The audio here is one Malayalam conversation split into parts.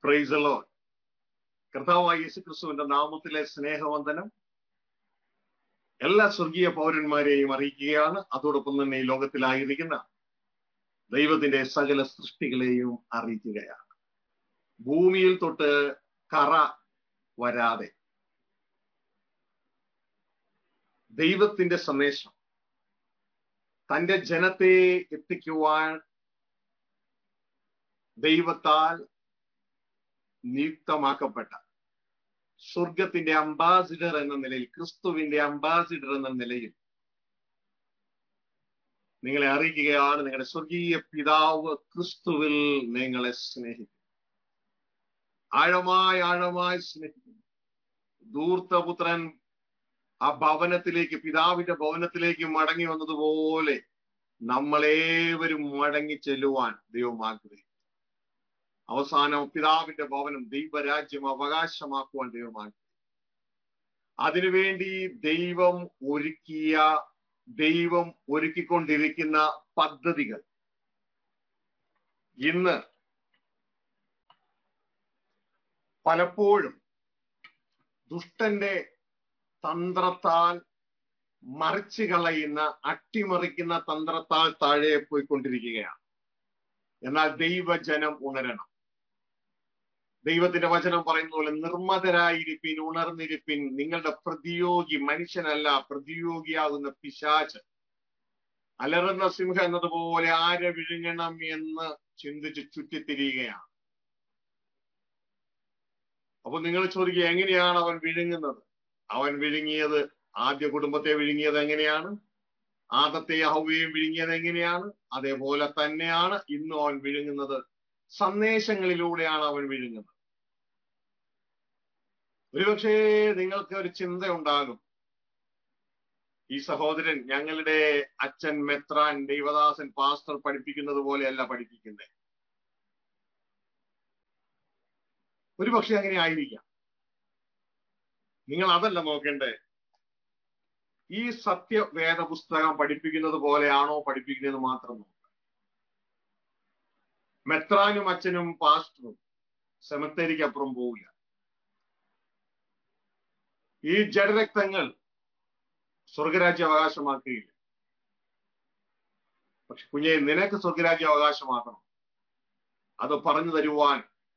പ്രൈസലോ കർത്താവായ യേശു ക്രിസ്തുവിന്റെ നാമത്തിലെ സ്നേഹവന്ദനം എല്ലാ സ്വർഗീയ പൗരന്മാരെയും അറിയിക്കുകയാണ് അതോടൊപ്പം തന്നെ ഈ ലോകത്തിലായിരിക്കുന്ന ദൈവത്തിന്റെ സകല സൃഷ്ടികളെയും അറിയിക്കുകയാണ് ഭൂമിയിൽ തൊട്ട് കറ വരാതെ ദൈവത്തിന്റെ സന്ദേശം തന്റെ ജനത്തെ എത്തിക്കുവാൻ ദൈവത്താൽ നിയുക്തമാക്കപ്പെട്ട സ്വർഗത്തിന്റെ അംബാസിഡർ എന്ന നിലയിൽ ക്രിസ്തുവിന്റെ അംബാസിഡർ എന്ന നിലയിൽ നിങ്ങളെ അറിയിക്കുകയാണ് നിങ്ങളുടെ സ്വർഗീയ പിതാവ് ക്രിസ്തുവിൽ നിങ്ങളെ സ്നേഹിക്കും ആഴമായി ആഴമായി സ്നേഹിക്കുന്നു ധൂർത്തപുത്രൻ ആ ഭവനത്തിലേക്ക് പിതാവിന്റെ ഭവനത്തിലേക്ക് മടങ്ങി വന്നതുപോലെ നമ്മളേവരും മടങ്ങി ചെല്ലുവാൻ ദൈവം ആഗ്രഹിക്കും അവസാനം പിതാവിന്റെ ഭവനം ദൈവരാജ്യം അവകാശമാക്കുവാൻ ദൈവം ആഗ്രഹിക്കും അതിനുവേണ്ടി ദൈവം ഒരുക്കിയ ദൈവം ഒരുക്കിക്കൊണ്ടിരിക്കുന്ന പദ്ധതികൾ ഇന്ന് പലപ്പോഴും ദുഷ്ടന്റെ തന്ത്രത്താൽ മറിച്ചു കളയുന്ന അട്ടിമറിക്കുന്ന തന്ത്രത്താൽ താഴെ പോയിക്കൊണ്ടിരിക്കുകയാണ് എന്നാൽ ദൈവജനം ഉണരണം ദൈവത്തിന്റെ വചനം പറയുന്ന പോലെ നിർമ്മതരായിരിപ്പിൻ ഉണർന്നിരിപ്പിൻ നിങ്ങളുടെ പ്രതിയോഗി മനുഷ്യനല്ല പ്രതിയോഗിയാകുന്ന പിശാച്ച് അലറുന്ന സിംഹം എന്നതുപോലെ ആരെ വിഴുങ്ങണം എന്ന് ചിന്തിച്ച് ചുറ്റിത്തിരിയുകയാണ് അപ്പൊ നിങ്ങൾ ചോദിക്കുക എങ്ങനെയാണ് അവൻ വിഴുങ്ങുന്നത് അവൻ വിഴുങ്ങിയത് ആദ്യ കുടുംബത്തെ വിഴുങ്ങിയത് എങ്ങനെയാണ് ആദത്തെ ഹൗവയും വിഴുങ്ങിയത് എങ്ങനെയാണ് അതേപോലെ തന്നെയാണ് ഇന്നും അവൻ വിഴുങ്ങുന്നത് സന്ദേശങ്ങളിലൂടെയാണ് അവൻ വിഴുങ്ങുന്നത് ഒരുപക്ഷേ നിങ്ങൾക്ക് ഒരു ചിന്ത ഉണ്ടാകും ഈ സഹോദരൻ ഞങ്ങളുടെ അച്ഛൻ മെത്രാൻ ദൈവദാസൻ പാസ്റ്റർ പഠിപ്പിക്കുന്നത് പോലെയല്ല പഠിപ്പിക്കുന്നത് ഒരുപക്ഷെ അങ്ങനെ ആയിരിക്കാം നിങ്ങൾ അതല്ല നോക്കേണ്ടേ ഈ സത്യവേദ പുസ്തകം പഠിപ്പിക്കുന്നത് പോലെയാണോ പഠിപ്പിക്കുന്നത് മാത്രം നോക്കുക മെത്രാനും അച്ഛനും പാസ്റ്ററും സെമത്തേരിക്കപ്പുറം പോവില്ല ഈ ജഡരക്തങ്ങൾ സ്വർഗരാജ്യ അവകാശമാക്കുകയില്ല പക്ഷെ കുഞ്ഞെ നിനക്ക് സ്വർഗരാജ്യ അവകാശമാക്കണം അത് പറഞ്ഞു തരുവാൻ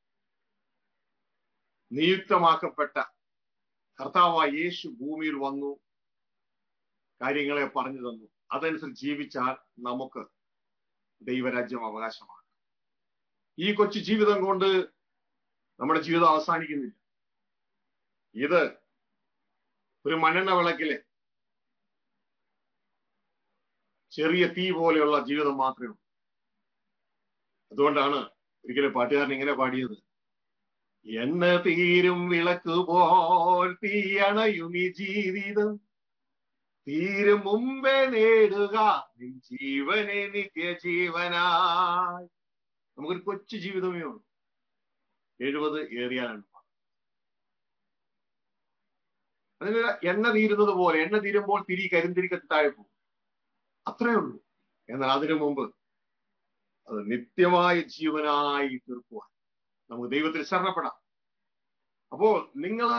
നിയുക്തമാക്കപ്പെട്ട കർത്താവായ യേശു ഭൂമിയിൽ വന്നു കാര്യങ്ങളെ പറഞ്ഞു തന്നു അതനുസരിച്ച് ജീവിച്ചാൽ നമുക്ക് ദൈവരാജ്യം അവകാശമാണ് ഈ കൊച്ചു ജീവിതം കൊണ്ട് നമ്മുടെ ജീവിതം അവസാനിക്കുന്നില്ല ഇത് ഒരു മണ്ണെണ്ണ വിളക്കിലെ ചെറിയ തീ പോലെയുള്ള ജീവിതം മാത്രമേ ഉള്ളൂ അതുകൊണ്ടാണ് ഒരിക്കലും പാട്ടുകാരൻ ഇങ്ങനെ പാടിയത് എണ്ണ തീരും വിളക്ക് പോൽ തീയണയും ഈ ജീവിതം തീരും മുമ്പേ നേടുക നിൻ ജീവനെ നിത്യജീവനായി നമുക്കൊരു കൊച്ചു ജീവിതമേ ഉള്ളൂ എഴുപത് ഏറിയാലാണ് അതിന് എണ്ണ തീരുന്നത് പോലെ എണ്ണ തീരുമ്പോൾ തിരി കരിന്തിരിക്കത്തി താഴെ പോകും അത്രേ ഉള്ളൂ എന്നാൽ അതിനു മുമ്പ് അത് നിത്യമായ ജീവനായി തീർക്കുവാൻ നമുക്ക് ദൈവത്തിൽ ശരണപ്പെടാം അപ്പോ നിങ്ങള്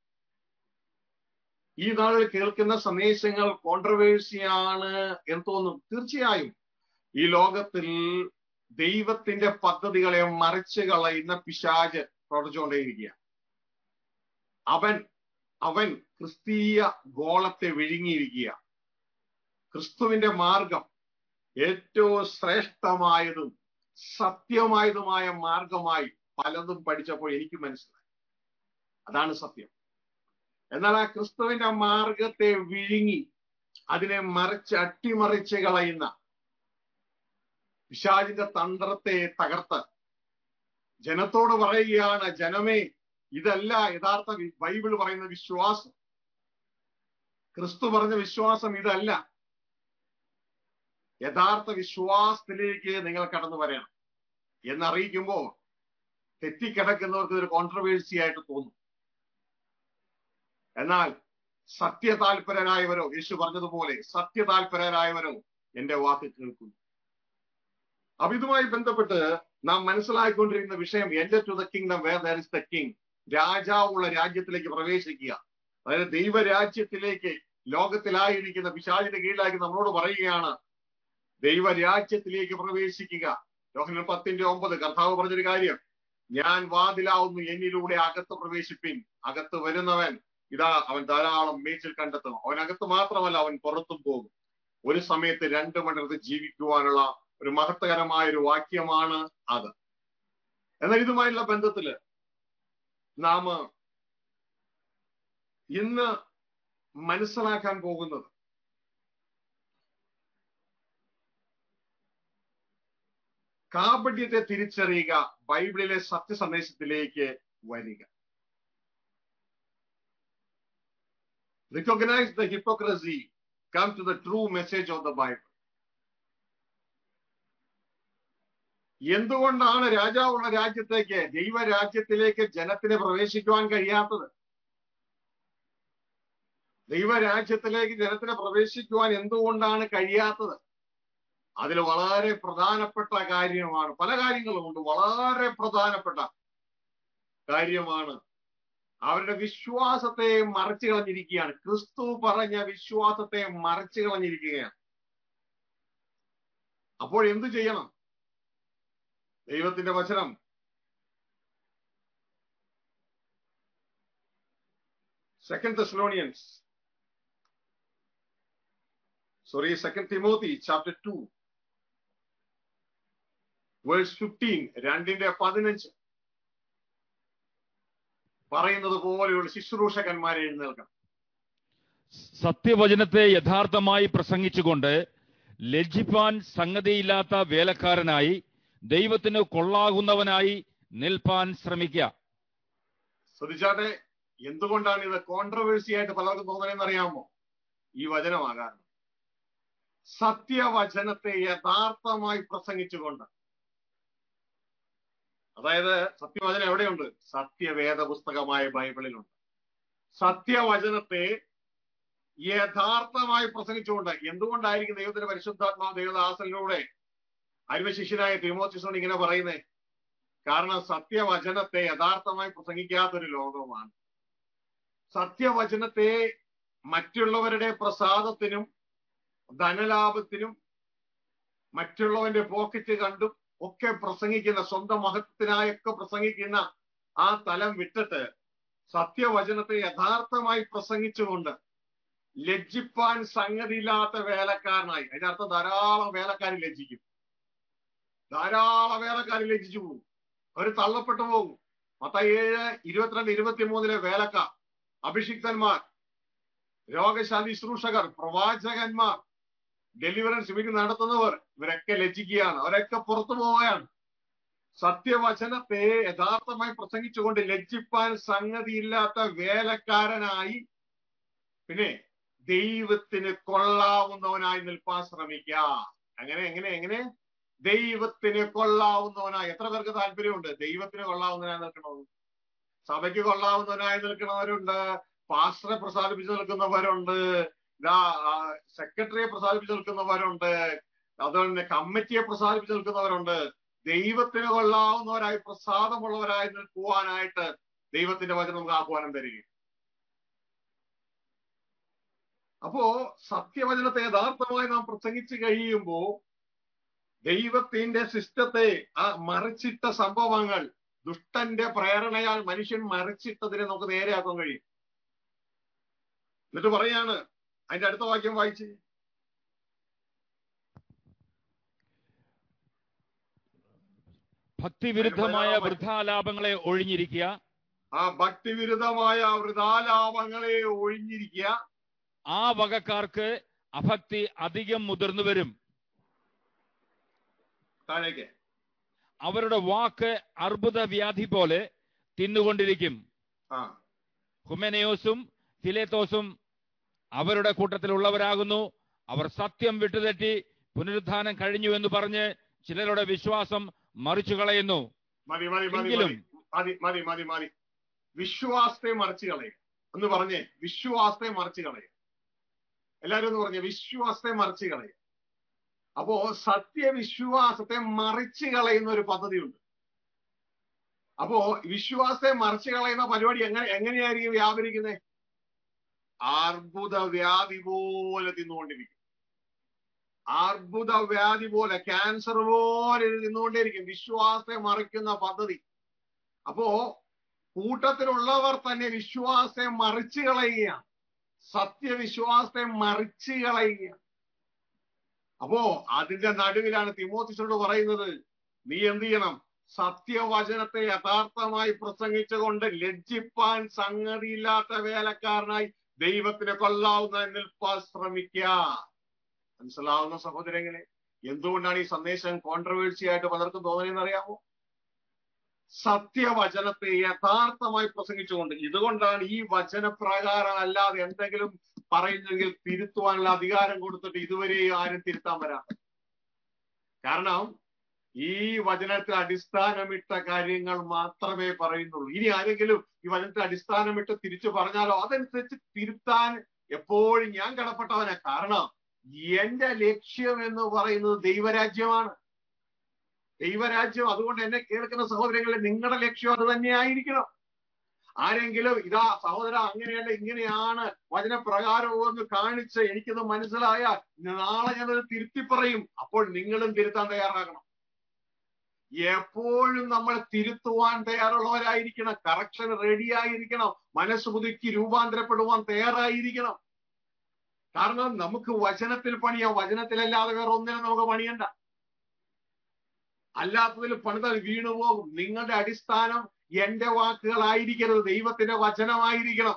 ഈ നാളിൽ കേൾക്കുന്ന സന്ദേശങ്ങൾ കോൺട്രവേഴ്സിയാണ് എന്ന് തോന്നും തീർച്ചയായും ഈ ലോകത്തിൽ ദൈവത്തിന്റെ പദ്ധതികളെ മറിച്ച് കളയുന്ന പിശാജ് പ്രവർത്തിച്ചുകൊണ്ടേയിരിക്കുക അവൻ അവൻ ക്രിസ്തീയ ഗോളത്തെ വിഴുങ്ങിയിരിക്കുക ക്രിസ്തുവിന്റെ മാർഗം ഏറ്റവും ശ്രേഷ്ഠമായതും സത്യമായതുമായ മാർഗമായി പലതും പഠിച്ചപ്പോൾ എനിക്ക് മനസ്സിലായി അതാണ് സത്യം എന്നാൽ ആ ക്രിസ്തുവിന്റെ മാർഗത്തെ വിഴുങ്ങി അതിനെ മറിച്ച് അട്ടിമറിച്ച് കളയുന്ന പിശാചിന്റെ തന്ത്രത്തെ തകർത്ത് ജനത്തോട് പറയുകയാണ് ജനമേ ഇതല്ല യഥാർത്ഥ ബൈബിൾ പറയുന്ന വിശ്വാസം ക്രിസ്തു പറഞ്ഞ വിശ്വാസം ഇതല്ല യഥാർത്ഥ വിശ്വാസത്തിലേക്ക് നിങ്ങൾ കടന്നു വരണം എന്നറിയിക്കുമ്പോൾ തെറ്റിക്കിടക്കുന്നവർക്ക് ഇതൊരു കോൺട്രവേഴ്സി ആയിട്ട് തോന്നും എന്നാൽ സത്യതാൽപരരായവരോ യേശു പറഞ്ഞതുപോലെ സത്യതാൽപരരായവരോ എന്റെ വാക്ക് കേൾക്കുന്നു അപ്പൊ ഇതുമായി ബന്ധപ്പെട്ട് നാം മനസ്സിലാക്കിക്കൊണ്ടിരിക്കുന്ന വിഷയം എന്റെ to the kingdom where there is the king രാജാവുള്ള രാജ്യത്തിലേക്ക് പ്രവേശിക്കുക അതായത് ദൈവരാജ്യത്തിലേക്ക് ലോകത്തിലായിരിക്കുന്ന പിശാചിന്റെ കീഴിലാക്കി നമ്മളോട് പറയുകയാണ് ദൈവരാജ്യത്തിലേക്ക് പ്രവേശിക്കുക യോഹനൻ പത്തിന്റെ ഒമ്പത് കർത്താവ് പറഞ്ഞൊരു കാര്യം ഞാൻ വാതിലാവുന്നു എന്നിലൂടെ അകത്ത് പ്രവേശിപ്പിൻ അകത്ത് വരുന്നവൻ ഇതാ അവൻ ധാരാളം മേച്ചിൽ കണ്ടെത്തും അവൻ അകത്ത് മാത്രമല്ല അവൻ പുറത്തും പോകും ഒരു സമയത്ത് രണ്ട് മണിടത്ത് ജീവിക്കുവാനുള്ള ഒരു മഹത്വകരമായ ഒരു വാക്യമാണ് അത് എന്നാൽ ഇതുമായുള്ള ബന്ധത്തില് നാം ഇന്ന് മനസ്സിലാക്കാൻ പോകുന്നത് കാപട്യത്തെ തിരിച്ചറിയുക ബൈബിളിലെ സത്യസന്ദേശത്തിലേക്ക് വരിക recognize the hypocrisy come to the true message of the bible എന്തുകൊണ്ടാണ് രാജാവുള്ള രാജ്യത്തേക്ക് ദൈവരാജ്യത്തിലേക്ക് ജനത്തിന് പ്രവേശിക്കുവാൻ കഴിയാത്തത് ദൈവരാജ്യത്തിലേക്ക് ജനത്തിന് പ്രവേശിക്കുവാൻ എന്തുകൊണ്ടാണ് കഴിയാത്തത് അതിൽ വളരെ പ്രധാനപ്പെട്ട കാര്യമാണ് പല കാര്യങ്ങളുമുണ്ട് വളരെ പ്രധാനപ്പെട്ട കാര്യമാണ് അവരുടെ വിശ്വാസത്തെ മറച്ചു കളഞ്ഞിരിക്കുകയാണ് ക്രിസ്തു പറഞ്ഞ വിശ്വാസത്തെ മറച്ചു കളഞ്ഞിരിക്കുകയാണ് അപ്പോൾ എന്തു ചെയ്യണം ദൈവത്തിന്റെ വചനം second Thessalonians sorry second Timothy chapter two verse fifteen രണ്ടിന്റെ പതിനഞ്ച് പറയുന്നത് പോലെയുള്ള ശുശ്രൂഷകന്മാരെ എഴുന്നേൽക്കണം സത്യവചനത്തെ യഥാർത്ഥമായി പ്രസംഗിച്ചുകൊണ്ട് ലജ്ജിപ്പാൻ സംഗതിയില്ലാത്ത വേലക്കാരനായി ദൈവത്തിന് കൊള്ളാകുന്നവനായി നിൽപ്പാൻ ശ്രമിക്കുക ശ്രദ്ധിച്ചാട്ടെ എന്തുകൊണ്ടാണ് ഇത് കോൺട്രവേഴ്സി ആയിട്ട് പലർക്കും തോന്നണെന്ന് അറിയാമോ ഈ വചനമാകാരണം സത്യവചനത്തെ യഥാർത്ഥമായി പ്രസംഗിച്ചുകൊണ്ട് അതായത് സത്യവചനം എവിടെയുണ്ട് സത്യവേദ പുസ്തകമായ ബൈബിളിലുണ്ട് സത്യവചനത്തെ യഥാർത്ഥമായി പ്രസംഗിച്ചുകൊണ്ട് എന്തുകൊണ്ടായിരിക്കും ദൈവത്തിന്റെ പരിശുദ്ധാത്മാവ് ദൈവദാസനിലൂടെ അരുവശിഷ്യനായ തിമോത്തിസോൺ ഇങ്ങനെ പറയുന്നേ കാരണം സത്യവചനത്തെ യഥാർത്ഥമായി പ്രസംഗിക്കാത്തൊരു ലോകമാണ് സത്യവചനത്തെ മറ്റുള്ളവരുടെ പ്രസാദത്തിനും ധനലാഭത്തിനും മറ്റുള്ളവന്റെ പോക്കറ്റ് കണ്ടും ഒക്കെ പ്രസംഗിക്കുന്ന സ്വന്തം മഹത്വത്തിനായൊക്കെ പ്രസംഗിക്കുന്ന ആ തലം വിട്ടിട്ട് സത്യവചനത്തെ യഥാർത്ഥമായി പ്രസംഗിച്ചുകൊണ്ട് ലജ്ജിപ്പാൻ സംഗതിയില്ലാത്ത വേലക്കാരനായി അതിന്റെ അർത്ഥം ധാരാളം വേലക്കാർ ലജ്ജിക്കും ധാരാളം വേലക്കാർ ലജ്ജിച്ചു പോകും അവർ തള്ളപ്പെട്ടു പോകും പത്ത ഏഴ് ഇരുപത്തിരണ്ട് ഇരുപത്തി മൂന്നിലെ വേലക്ക അഭിഷിക്തന്മാർ രോഗശാന്തി ശുശ്രൂഷകർ പ്രവാചകന്മാർ ഡെലിവറൻസ് മീറ്റിംഗ് നടത്തുന്നവർ ഇവരൊക്കെ ലജ്ജിക്കുകയാണ് അവരൊക്കെ പുറത്തു പോവുകയാണ് സത്യവചനത്തെ യഥാർത്ഥമായി പ്രസംഗിച്ചുകൊണ്ട് ലജ്ജിപ്പാൻ സംഗതിയില്ലാത്ത വേലക്കാരനായി പിന്നെ ദൈവത്തിന് കൊള്ളാവുന്നവനായി നിൽപ്പാൻ ശ്രമിക്കുക അങ്ങനെ എങ്ങനെ എങ്ങനെ ദൈവത്തിന് കൊള്ളാവുന്നവനായി എത്ര പേർക്ക് താല്പര്യമുണ്ട് ദൈവത്തിന് കൊള്ളാവുന്നവനായി നിൽക്കണമെന്ന് സഭയ്ക്ക് കൊള്ളാവുന്നവനായി നിൽക്കുന്നവരുണ്ട് പാസ്റ്ററെ പ്രസാദിപ്പിച്ചു നിൽക്കുന്നവരുണ്ട് ഇതാ സെക്രട്ടറിയെ പ്രസാദിപ്പിച്ചു നിൽക്കുന്നവരുണ്ട് അതുപോലെ തന്നെ കമ്മിറ്റിയെ പ്രസാദിപ്പിച്ചു നിൽക്കുന്നവരുണ്ട് ദൈവത്തിന് കൊള്ളാവുന്നവരായി പ്രസാദമുള്ളവരായി നിൽക്കുവാനായിട്ട് ദൈവത്തിന്റെ വചനം നമുക്ക് ആഹ്വാനം തരികയും അപ്പോ സത്യവചനത്തെ യഥാർത്ഥമായി നാം പ്രസംഗിച്ചു കഴിയുമ്പോ ദൈവത്തിന്റെ സിസ്റ്റത്തെ ആ മറിച്ചിട്ട സംഭവങ്ങൾ ദുഷ്ടന്റെ പ്രേരണയാൽ മനുഷ്യൻ മറിച്ചിട്ടതിനെ നമുക്ക് നേരെയാക്കാൻ കഴിയും എന്നിട്ട് പറയാണ് അതിന്റെ അടുത്ത വാക്യം വായിച്ച് ഭക്തിവിരുദ്ധമായ വൃദ്ധാലാപങ്ങളെ ഒഴിഞ്ഞിരിക്കുക ആ ഭക്തിവിരുദ്ധമായ വൃതാലാപങ്ങളെ ഒഴിഞ്ഞിരിക്കുക ആ വകക്കാർക്ക് അഭക്തി അധികം മുതിർന്നു വരും താഴേക്ക് അവരുടെ വാക്ക് അർബുദ വ്യാധി പോലെ തിന്നുകൊണ്ടിരിക്കും ആ ഹുമെനയോസും ഫിലേത്തോസും അവരുടെ കൂട്ടത്തിലുള്ളവരാകുന്നു അവർ സത്യം വിട്ടുതെറ്റി പുനരുത്ഥാനം കഴിഞ്ഞു എന്ന് പറഞ്ഞ് ചിലരുടെ വിശ്വാസം മറിച്ചു കളയുന്നു മതി മതി മതി എങ്കിലും മതി മതി മതി മതി വിശ്വാസത്തെ മറിച്ചു കളയുക എന്ന് പറഞ്ഞേ വിശ്വാസത്തെ മറിച്ചു കളയുക എല്ലാരും ഒന്ന് പറഞ്ഞേ വിശ്വാസത്തെ മറിച്ചു കളയുക അപ്പോ സത്യവിശ്വാസത്തെ മറിച്ച് കളയുന്ന ഒരു പദ്ധതിയുണ്ട് അപ്പോ വിശ്വാസത്തെ മറിച്ച് കളയുന്ന പരിപാടി എങ്ങനെ എങ്ങനെയായിരിക്കും വ്യാപരിക്കുന്നത് അർബുദ വ്യാധി പോലെ തിന്നുകൊണ്ടിരിക്കും അർബുദ വ്യാധി പോലെ ക്യാൻസർ പോലെ ഇത് തിന്നുകൊണ്ടേയിരിക്കും വിശ്വാസത്തെ മറിക്കുന്ന പദ്ധതി അപ്പോ കൂട്ടത്തിലുള്ളവർ തന്നെ വിശ്വാസത്തെ മറിച്ച് കളയുകയാണ് സത്യവിശ്വാസത്തെ മറിച്ച് കളയുകയാണ് അപ്പോ അതിന്റെ നടുവിലാണ് തിമോത്തിച്ചോട് പറയുന്നത് നീ എന്ത് ചെയ്യണം സത്യവചനത്തെ യഥാർത്ഥമായി പ്രസംഗിച്ചുകൊണ്ട് ലജ്ജിപ്പാൻ സംഗതിയില്ലാത്ത വേലക്കാരനായി ദൈവത്തിന് കൊള്ളാവുന്ന നിൽപ്പാൻ ശ്രമിക്കുക മനസ്സിലാവുന്ന സഹോദരങ്ങളെ എന്തുകൊണ്ടാണ് ഈ സന്ദേശം കോൺട്രവേഴ്സി ആയിട്ട് പലർക്കും തോന്നുന്നതെന്ന് അറിയാമോ സത്യവചനത്തെ യഥാർത്ഥമായി പ്രസംഗിച്ചുകൊണ്ട് ഇതുകൊണ്ടാണ് ഈ വചനപ്രകാരം അല്ലാതെ എന്തെങ്കിലും പറയുന്നെങ്കിൽ തിരുത്തുവാനുള്ള അധികാരം കൊടുത്തിട്ട് ഇതുവരെയും ആരും തിരുത്താൻ വരാം കാരണം ഈ വചനത്തിൽ അടിസ്ഥാനമിട്ട കാര്യങ്ങൾ മാത്രമേ പറയുന്നുള്ളൂ ഇനി ആരെങ്കിലും ഈ വചനത്തിൽ അടിസ്ഥാനമിട്ട് തിരിച്ചു പറഞ്ഞാലോ അതനുസരിച്ച് തിരുത്താൻ എപ്പോഴും ഞാൻ കടപ്പെട്ടവനാ കാരണം എന്റെ ലക്ഷ്യം എന്ന് പറയുന്നത് ദൈവരാജ്യമാണ് ദൈവരാജ്യം അതുകൊണ്ട് എന്നെ കേൾക്കുന്ന സഹോദരങ്ങളെ നിങ്ങളുടെ ലക്ഷ്യം അത് തന്നെയായിരിക്കണം ആരെങ്കിലും ഇതാ സഹോദര അങ്ങനെയല്ല ഇങ്ങനെയാണ് വചനപ്രകാരം എന്ന് കാണിച്ച് എനിക്കത് മനസ്സിലായാൽ നാളെ ഞാനത് തിരുത്തി പറയും അപ്പോൾ നിങ്ങളും തിരുത്താൻ തയ്യാറാകണം എപ്പോഴും നമ്മൾ തിരുത്തുവാൻ തയ്യാറുള്ളവരായിരിക്കണം കറക്ഷൻ റെഡി ആയിരിക്കണം മനസ്സ് പുതുക്കി രൂപാന്തരപ്പെടുവാൻ തയ്യാറായിരിക്കണം കാരണം നമുക്ക് വചനത്തിൽ പണിയാം വചനത്തിലല്ലാതെ വേറെ ഒന്നിനും നമുക്ക് പണിയണ്ട അല്ലാത്തതിൽ പണിതാൽ വീണുപോകും നിങ്ങളുടെ അടിസ്ഥാനം എന്റെ വാക്കുകളായിരിക്കരുത് ദൈവത്തിന്റെ വചനമായിരിക്കണം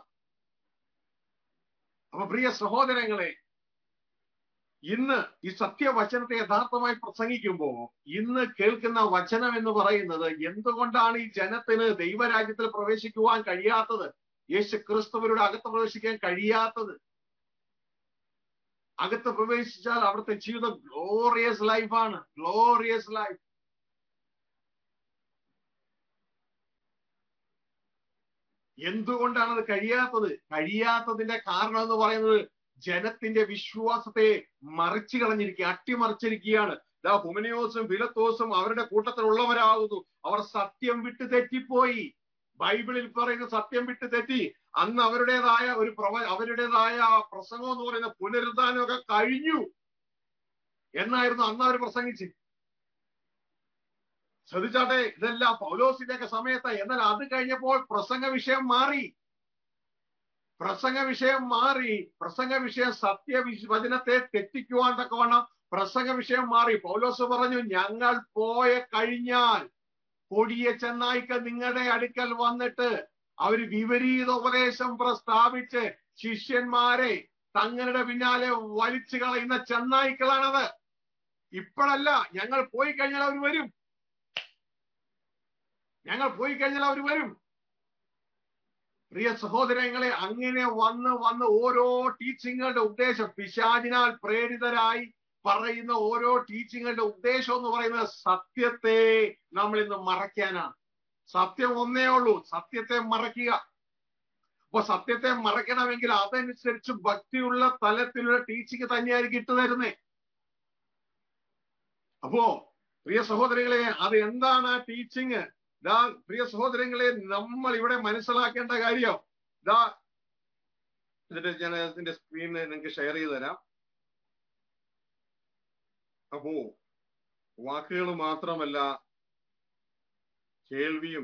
അപ്പൊ പ്രിയ സഹോദരങ്ങളെ ഇന്ന് ഈ സത്യവചനത്തെ യഥാർത്ഥമായി പ്രസംഗിക്കുമ്പോ ഇന്ന് കേൾക്കുന്ന വചനം എന്ന് പറയുന്നത് എന്തുകൊണ്ടാണ് ഈ ജനത്തിന് ദൈവരാജ്യത്തിൽ പ്രവേശിക്കുവാൻ കഴിയാത്തത് യേശു ക്രിസ്തുവരുടെ അകത്ത് പ്രവേശിക്കാൻ കഴിയാത്തത് അകത്ത് പ്രവേശിച്ചാൽ അവിടുത്തെ ജീവിതം ഗ്ലോറിയസ് ലൈഫാണ് ഗ്ലോറിയസ് ലൈഫ് എന്തുകൊണ്ടാണ് അത് കഴിയാത്തത് കഴിയാത്തതിന്റെ കാരണം എന്ന് പറയുന്നത് ജനത്തിന്റെ വിശ്വാസത്തെ മറിച്ചു കളഞ്ഞിരിക്കുക അട്ടിമറിച്ചിരിക്കുകയാണ് ദാ ഹുമനിയോസും വിലത്തോസും അവരുടെ കൂട്ടത്തിലുള്ളവരാകുന്നു അവർ സത്യം വിട്ട് തെറ്റിപ്പോയി ബൈബിളിൽ പറയുന്ന സത്യം വിട്ട് തെറ്റി അന്ന് അവരുടേതായ ഒരു പ്രവ അവരുടേതായ പ്രസംഗം എന്ന് പറയുന്ന പുനരുദ്ധാനമൊക്കെ കഴിഞ്ഞു എന്നായിരുന്നു അന്ന് അവർ പ്രസംഗിച്ച് ശ്രദ്ധിച്ചാട്ടെ ഇതെല്ലാം പൗലോസിന്റെ ഒക്കെ സമയത്ത് എന്നാൽ അത് കഴിഞ്ഞപ്പോൾ പ്രസംഗ വിഷയം മാറി പ്രസംഗ വിഷയം മാറി പ്രസംഗ വിഷയം സത്യ വചനത്തെ തെറ്റിക്കുവാൻ തക്കവണ്ണം പ്രസംഗ വിഷയം മാറി പൗലോസ് പറഞ്ഞു ഞങ്ങൾ പോയ കഴിഞ്ഞാൽ കൊടിയ ചെന്നായിക്ക് നിങ്ങളുടെ അടുക്കൽ വന്നിട്ട് അവർ വിപരീത ഉപദേശം പ്രസ്താവിച്ച് ശിഷ്യന്മാരെ തങ്ങളുടെ പിന്നാലെ വലിച്ചു കളയുന്ന ചെന്നായ്ക്കളാണത് ഇപ്പോഴല്ല ഞങ്ങൾ പോയി കഴിഞ്ഞാൽ അവർ വരും ഞങ്ങൾ പോയി കഴിഞ്ഞാൽ അവർ വരും പ്രിയ സഹോദരങ്ങളെ അങ്ങനെ വന്ന് വന്ന് ഓരോ ടീച്ചിങ്ങുകളുടെ ഉദ്ദേശം പിശാചിനാൽ പ്രേരിതരായി പറയുന്ന ഓരോ ടീച്ചിങ്ങുകളുടെ ഉദ്ദേശം എന്ന് പറയുന്നത് സത്യത്തെ നമ്മൾ ഇന്ന് മറയ്ക്കാനാണ് സത്യം ഒന്നേ ഉള്ളൂ സത്യത്തെ മറയ്ക്കുക അപ്പൊ സത്യത്തെ മറയ്ക്കണമെങ്കിൽ അതനുസരിച്ച് ഭക്തിയുള്ള തലത്തിലുള്ള ടീച്ചിങ് തന്നെയായിരിക്കും ഇട്ടു തരുന്നേ അപ്പോ പ്രിയ സഹോദരികളെ അത് എന്താണ് ആ ടീച്ചിങ് ദാ പ്രിയ സഹോദരങ്ങളെ നമ്മൾ ഇവിടെ മനസ്സിലാക്കേണ്ട കാര്യം ദാ എന്നിട്ട് ഞാൻ അതിന്റെ സ്ക്രീനിൽ നിങ്ങൾക്ക് ഷെയർ ചെയ്ത് തരാം അപ്പോ വാക്കുകൾ മാത്രമല്ല കേൾവിയും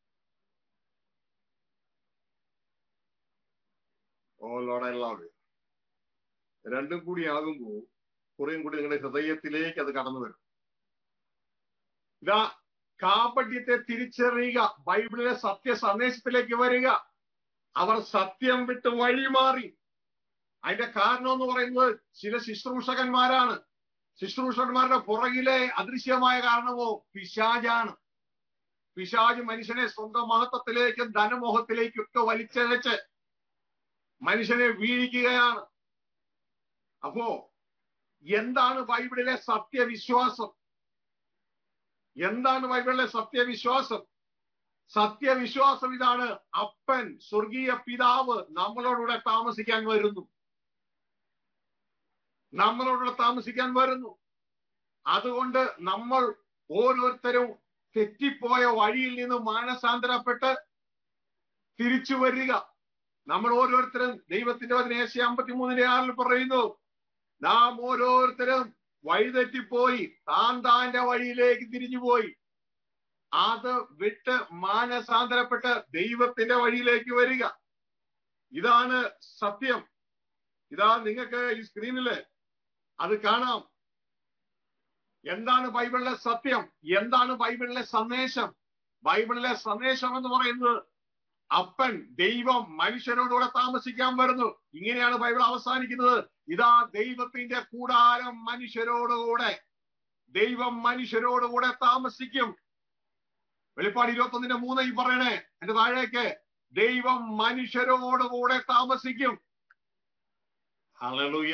ഓ ലോഡ് ഐ ലവ് രണ്ടും കൂടി ആകുമ്പോൾ കുറേയും കൂടി നിങ്ങളുടെ ഹൃദയത്തിലേക്ക് അത് കടന്നു വരും ഇതാ കാപട്യത്തെ തിരിച്ചറിയുക ബൈബിളിലെ സത്യ സന്ദേശത്തിലേക്ക് വരിക അവർ സത്യം വിട്ട് വഴിമാറി അതിന്റെ കാരണം എന്ന് പറയുന്നത് ചില ശുശ്രൂഷകന്മാരാണ് ശുശ്രൂഷകന്മാരുടെ പുറകിലെ അദൃശ്യമായ കാരണമോ പിശാജാണ് പിശാജ് മനുഷ്യനെ സ്വന്തം മഹത്വത്തിലേക്കും ധനമോഹത്തിലേക്കും ഒക്കെ വലിച്ചഴച്ച് മനുഷ്യനെ വീഴിക്കുകയാണ് അപ്പോ എന്താണ് ബൈബിളിലെ സത്യവിശ്വാസം എന്താണ് ബൈബിളിലെ സത്യവിശ്വാസം സത്യവിശ്വാസം ഇതാണ് അപ്പൻ സ്വർഗീയ പിതാവ് നമ്മളോടുകൂടെ താമസിക്കാൻ വരുന്നു നമ്മളോടുകൂടെ താമസിക്കാൻ വരുന്നു അതുകൊണ്ട് നമ്മൾ ഓരോരുത്തരും തെറ്റിപ്പോയ വഴിയിൽ നിന്ന് മാനസാന്തരപ്പെട്ട് തിരിച്ചു വരിക നമ്മൾ ഓരോരുത്തരും ദൈവത്തിന്റെ പതിനേശി അമ്പത്തി മൂന്നിന്റെ ആറിൽ പറയുന്നു നാം ഓരോരുത്തരും വഴിതെറ്റിപ്പോയി താൻ താന്റെ വഴിയിലേക്ക് തിരിഞ്ഞുപോയി അത് വിട്ട് മാനസാന്തരപ്പെട്ട് ദൈവത്തിന്റെ വഴിയിലേക്ക് വരിക ഇതാണ് സത്യം ഇതാ നിങ്ങൾക്ക് ഈ സ്ക്രീനില് അത് കാണാം എന്താണ് ബൈബിളിലെ സത്യം എന്താണ് ബൈബിളിലെ സന്ദേശം ബൈബിളിലെ സന്ദേശം എന്ന് പറയുന്നത് അപ്പൻ ദൈവം മനുഷ്യരോടുകൂടെ താമസിക്കാൻ വരുന്നു ഇങ്ങനെയാണ് ബൈബിൾ അവസാനിക്കുന്നത് ഇതാ ദൈവത്തിന്റെ കൂടാരം മനുഷ്യരോടുകൂടെ ദൈവം മനുഷ്യരോടുകൂടെ താമസിക്കും വെളിപ്പാട് ഇരുപത്തൊന്നിന്റെ മൂന്ന് ഈ പറയണേ എന്റെ താഴേക്ക് ദൈവം മനുഷ്യരോടുകൂടെ താമസിക്കും ഹല്ലേലൂയ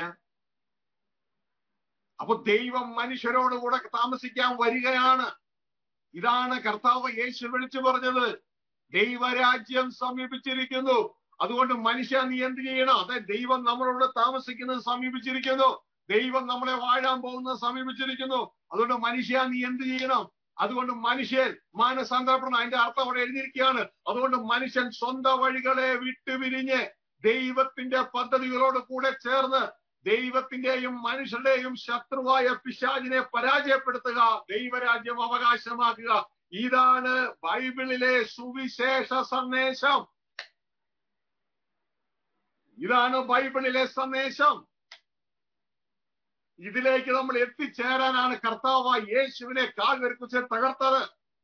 അപ്പൊ ദൈവം മനുഷ്യരോടുകൂടെ താമസിക്കാൻ വരികയാണ് ഇതാണ് കർത്താവ് യേശു വിളിച്ചു പറഞ്ഞത് ദൈവരാജ്യം സമീപിച്ചിരിക്കുന്നു അതുകൊണ്ട് മനുഷ്യ നീ എന്ത് ചെയ്യണം അതെ ദൈവം നമ്മളോട് താമസിക്കുന്നത് സമീപിച്ചിരിക്കുന്നു ദൈവം നമ്മളെ വാഴാൻ പോകുന്നത് സമീപിച്ചിരിക്കുന്നു അതുകൊണ്ട് മനുഷ്യ നീ എന്ത് ചെയ്യണം അതുകൊണ്ട് മനുഷ്യൻ മാനസാന്തരപ്പെടണം അതിന്റെ അർത്ഥം അവിടെ എഴുതിയിരിക്കുകയാണ് അതുകൊണ്ട് മനുഷ്യൻ സ്വന്തം വഴികളെ വിട്ടുപിരിഞ്ഞ് ദൈവത്തിന്റെ പദ്ധതികളോട് കൂടെ ചേർന്ന് ദൈവത്തിന്റെയും മനുഷ്യരുടെയും ശത്രുവായ പിശാചിനെ പരാജയപ്പെടുത്തുക ദൈവരാജ്യം അവകാശമാക്കുക ഇതാണ് ബൈബിളിലെ സുവിശേഷ സന്ദേശം ഇതാണ് ബൈബിളിലെ സന്ദേശം ഇതിലേക്ക് നമ്മൾ എത്തിച്ചേരാനാണ് കർത്താവ് യേശുവിനെ കാൽ വരപ്പിച്ച് തകർത്തത്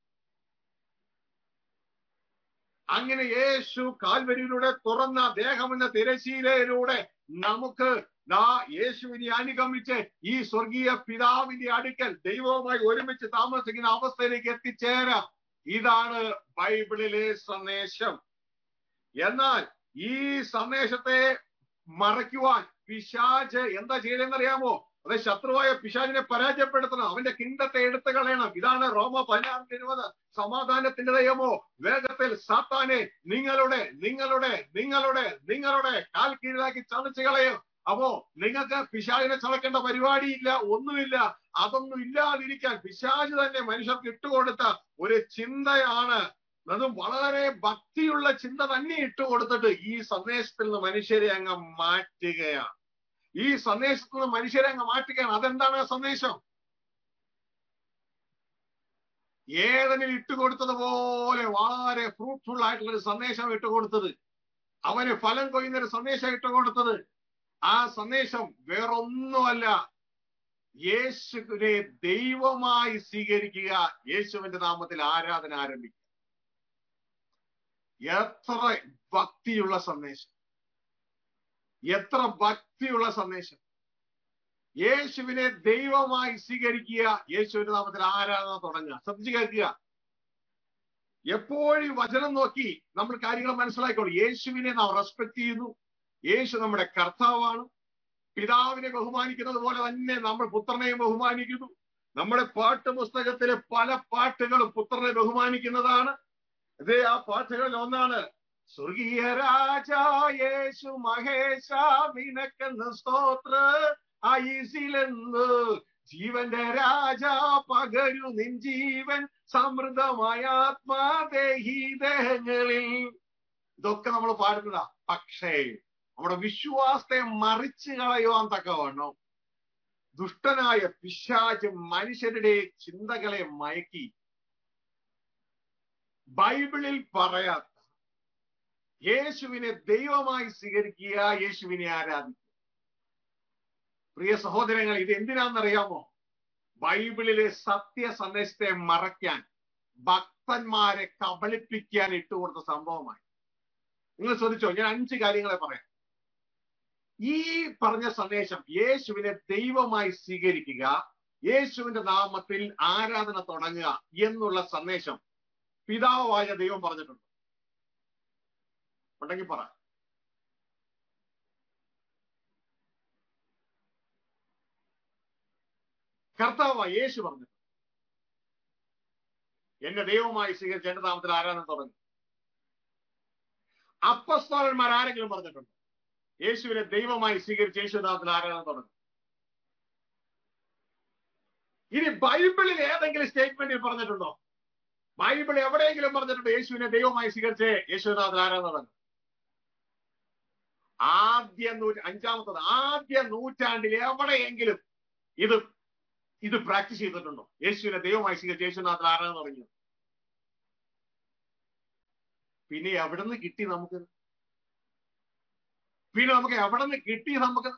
അങ്ങനെ യേശു കാൽവരിയിലൂടെ തുറന്ന ദേഹമെന്ന തിരശീലയിലൂടെ നമുക്ക് നാ യേശുവിനെ അനുഗമിച്ച് ഈ സ്വർഗീയ പിതാവിന്റെ അടുക്കൽ ദൈവവുമായി ഒരുമിച്ച് താമസിക്കുന്ന അവസ്ഥയിലേക്ക് എത്തിച്ചേരാം ഇതാണ് ബൈബിളിലെ സന്ദേശം എന്നാൽ ഈ സന്ദേശത്തെ മറയ്ക്കുവാൻ പിശാജ് എന്താ ചെയ്യണമെന്നറിയാമോ അത് ശത്രുവായ പിശാചിനെ പരാജയപ്പെടുത്തണം അവന്റെ കിണ്ടത്തെ എടുത്തു കളയണം ഇതാണ് റോമ പതിനാറിന്റെ ഇരുപത് സമാധാനത്തിന്റെ ദയമോ വേഗത്തിൽ സാത്താനെ നിങ്ങളുടെ നിങ്ങളുടെ നിങ്ങളുടെ നിങ്ങളുടെ കാൽ കീഴിലാക്കി ചതച്ചു കളയും അപ്പോ നിങ്ങൾക്ക് പിശാചിനെ ചതക്കേണ്ട പരിപാടിയില്ല ഒന്നുമില്ല അതൊന്നും ഇല്ലാതിരിക്കാൻ പിശാജ് തന്നെ മനുഷ്യർക്ക് ഇട്ടുകൊടുത്ത ഒരു ചിന്തയാണ് അതും വളരെ ഭക്തിയുള്ള ചിന്ത തന്നെ ഇട്ടുകൊടുത്തിട്ട് ഈ സന്ദേശത്തിൽ നിന്ന് മനുഷ്യരെ അങ്ങ് മാറ്റുകയാണ് ഈ സന്ദേശത്തിൽ നിന്ന് മനുഷ്യരെ അങ്ങ് മാറ്റുകയാണ് അതെന്താണ് ആ സന്ദേശം ഏതനിൽ ഇട്ടുകൊടുത്തതുപോലെ വളരെ ഫ്രൂട്ട്ഫുൾ ആയിട്ടുള്ള ഒരു സന്ദേശം ഇട്ടുകൊടുത്തത് അവന് ഫലം കൊയ്യുന്ന ഒരു സന്ദേശം ഇട്ടുകൊടുത്തത് ആ സന്ദേശം വേറൊന്നുമല്ല യേശുവിനെ ദൈവമായി സ്വീകരിക്കുക യേശുവിന്റെ നാമത്തിൽ ആരാധന ആരംഭിക്കുക എത്ര ഭക്തിയുള്ള സന്ദേശം എത്ര ഭക്തിയുള്ള സന്ദേശം യേശുവിനെ ദൈവമായി സ്വീകരിക്കുക യേശുവിന്റെ നാമത്തിൽ ആരാധന തുടങ്ങുക ശ്രദ്ധിച്ചു കേൾക്കുക എപ്പോഴും വചനം നോക്കി നമ്മൾ കാര്യങ്ങൾ മനസ്സിലാക്കിക്കോളൂ യേശുവിനെ നാം റെസ്പെക്ട് ചെയ്യുന്നു യേശു നമ്മുടെ കർത്താവാണ് പിതാവിനെ ബഹുമാനിക്കുന്നത് പോലെ തന്നെ നമ്മൾ പുത്രനെയും ബഹുമാനിക്കുന്നു നമ്മുടെ പാട്ട് പുസ്തകത്തിലെ പല പാട്ടുകളും പുത്രനെ ബഹുമാനിക്കുന്നതാണ് ഇത് ആ പാട്ടുകളിൽ ഒന്നാണ് സ്വർഗീയ രാജ യേശു മഹേശ നിനക്കെന്ന് സ്തോത്ര ആയിസിലെന്ന് ജീവന്റെ രാജ പകരു നിൻ ജീവൻ സമൃദ്ധമായ ആത്മാദേഹി ദേഹങ്ങളിൽ ഇതൊക്കെ നമ്മൾ പാടുന്നതാ പക്ഷേ നമ്മുടെ വിശ്വാസത്തെ മറിച്ചു കളയുവാൻ തക്കവണ്ണം ദുഷ്ടനായ പിശാച് മനുഷ്യരുടെ ചിന്തകളെ മയക്കി ബൈബിളിൽ പറയാത്ത യേശുവിനെ ദൈവമായി സ്വീകരിക്കുക യേശുവിനെ ആരാധിക്കുക പ്രിയ സഹോദരങ്ങൾ ഇത് എന്തിനാണെന്നറിയാമോ ബൈബിളിലെ സത്യ സന്ദേശത്തെ മറയ്ക്കാൻ ഭക്തന്മാരെ കബളിപ്പിക്കാൻ ഇട്ടുകൊടുത്ത സംഭവമായി നിങ്ങൾ ശ്രദ്ധിച്ചോ ഞാൻ അഞ്ച് കാര്യങ്ങളെ പറയാം ഈ പറഞ്ഞ സന്ദേശം യേശുവിനെ ദൈവമായി സ്വീകരിക്കുക യേശുവിന്റെ നാമത്തിൽ ആരാധന തുടങ്ങുക എന്നുള്ള സന്ദേശം പിതാവായ ദൈവം പറഞ്ഞിട്ടുണ്ട് ഉണ്ടെങ്കിൽ പറ കർത്താവ് യേശു പറഞ്ഞു എന്നെ ദൈവമായി സ്വീകരിച്ച് എന്റെ നാമത്തിൽ ആരാധന തുടങ്ങി അപ്പസ്തോലന്മാർ ആരെങ്കിലും പറഞ്ഞിട്ടുണ്ടോ യേശുവിനെ ദൈവമായി സ്വീകരിച്ച് യേശു നാമത്തിൽ ആരാധന തുടങ്ങി ഇനി ബൈബിളിൽ ഏതെങ്കിലും സ്റ്റേറ്റ്മെന്റിൽ പറഞ്ഞിട്ടുണ്ടോ ബൈബിൾ എവിടെയെങ്കിലും പറഞ്ഞിട്ടുണ്ടോ യേശുവിനെ ദൈവമായി സ്വീകരിച്ചേ യേശുനാഥൻ ആരാധന ആദ്യ നൂറ്റ അഞ്ചാമത്തത് ആദ്യ നൂറ്റാണ്ടിൽ എവിടെയെങ്കിലും ഇത് ഇത് പ്രാക്ടീസ് ചെയ്തിട്ടുണ്ടോ യേശുവിനെ ദൈവമായി സ്വീകരിച്ച് യേശുനാഥൻ ആരാധന തുടങ്ങിയത് പിന്നെ എവിടെ നിന്ന് കിട്ടി നമുക്ക് പിന്നെ നമുക്ക് എവിടെ നിന്ന് കിട്ടി നമുക്ക്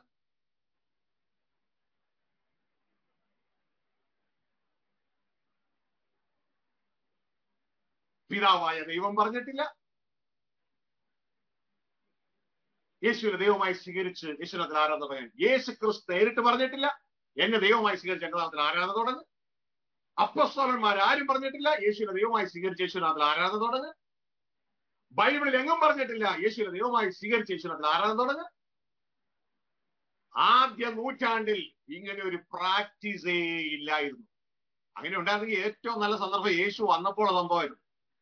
പിതാവായ ദൈവം പറഞ്ഞിട്ടില്ല യേശുവിനെ ദൈവമായി സ്വീകരിച്ച് യേശുനാഥൻ ആരാധന തുടങ്ങാൻ യേശു ക്രിസ്തു നേരിട്ട് പറഞ്ഞിട്ടില്ല എന്നെ ദൈവമായി സ്വീകരിച്ച് എന്റെ നാമത്തിൽ ആരാധന തുടങ്ങ് അപ്പസ്തോലന്മാർ ആരും പറഞ്ഞിട്ടില്ല യേശുവിനെ ദൈവമായി സ്വീകരിച്ച് യേശുനാഥിൽ ആരാധന തുടങ്ങ് ബൈബിളിൽ എങ്ങും പറഞ്ഞിട്ടില്ല യേശുവിനെ ദൈവമായി സ്വീകരിച്ച് യേശുനാഥിൽ ആരാധന തുടങ്ങ് ആദ്യ നൂറ്റാണ്ടിൽ ഇങ്ങനെ ഒരു പ്രാക്ടീസേ ഇല്ലായിരുന്നു അങ്ങനെ ഉണ്ടായിരുന്നെങ്കിൽ ഏറ്റവും നല്ല സന്ദർഭം യേശു വന്നപ്പോൾ സംഭവമായിരുന്നു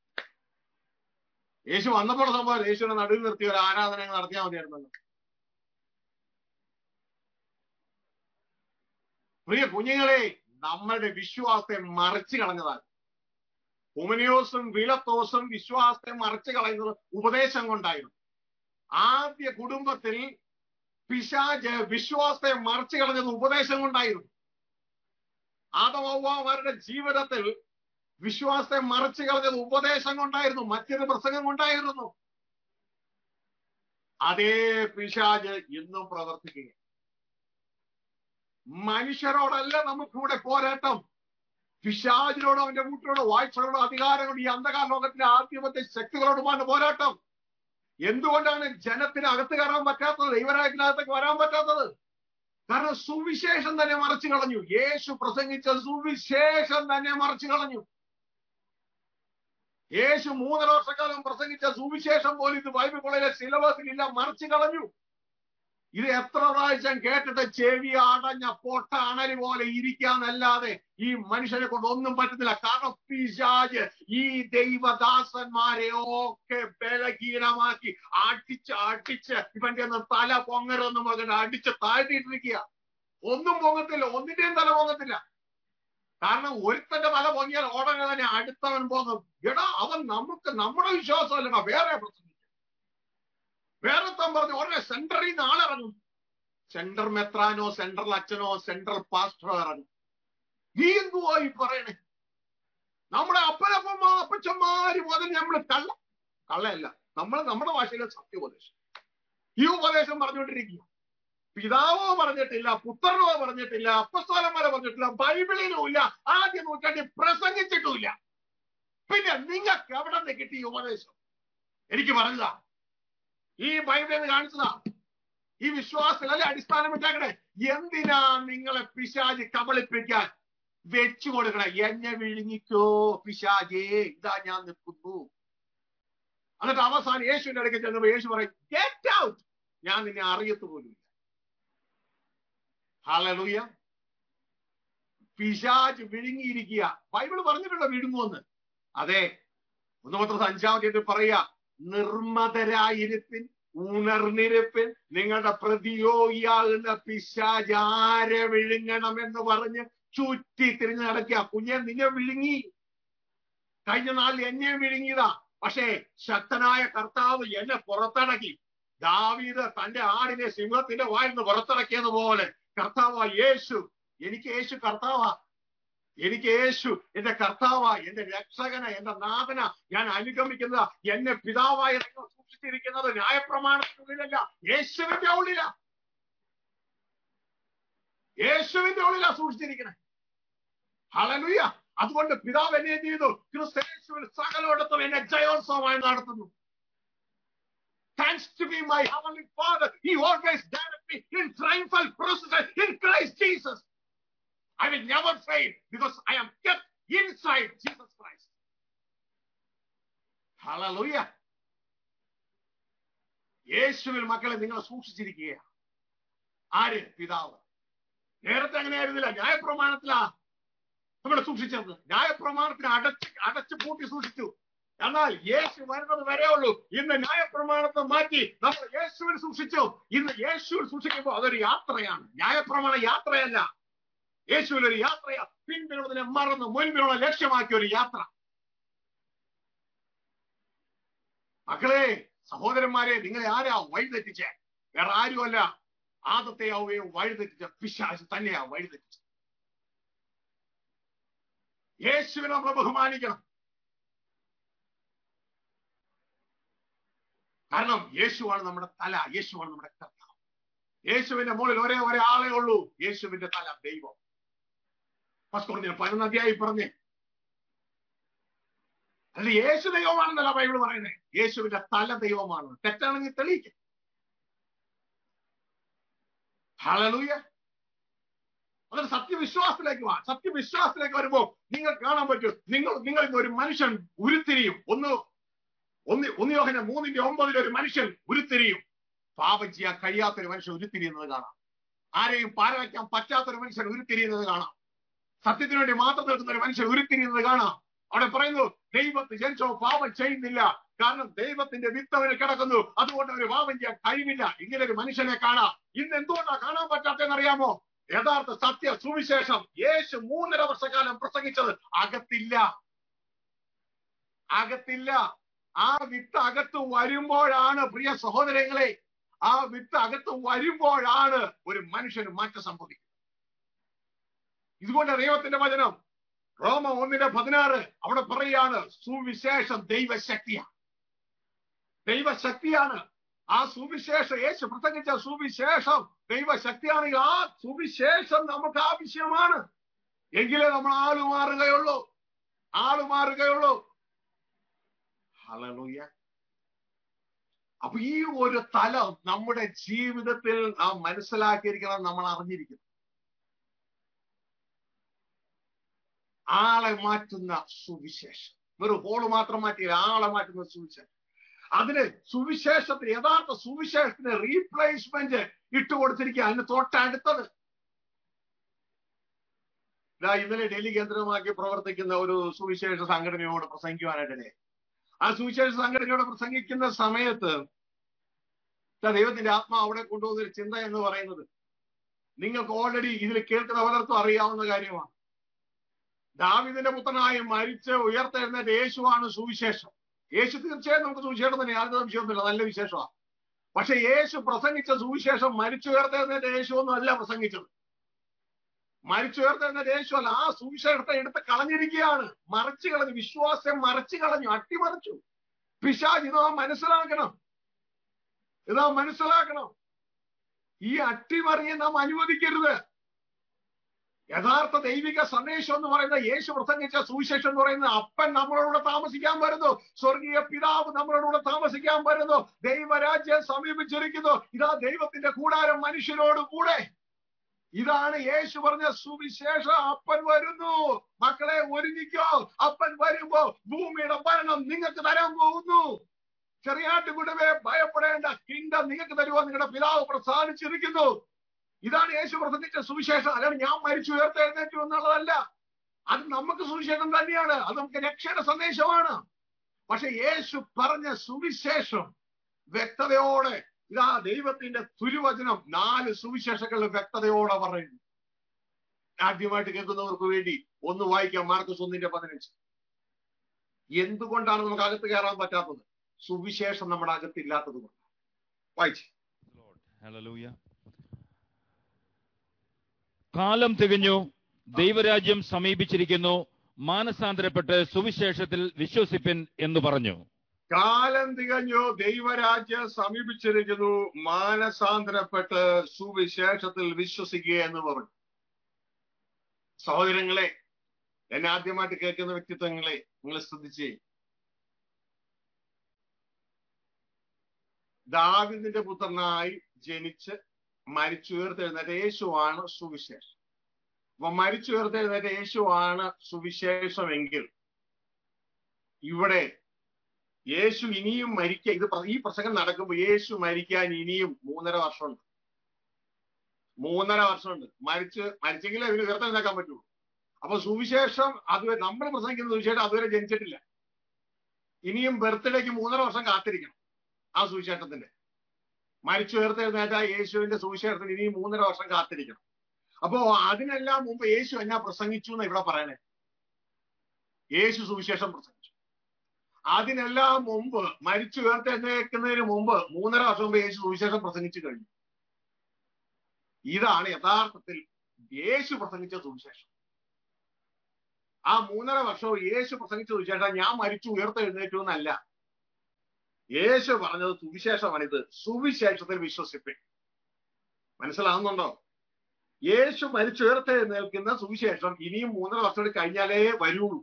യേശു വന്നപ്പോൾ സംഭവം യേശുവിനെ നടുവിൽ നിർത്തി ഒരു ആരാധന അങ്ങ് നടത്തിയാൽ മതിയായിരുന്നല്ലോ പ്രിയ കുഞ്ഞുങ്ങളെ നമ്മളുടെ വിശ്വാസത്തെ മറിച്ചു കളഞ്ഞതാണ് ഹുമനിയോസും വിലത്തോസും വിശ്വാസത്തെ മറിച്ചു കളയുന്നത് ഉപദേശം കൊണ്ടായിരുന്നു ആദ്യ കുടുംബത്തിൽ പിശാജ് വിശ്വാസത്തെ മറിച്ചു കളഞ്ഞത് ഉപദേശം കൊണ്ടായിരുന്നു ആദമവ്വമാരുടെ ജീവിതത്തിൽ വിശ്വാസത്തെ മറിച്ചു കളഞ്ഞത് ഉപദേശം കൊണ്ടായിരുന്നു മറ്റൊരു പ്രസംഗം കൊണ്ടായിരുന്നു അതേ പിശാജ് ഇന്നും പ്രവർത്തിക്കുക മനുഷ്യരോടല്ല നമുക്കിവിടെ പോരാട്ടം പിശാചിനോടോ അവന്റെ കൂട്ടിനോടോ വാഴ്ചകളോടോ അധികാരങ്ങളോട് ഈ അന്ധകാര ലോകത്തിലെ ആദ്യമത്തെ ശക്തികളോടുമാണ് പോരാട്ടം എന്തുകൊണ്ടാണ് ജനത്തിന് അകത്ത് കയറാൻ പറ്റാത്തത് ദൈവരാജ്യത്തിനകത്തേക്ക് വരാൻ പറ്റാത്തത് കാരണം സുവിശേഷം തന്നെ മറച്ചു കളഞ്ഞു യേശു പ്രസംഗിച്ച സുവിശേഷം തന്നെ മറച്ചു കളഞ്ഞു യേശു മൂന്നര വർഷക്കാലം പ്രസംഗിച്ച സുവിശേഷം പോലും ഇത് ബൈബിൾ കോളേജിലെ സിലബസിൽ ഇല്ല മറിച്ചു കളഞ്ഞു ഇത് എത്ര പ്രാവശ്യം കേട്ടിട്ട് ചെവി അടഞ്ഞ പൊട്ട അണലി പോലെ ഇരിക്കാന്നല്ലാതെ ഈ മനുഷ്യനെ കൊണ്ട് ഒന്നും പറ്റുന്നില്ല കാരണം പിശാജ് ഈ ദൈവദാസന്മാരെ ഒക്കെ ബലഹീനമാക്കി അടിച്ച് അടിച്ച് ഇവന്റെ ഒന്ന് തല പൊങ്ങരുതെന്ന് പറഞ്ഞിട്ട് അടിച്ച് താഴ്ത്തിയിട്ടിരിക്കുക ഒന്നും പൊങ്ങത്തില്ല ഒന്നിന്റെയും തല പൊങ്ങത്തില്ല കാരണം ഒരുത്തന്റെ തല പൊങ്ങിയാൽ ഉടനെ തന്നെ അടുത്തവൻ പോകും എടാ അവൻ നമുക്ക് നമ്മുടെ വിശ്വാസമല്ലടാ വേറെ പ്രശ്നം വേറെ താൻ പറഞ്ഞു ഉടനെ സെന്ററിൽ നിന്ന് ആളിറങ്ങും സെന്റർ മെത്രാനോ സെൻട്രൽ അച്ഛനോ സെൻട്രൽ പാസ്റ്ററോ ഇറങ്ങും നീ എന്തുവാ ഈ പറയണേ നമ്മുടെ അപ്പനപ്പന്മാ അപ്പച്ചന്മാര് മുതൽ നമ്മൾ കള്ള കള്ളയല്ല നമ്മൾ നമ്മുടെ ഭാഷയിലെ സത്യോപദേശം ഈ ഉപദേശം പറഞ്ഞുകൊണ്ടിരിക്കുക പിതാവോ പറഞ്ഞിട്ടില്ല പുത്രനോ പറഞ്ഞിട്ടില്ല അപ്പസ്തോലന്മാരോ പറഞ്ഞിട്ടില്ല ബൈബിളിലും ഇല്ല ആദ്യ നൂറ്റാണ്ടിൽ പ്രസംഗിച്ചിട്ടുമില്ല പിന്നെ നിങ്ങൾക്ക് എവിടെ നിന്ന് കിട്ടി ഈ ഉപദേശം എനിക്ക് പറഞ്ഞതാ ഈ ബൈബിളിൽ നിന്ന് കാണിച്ചതാ ഈ വിശ്വാസത്തിലല്ലേ അടിസ്ഥാനം ഇട്ടാക്കണേ എന്തിനാ നിങ്ങളെ പിശാജ് കബളിപ്പിക്കാൻ വെച്ചു കൊടുക്കണേ എന്നെ വിഴുങ്ങിക്കോ പിശാജേ ഇതാ ഞാൻ നിൽക്കുന്നു എന്നിട്ട് അവസാനം യേശുവിന്റെ അടുക്കൽ ചെന്നപ്പോ യേശു പറയും ഗെറ്റ് ഔട്ട് ഞാൻ നിന്നെ അറിയത്തു പോലുമില്ല ഹലലൂയ പിശാജ് വിഴുങ്ങിയിരിക്കുക ബൈബിൾ പറഞ്ഞിട്ടുണ്ടോ വിഴുങ്ങുമെന്ന് അതെ ഒന്ന് പത്ര അഞ്ചാമത്തെ പറയുക നിർമ്മതരായിരിപ്പിൻ ഉണർന്നിരിപ്പിൻ നിങ്ങളുടെ പ്രതിയോഗിയാകുന്ന പിശാജ് ആരെ വിഴുങ്ങണമെന്ന് പറഞ്ഞ് ചുറ്റി തിരിഞ്ഞു നടക്കുക കുഞ്ഞെ നിന്നെ വിഴുങ്ങി കഴിഞ്ഞ നാളിൽ എന്നെ വിഴുങ്ങിയതാ പക്ഷേ ശക്തനായ കർത്താവ് എന്നെ പുറത്തടക്കി ദാവീദ് തന്റെ ആടിനെ സിംഹത്തിന്റെ വായിൽ നിന്ന് പുറത്തിറക്കിയതുപോലെ കർത്താവ യേശു എനിക്ക് യേശു കർത്താവാ എനിക്ക് യേശു എന്റെ കർത്താവ എന്റെ രക്ഷകന എന്റെ നാഥന ഞാൻ അനുഗമിക്കുന്നത് എന്നെ പിതാവായ നിങ്ങൾ സൂക്ഷിച്ചിരിക്കുന്നത് ന്യായപ്രമാണത്തിനുള്ളിലല്ല യേശുവിന്റെ ഉള്ളില യേശുവിന്റെ ഉള്ളിലാ സൂക്ഷിച്ചിരിക്കണേ ഹളലുയ അതുകൊണ്ട് പിതാവ് എന്നെ എന്ത് ചെയ്തു ക്രിസ്തേശുവിൽ സകലോടത്തും എന്നെ ജയോത്സവമായി നടത്തുന്നു Thanks to be my heavenly Father, He always direct me in triumphal procession in Christ Jesus. I will never fail because I am kept inside Jesus Christ. Hallelujah. യേശുവിൽ മക്കളെ നിങ്ങളെ സൂക്ഷിച്ചിരിക്കുക ആര് പിതാവ് നേരത്തെ അങ്ങനെ ആയിരുന്നില്ല ന്യായപ്രമാണത്തിലാ നമ്മൾ സൂക്ഷിച്ചത് ന്യായപ്രമാണത്തിന് അടച്ച് അടച്ചു പൂട്ടി സൂക്ഷിച്ചു എന്നാൽ യേശു വരുന്നത് വരെ ഉള്ളൂ ഇന്ന് ന്യായപ്രമാണത്തെ മാറ്റി നമ്മൾ യേശുവിൽ സൂക്ഷിച്ചു ഇന്ന് യേശുവിൽ സൂക്ഷിക്കുമ്പോൾ അതൊരു യാത്രയാണ് ന്യായപ്രമാണ യാത്രയല്ല യേശുവിൽ ഒരു യാത്രയാ പിൻപിലുള്ളതിനെ മറന്ന് മുൻപിലുള്ള ലക്ഷ്യമാക്കിയ ഒരു യാത്ര മക്കളെ സഹോദരന്മാരെ നിങ്ങളെ ആരാ വഴിതെറ്റിച്ചേ വേറെ ആരുമല്ല ആദത്തെ ആവുകയും വഴിതെറ്റിച്ച പിശാച് തന്നെയാ വഴിതെറ്റിച്ചത് യേശുവിനെ നമ്മൾ ബഹുമാനിക്കണം കാരണം യേശുവാണ് നമ്മുടെ തല യേശുവാണ് നമ്മുടെ കർത്താവ് യേശുവിന്റെ മുകളിൽ ഒരേ ഒരേ ആളേ ഉള്ളൂ യേശുവിന്റെ തല ദൈവം പസ്കോർദിന പതിനൊന്ന് അധ്യായി പറഞ്ഞേ അല്ല യേശു ദൈവമാണെന്നല്ല ബൈബിൾ പറയുന്നത് യേശുവിന്റെ തല ദൈവമാണ് തെറ്റാണെങ്കിൽ തെളിയിക്കും ഹലലൂയ അതൊരു സത്യവിശ്വാസത്തിലേക്ക് വാ സത്യവിശ്വാസത്തിലേക്ക് വരുമ്പോ നിങ്ങൾ കാണാൻ പറ്റും നിങ്ങൾ നിങ്ങൾ ഇന്ന് ഒരു മനുഷ്യൻ ഉരുത്തിരിയും ഒന്ന് ഒന്ന് ഒന്ന് യോഹന മൂന്നിന്റെ ഒമ്പതിൽ ഒരു മനുഷ്യൻ ഉരുത്തിരിയും പാപം ചെയ്യാൻ കഴിയാത്ത ഒരു മനുഷ്യൻ ഉരുത്തിരിയുന്നത് കാണാം ആരെയും പാരവയ്ക്കാൻ പറ്റാത്ത ഒരു മനുഷ്യൻ ഉരുത്തിരിയുന്നത് കാണാം സത്യത്തിന് വേണ്ടി മാത്രം നിൽക്കുന്ന ഒരു മനുഷ്യൻ ഉരുത്തിരിയുന്നത് കാണാം അവിടെ പറയുന്നു ദൈവത്തെ ജനിച്ചോ പാപം ചെയ്യുന്നില്ല കാരണം ദൈവത്തിന്റെ വിത്ത് അവന് കിടക്കുന്നു അതുകൊണ്ട് അവന് പാപം ചെയ്യാൻ കഴിവില്ല ഇങ്ങനെ ഒരു മനുഷ്യനെ കാണാം ഇന്ന് എന്തുകൊണ്ടാ കാണാൻ പറ്റാത്തെന്ന് അറിയാമോ യഥാർത്ഥ സത്യ സുവിശേഷം യേശു മൂന്നര വർഷക്കാലം പ്രസംഗിച്ചത് അകത്തില്ല അകത്തില്ല ആ വിത്ത് അകത്ത് വരുമ്പോഴാണ് പ്രിയ സഹോദരങ്ങളെ ആ വിത്ത് അകത്ത് വരുമ്പോഴാണ് ഒരു മനുഷ്യന് മാറ്റം സംഭവിക്കുന്നത് ഇതുകൊണ്ട് ദൈവത്തിന്റെ വചനം റോമ ഒന്നിന്റെ പതിനാറ് അവിടെ പറയാണ് സുവിശേഷം ദൈവശക്തിയാണ് ദൈവശക്തിയാണ് ആ സുവിശേഷം യേശു പ്രസംഗിച്ച സുവിശേഷം ദൈവശക്തിയാണെങ്കിൽ ആ സുവിശേഷം നമുക്ക് ആവശ്യമാണ് എങ്കിലേ നമ്മൾ ആള് മാറുകയുള്ളൂ ആള് മാറുകയുള്ളൂ ഹലലൂയ അപ്പൊ ഈ ഒരു തലം നമ്മുടെ ജീവിതത്തിൽ നാം മനസ്സിലാക്കിയിരിക്കണം നമ്മൾ അറിഞ്ഞിരിക്കണം ആളെ മാറ്റുന്ന സുവിശേഷം വെറും ഹോള് മാത്രം മാറ്റിയില്ല ആളെ മാറ്റുന്ന സുവിശേഷം അതിന് സുവിശേഷത്തിന് യഥാർത്ഥ സുവിശേഷത്തിന് റീപ്ലേസ്മെന്റ് ഇട്ടുകൊടുത്തിരിക്കുക അതിന് തൊട്ടടുത്തത് ഇതാ ഇന്നലെ ഡൽഹി കേന്ദ്രമാക്കി പ്രവർത്തിക്കുന്ന ഒരു സുവിശേഷ സംഘടനയോട് പ്രസംഗിക്കുവാനായിട്ടില്ലേ ആ സുവിശേഷ സംഘടനയോട് പ്രസംഗിക്കുന്ന സമയത്ത് ദൈവത്തിന്റെ ആത്മാ അവിടെ കൊണ്ടുപോകുന്ന ഒരു ചിന്ത എന്ന് പറയുന്നത് നിങ്ങൾക്ക് ഓൾറെഡി ഇതിൽ കേൾക്കുന്ന പലർക്കും അറിയാവുന്ന കാര്യമാണ് ദാവിദിന്റെ പുത്രനായി മരിച്ച് ഉയർത്തെഴുന്നേറ്റ് യേശുവാണ് സുവിശേഷം യേശു തീർച്ചയായും നമുക്ക് സുവിശേഷം തന്നെ യാതൊരു സംശയമൊന്നുമില്ല നല്ല വിശേഷമാണ് പക്ഷെ യേശു പ്രസംഗിച്ച സുവിശേഷം മരിച്ചുയർത്തെഴുന്നേറ്റ് യേശു ഒന്നും അല്ല പ്രസംഗിച്ചത് മരിച്ചുയർത്തെഴുന്നേറ്റ് യേശു അല്ല ആ സുവിശേഷത്തെ എടുത്ത് കളഞ്ഞിരിക്കുകയാണ് മറിച്ചു കളഞ്ഞു വിശ്വാസം മറിച്ചു കളഞ്ഞു അട്ടിമറിച്ചു പിശാജ് ഇതാ മനസ്സിലാക്കണം ഇതാ മനസ്സിലാക്കണം ഈ അട്ടിമറിയെ നാം അനുവദിക്കരുത് യഥാർത്ഥ ദൈവിക സന്ദേശം എന്ന് പറയുന്ന യേശു പ്രസംഗിച്ച സുവിശേഷം എന്ന് പറയുന്നത് അപ്പൻ നമ്മളോട് താമസിക്കാൻ വരുന്നു സ്വർഗീയ പിതാവ് നമ്മളോട് താമസിക്കാൻ വരുന്നു ദൈവരാജ്യം സമീപിച്ചിരിക്കുന്നു ഇതാ ദൈവത്തിന്റെ കൂടാരം മനുഷ്യരോട് കൂടെ ഇതാണ് യേശു പറഞ്ഞ സുവിശേഷം അപ്പൻ വരുന്നു മക്കളെ ഒരുങ്ങിക്കോ അപ്പൻ വരുമ്പോ ഭൂമിയുടെ ഭരണം നിങ്ങൾക്ക് തരാൻ പോകുന്നു ചെറിയാട്ടുകുടവേ ഭയപ്പെടേണ്ട കിങ്ഡം നിങ്ങൾക്ക് തരുവാൻ നിങ്ങളുടെ പിതാവ് പ്രസാദിച്ചിരിക്കുന്നു ഇതാണ് യേശു പ്രസംഗിച്ച സുവിശേഷം അല്ലാതെ ഞാൻ മരിച്ചു ഉയർത്തെഴുന്നേറ്റു എന്നുള്ളതല്ല അത് നമുക്ക് സുവിശേഷം തന്നെയാണ് അത് നമുക്ക് രക്ഷയുടെ സന്ദേശമാണ് പക്ഷെ യേശു പറഞ്ഞ സുവിശേഷം വ്യക്തതയോടെ ഇതാ ദൈവത്തിന്റെ തുരുവചനം നാല് സുവിശേഷങ്ങളിൽ വ്യക്തതയോടെ പറയുന്നു ആദ്യമായിട്ട് കേൾക്കുന്നവർക്ക് വേണ്ടി ഒന്ന് വായിക്കാം മാർക്കസ് ഒന്നിന്റെ പതിനഞ്ച് എന്തുകൊണ്ടാണ് നമുക്ക് അകത്ത് കയറാൻ പറ്റാത്തത് സുവിശേഷം നമ്മുടെ അകത്തില്ലാത്തത് കൊണ്ട് വായിച്ചു ഹല്ലേലൂയ കാലം തികഞ്ഞു ദൈവരാജ്യം സമീപിച്ചിരിക്കുന്നു മാനസാന്തരപ്പെട്ട് സുവിശേഷത്തിൽ വിശ്വസിപ്പിൻ എന്ന് പറഞ്ഞു കാലം തികഞ്ഞു ദൈവരാജ്യം സമീപിച്ചിരിക്കുന്നു മാനസാന്തരപ്പെട്ട് സുവിശേഷത്തിൽ വിശ്വസിക്കുക എന്ന് പറഞ്ഞു സഹോദരങ്ങളെ എന്നെ ആദ്യമായിട്ട് കേൾക്കുന്ന വ്യക്തിത്വങ്ങളെ നിങ്ങൾ ശ്രദ്ധിച്ചേ ദാവിദിന്റെ പുത്രനായി ജനിച്ച് മരിച്ചുയർത്തെഴുന്നേറ്റ യേശുവാണ് സുവിശേഷം അപ്പൊ മരിച്ചുയർത്തെഴുന്നേറ്റ യേശുവാണ് സുവിശേഷമെങ്കിൽ ഇവിടെ യേശു ഇനിയും മരിക്കാൻ ഇത് ഈ പ്രസംഗം നടക്കുമ്പോൾ യേശു മരിക്കാൻ ഇനിയും മൂന്നര വർഷമുണ്ട് മൂന്നര വർഷമുണ്ട് മരിച്ച് മരിച്ചെങ്കിലേ ഇവന് ഉയർത്തെഴുന്നേക്കാൻ പറ്റുള്ളൂ അപ്പൊ സുവിശേഷം അതുവരെ നമ്മൾ പ്രസംഗിക്കുന്ന സുവിശേഷം അതുവരെ ജനിച്ചിട്ടില്ല ഇനിയും ബർത്ത്ഡേക്ക് മൂന്നര വർഷം കാത്തിരിക്കണം ആ സുവിശേഷത്തിന്റെ മരിച്ചു ഉയർത്തെഴുന്നേറ്റ യേശുവിന്റെ സുവിശേഷത്തിന് ഇനിയും മൂന്നര വർഷം കാത്തിരിക്കണം അപ്പോ അതിനെല്ലാം മുമ്പ് യേശു എന്നാ പ്രസംഗിച്ചു എന്ന് ഇവിടെ പറയണേ യേശു സുവിശേഷം പ്രസംഗിച്ചു അതിനെല്ലാം മുമ്പ് മരിച്ചു ഉയർത്തെഴുന്നേൽക്കുന്നതിന് മുമ്പ് മൂന്നര വർഷം മുമ്പ് യേശു സുവിശേഷം പ്രസംഗിച്ചു കഴിഞ്ഞു ഇതാണ് യഥാർത്ഥത്തിൽ യേശു പ്രസംഗിച്ച സുവിശേഷം ആ മൂന്നര വർഷവും യേശു പ്രസംഗിച്ച സുവിശേഷം ഞാൻ മരിച്ചു ഉയർത്തെഴുന്നേറ്റു എന്നല്ല യേശു പറഞ്ഞത് സുവിശേഷമാണിത് സുവിശേഷത്തിൽ വിശ്വസിപ്പിൻ മനസ്സിലാവുന്നുണ്ടോ യേശു മരിച്ചുയർത്തെഴുന്നേൽക്കുന്ന സുവിശേഷം ഇനിയും മൂന്നര വർഷം കൂടി കഴിഞ്ഞാലേ വരുള്ളൂ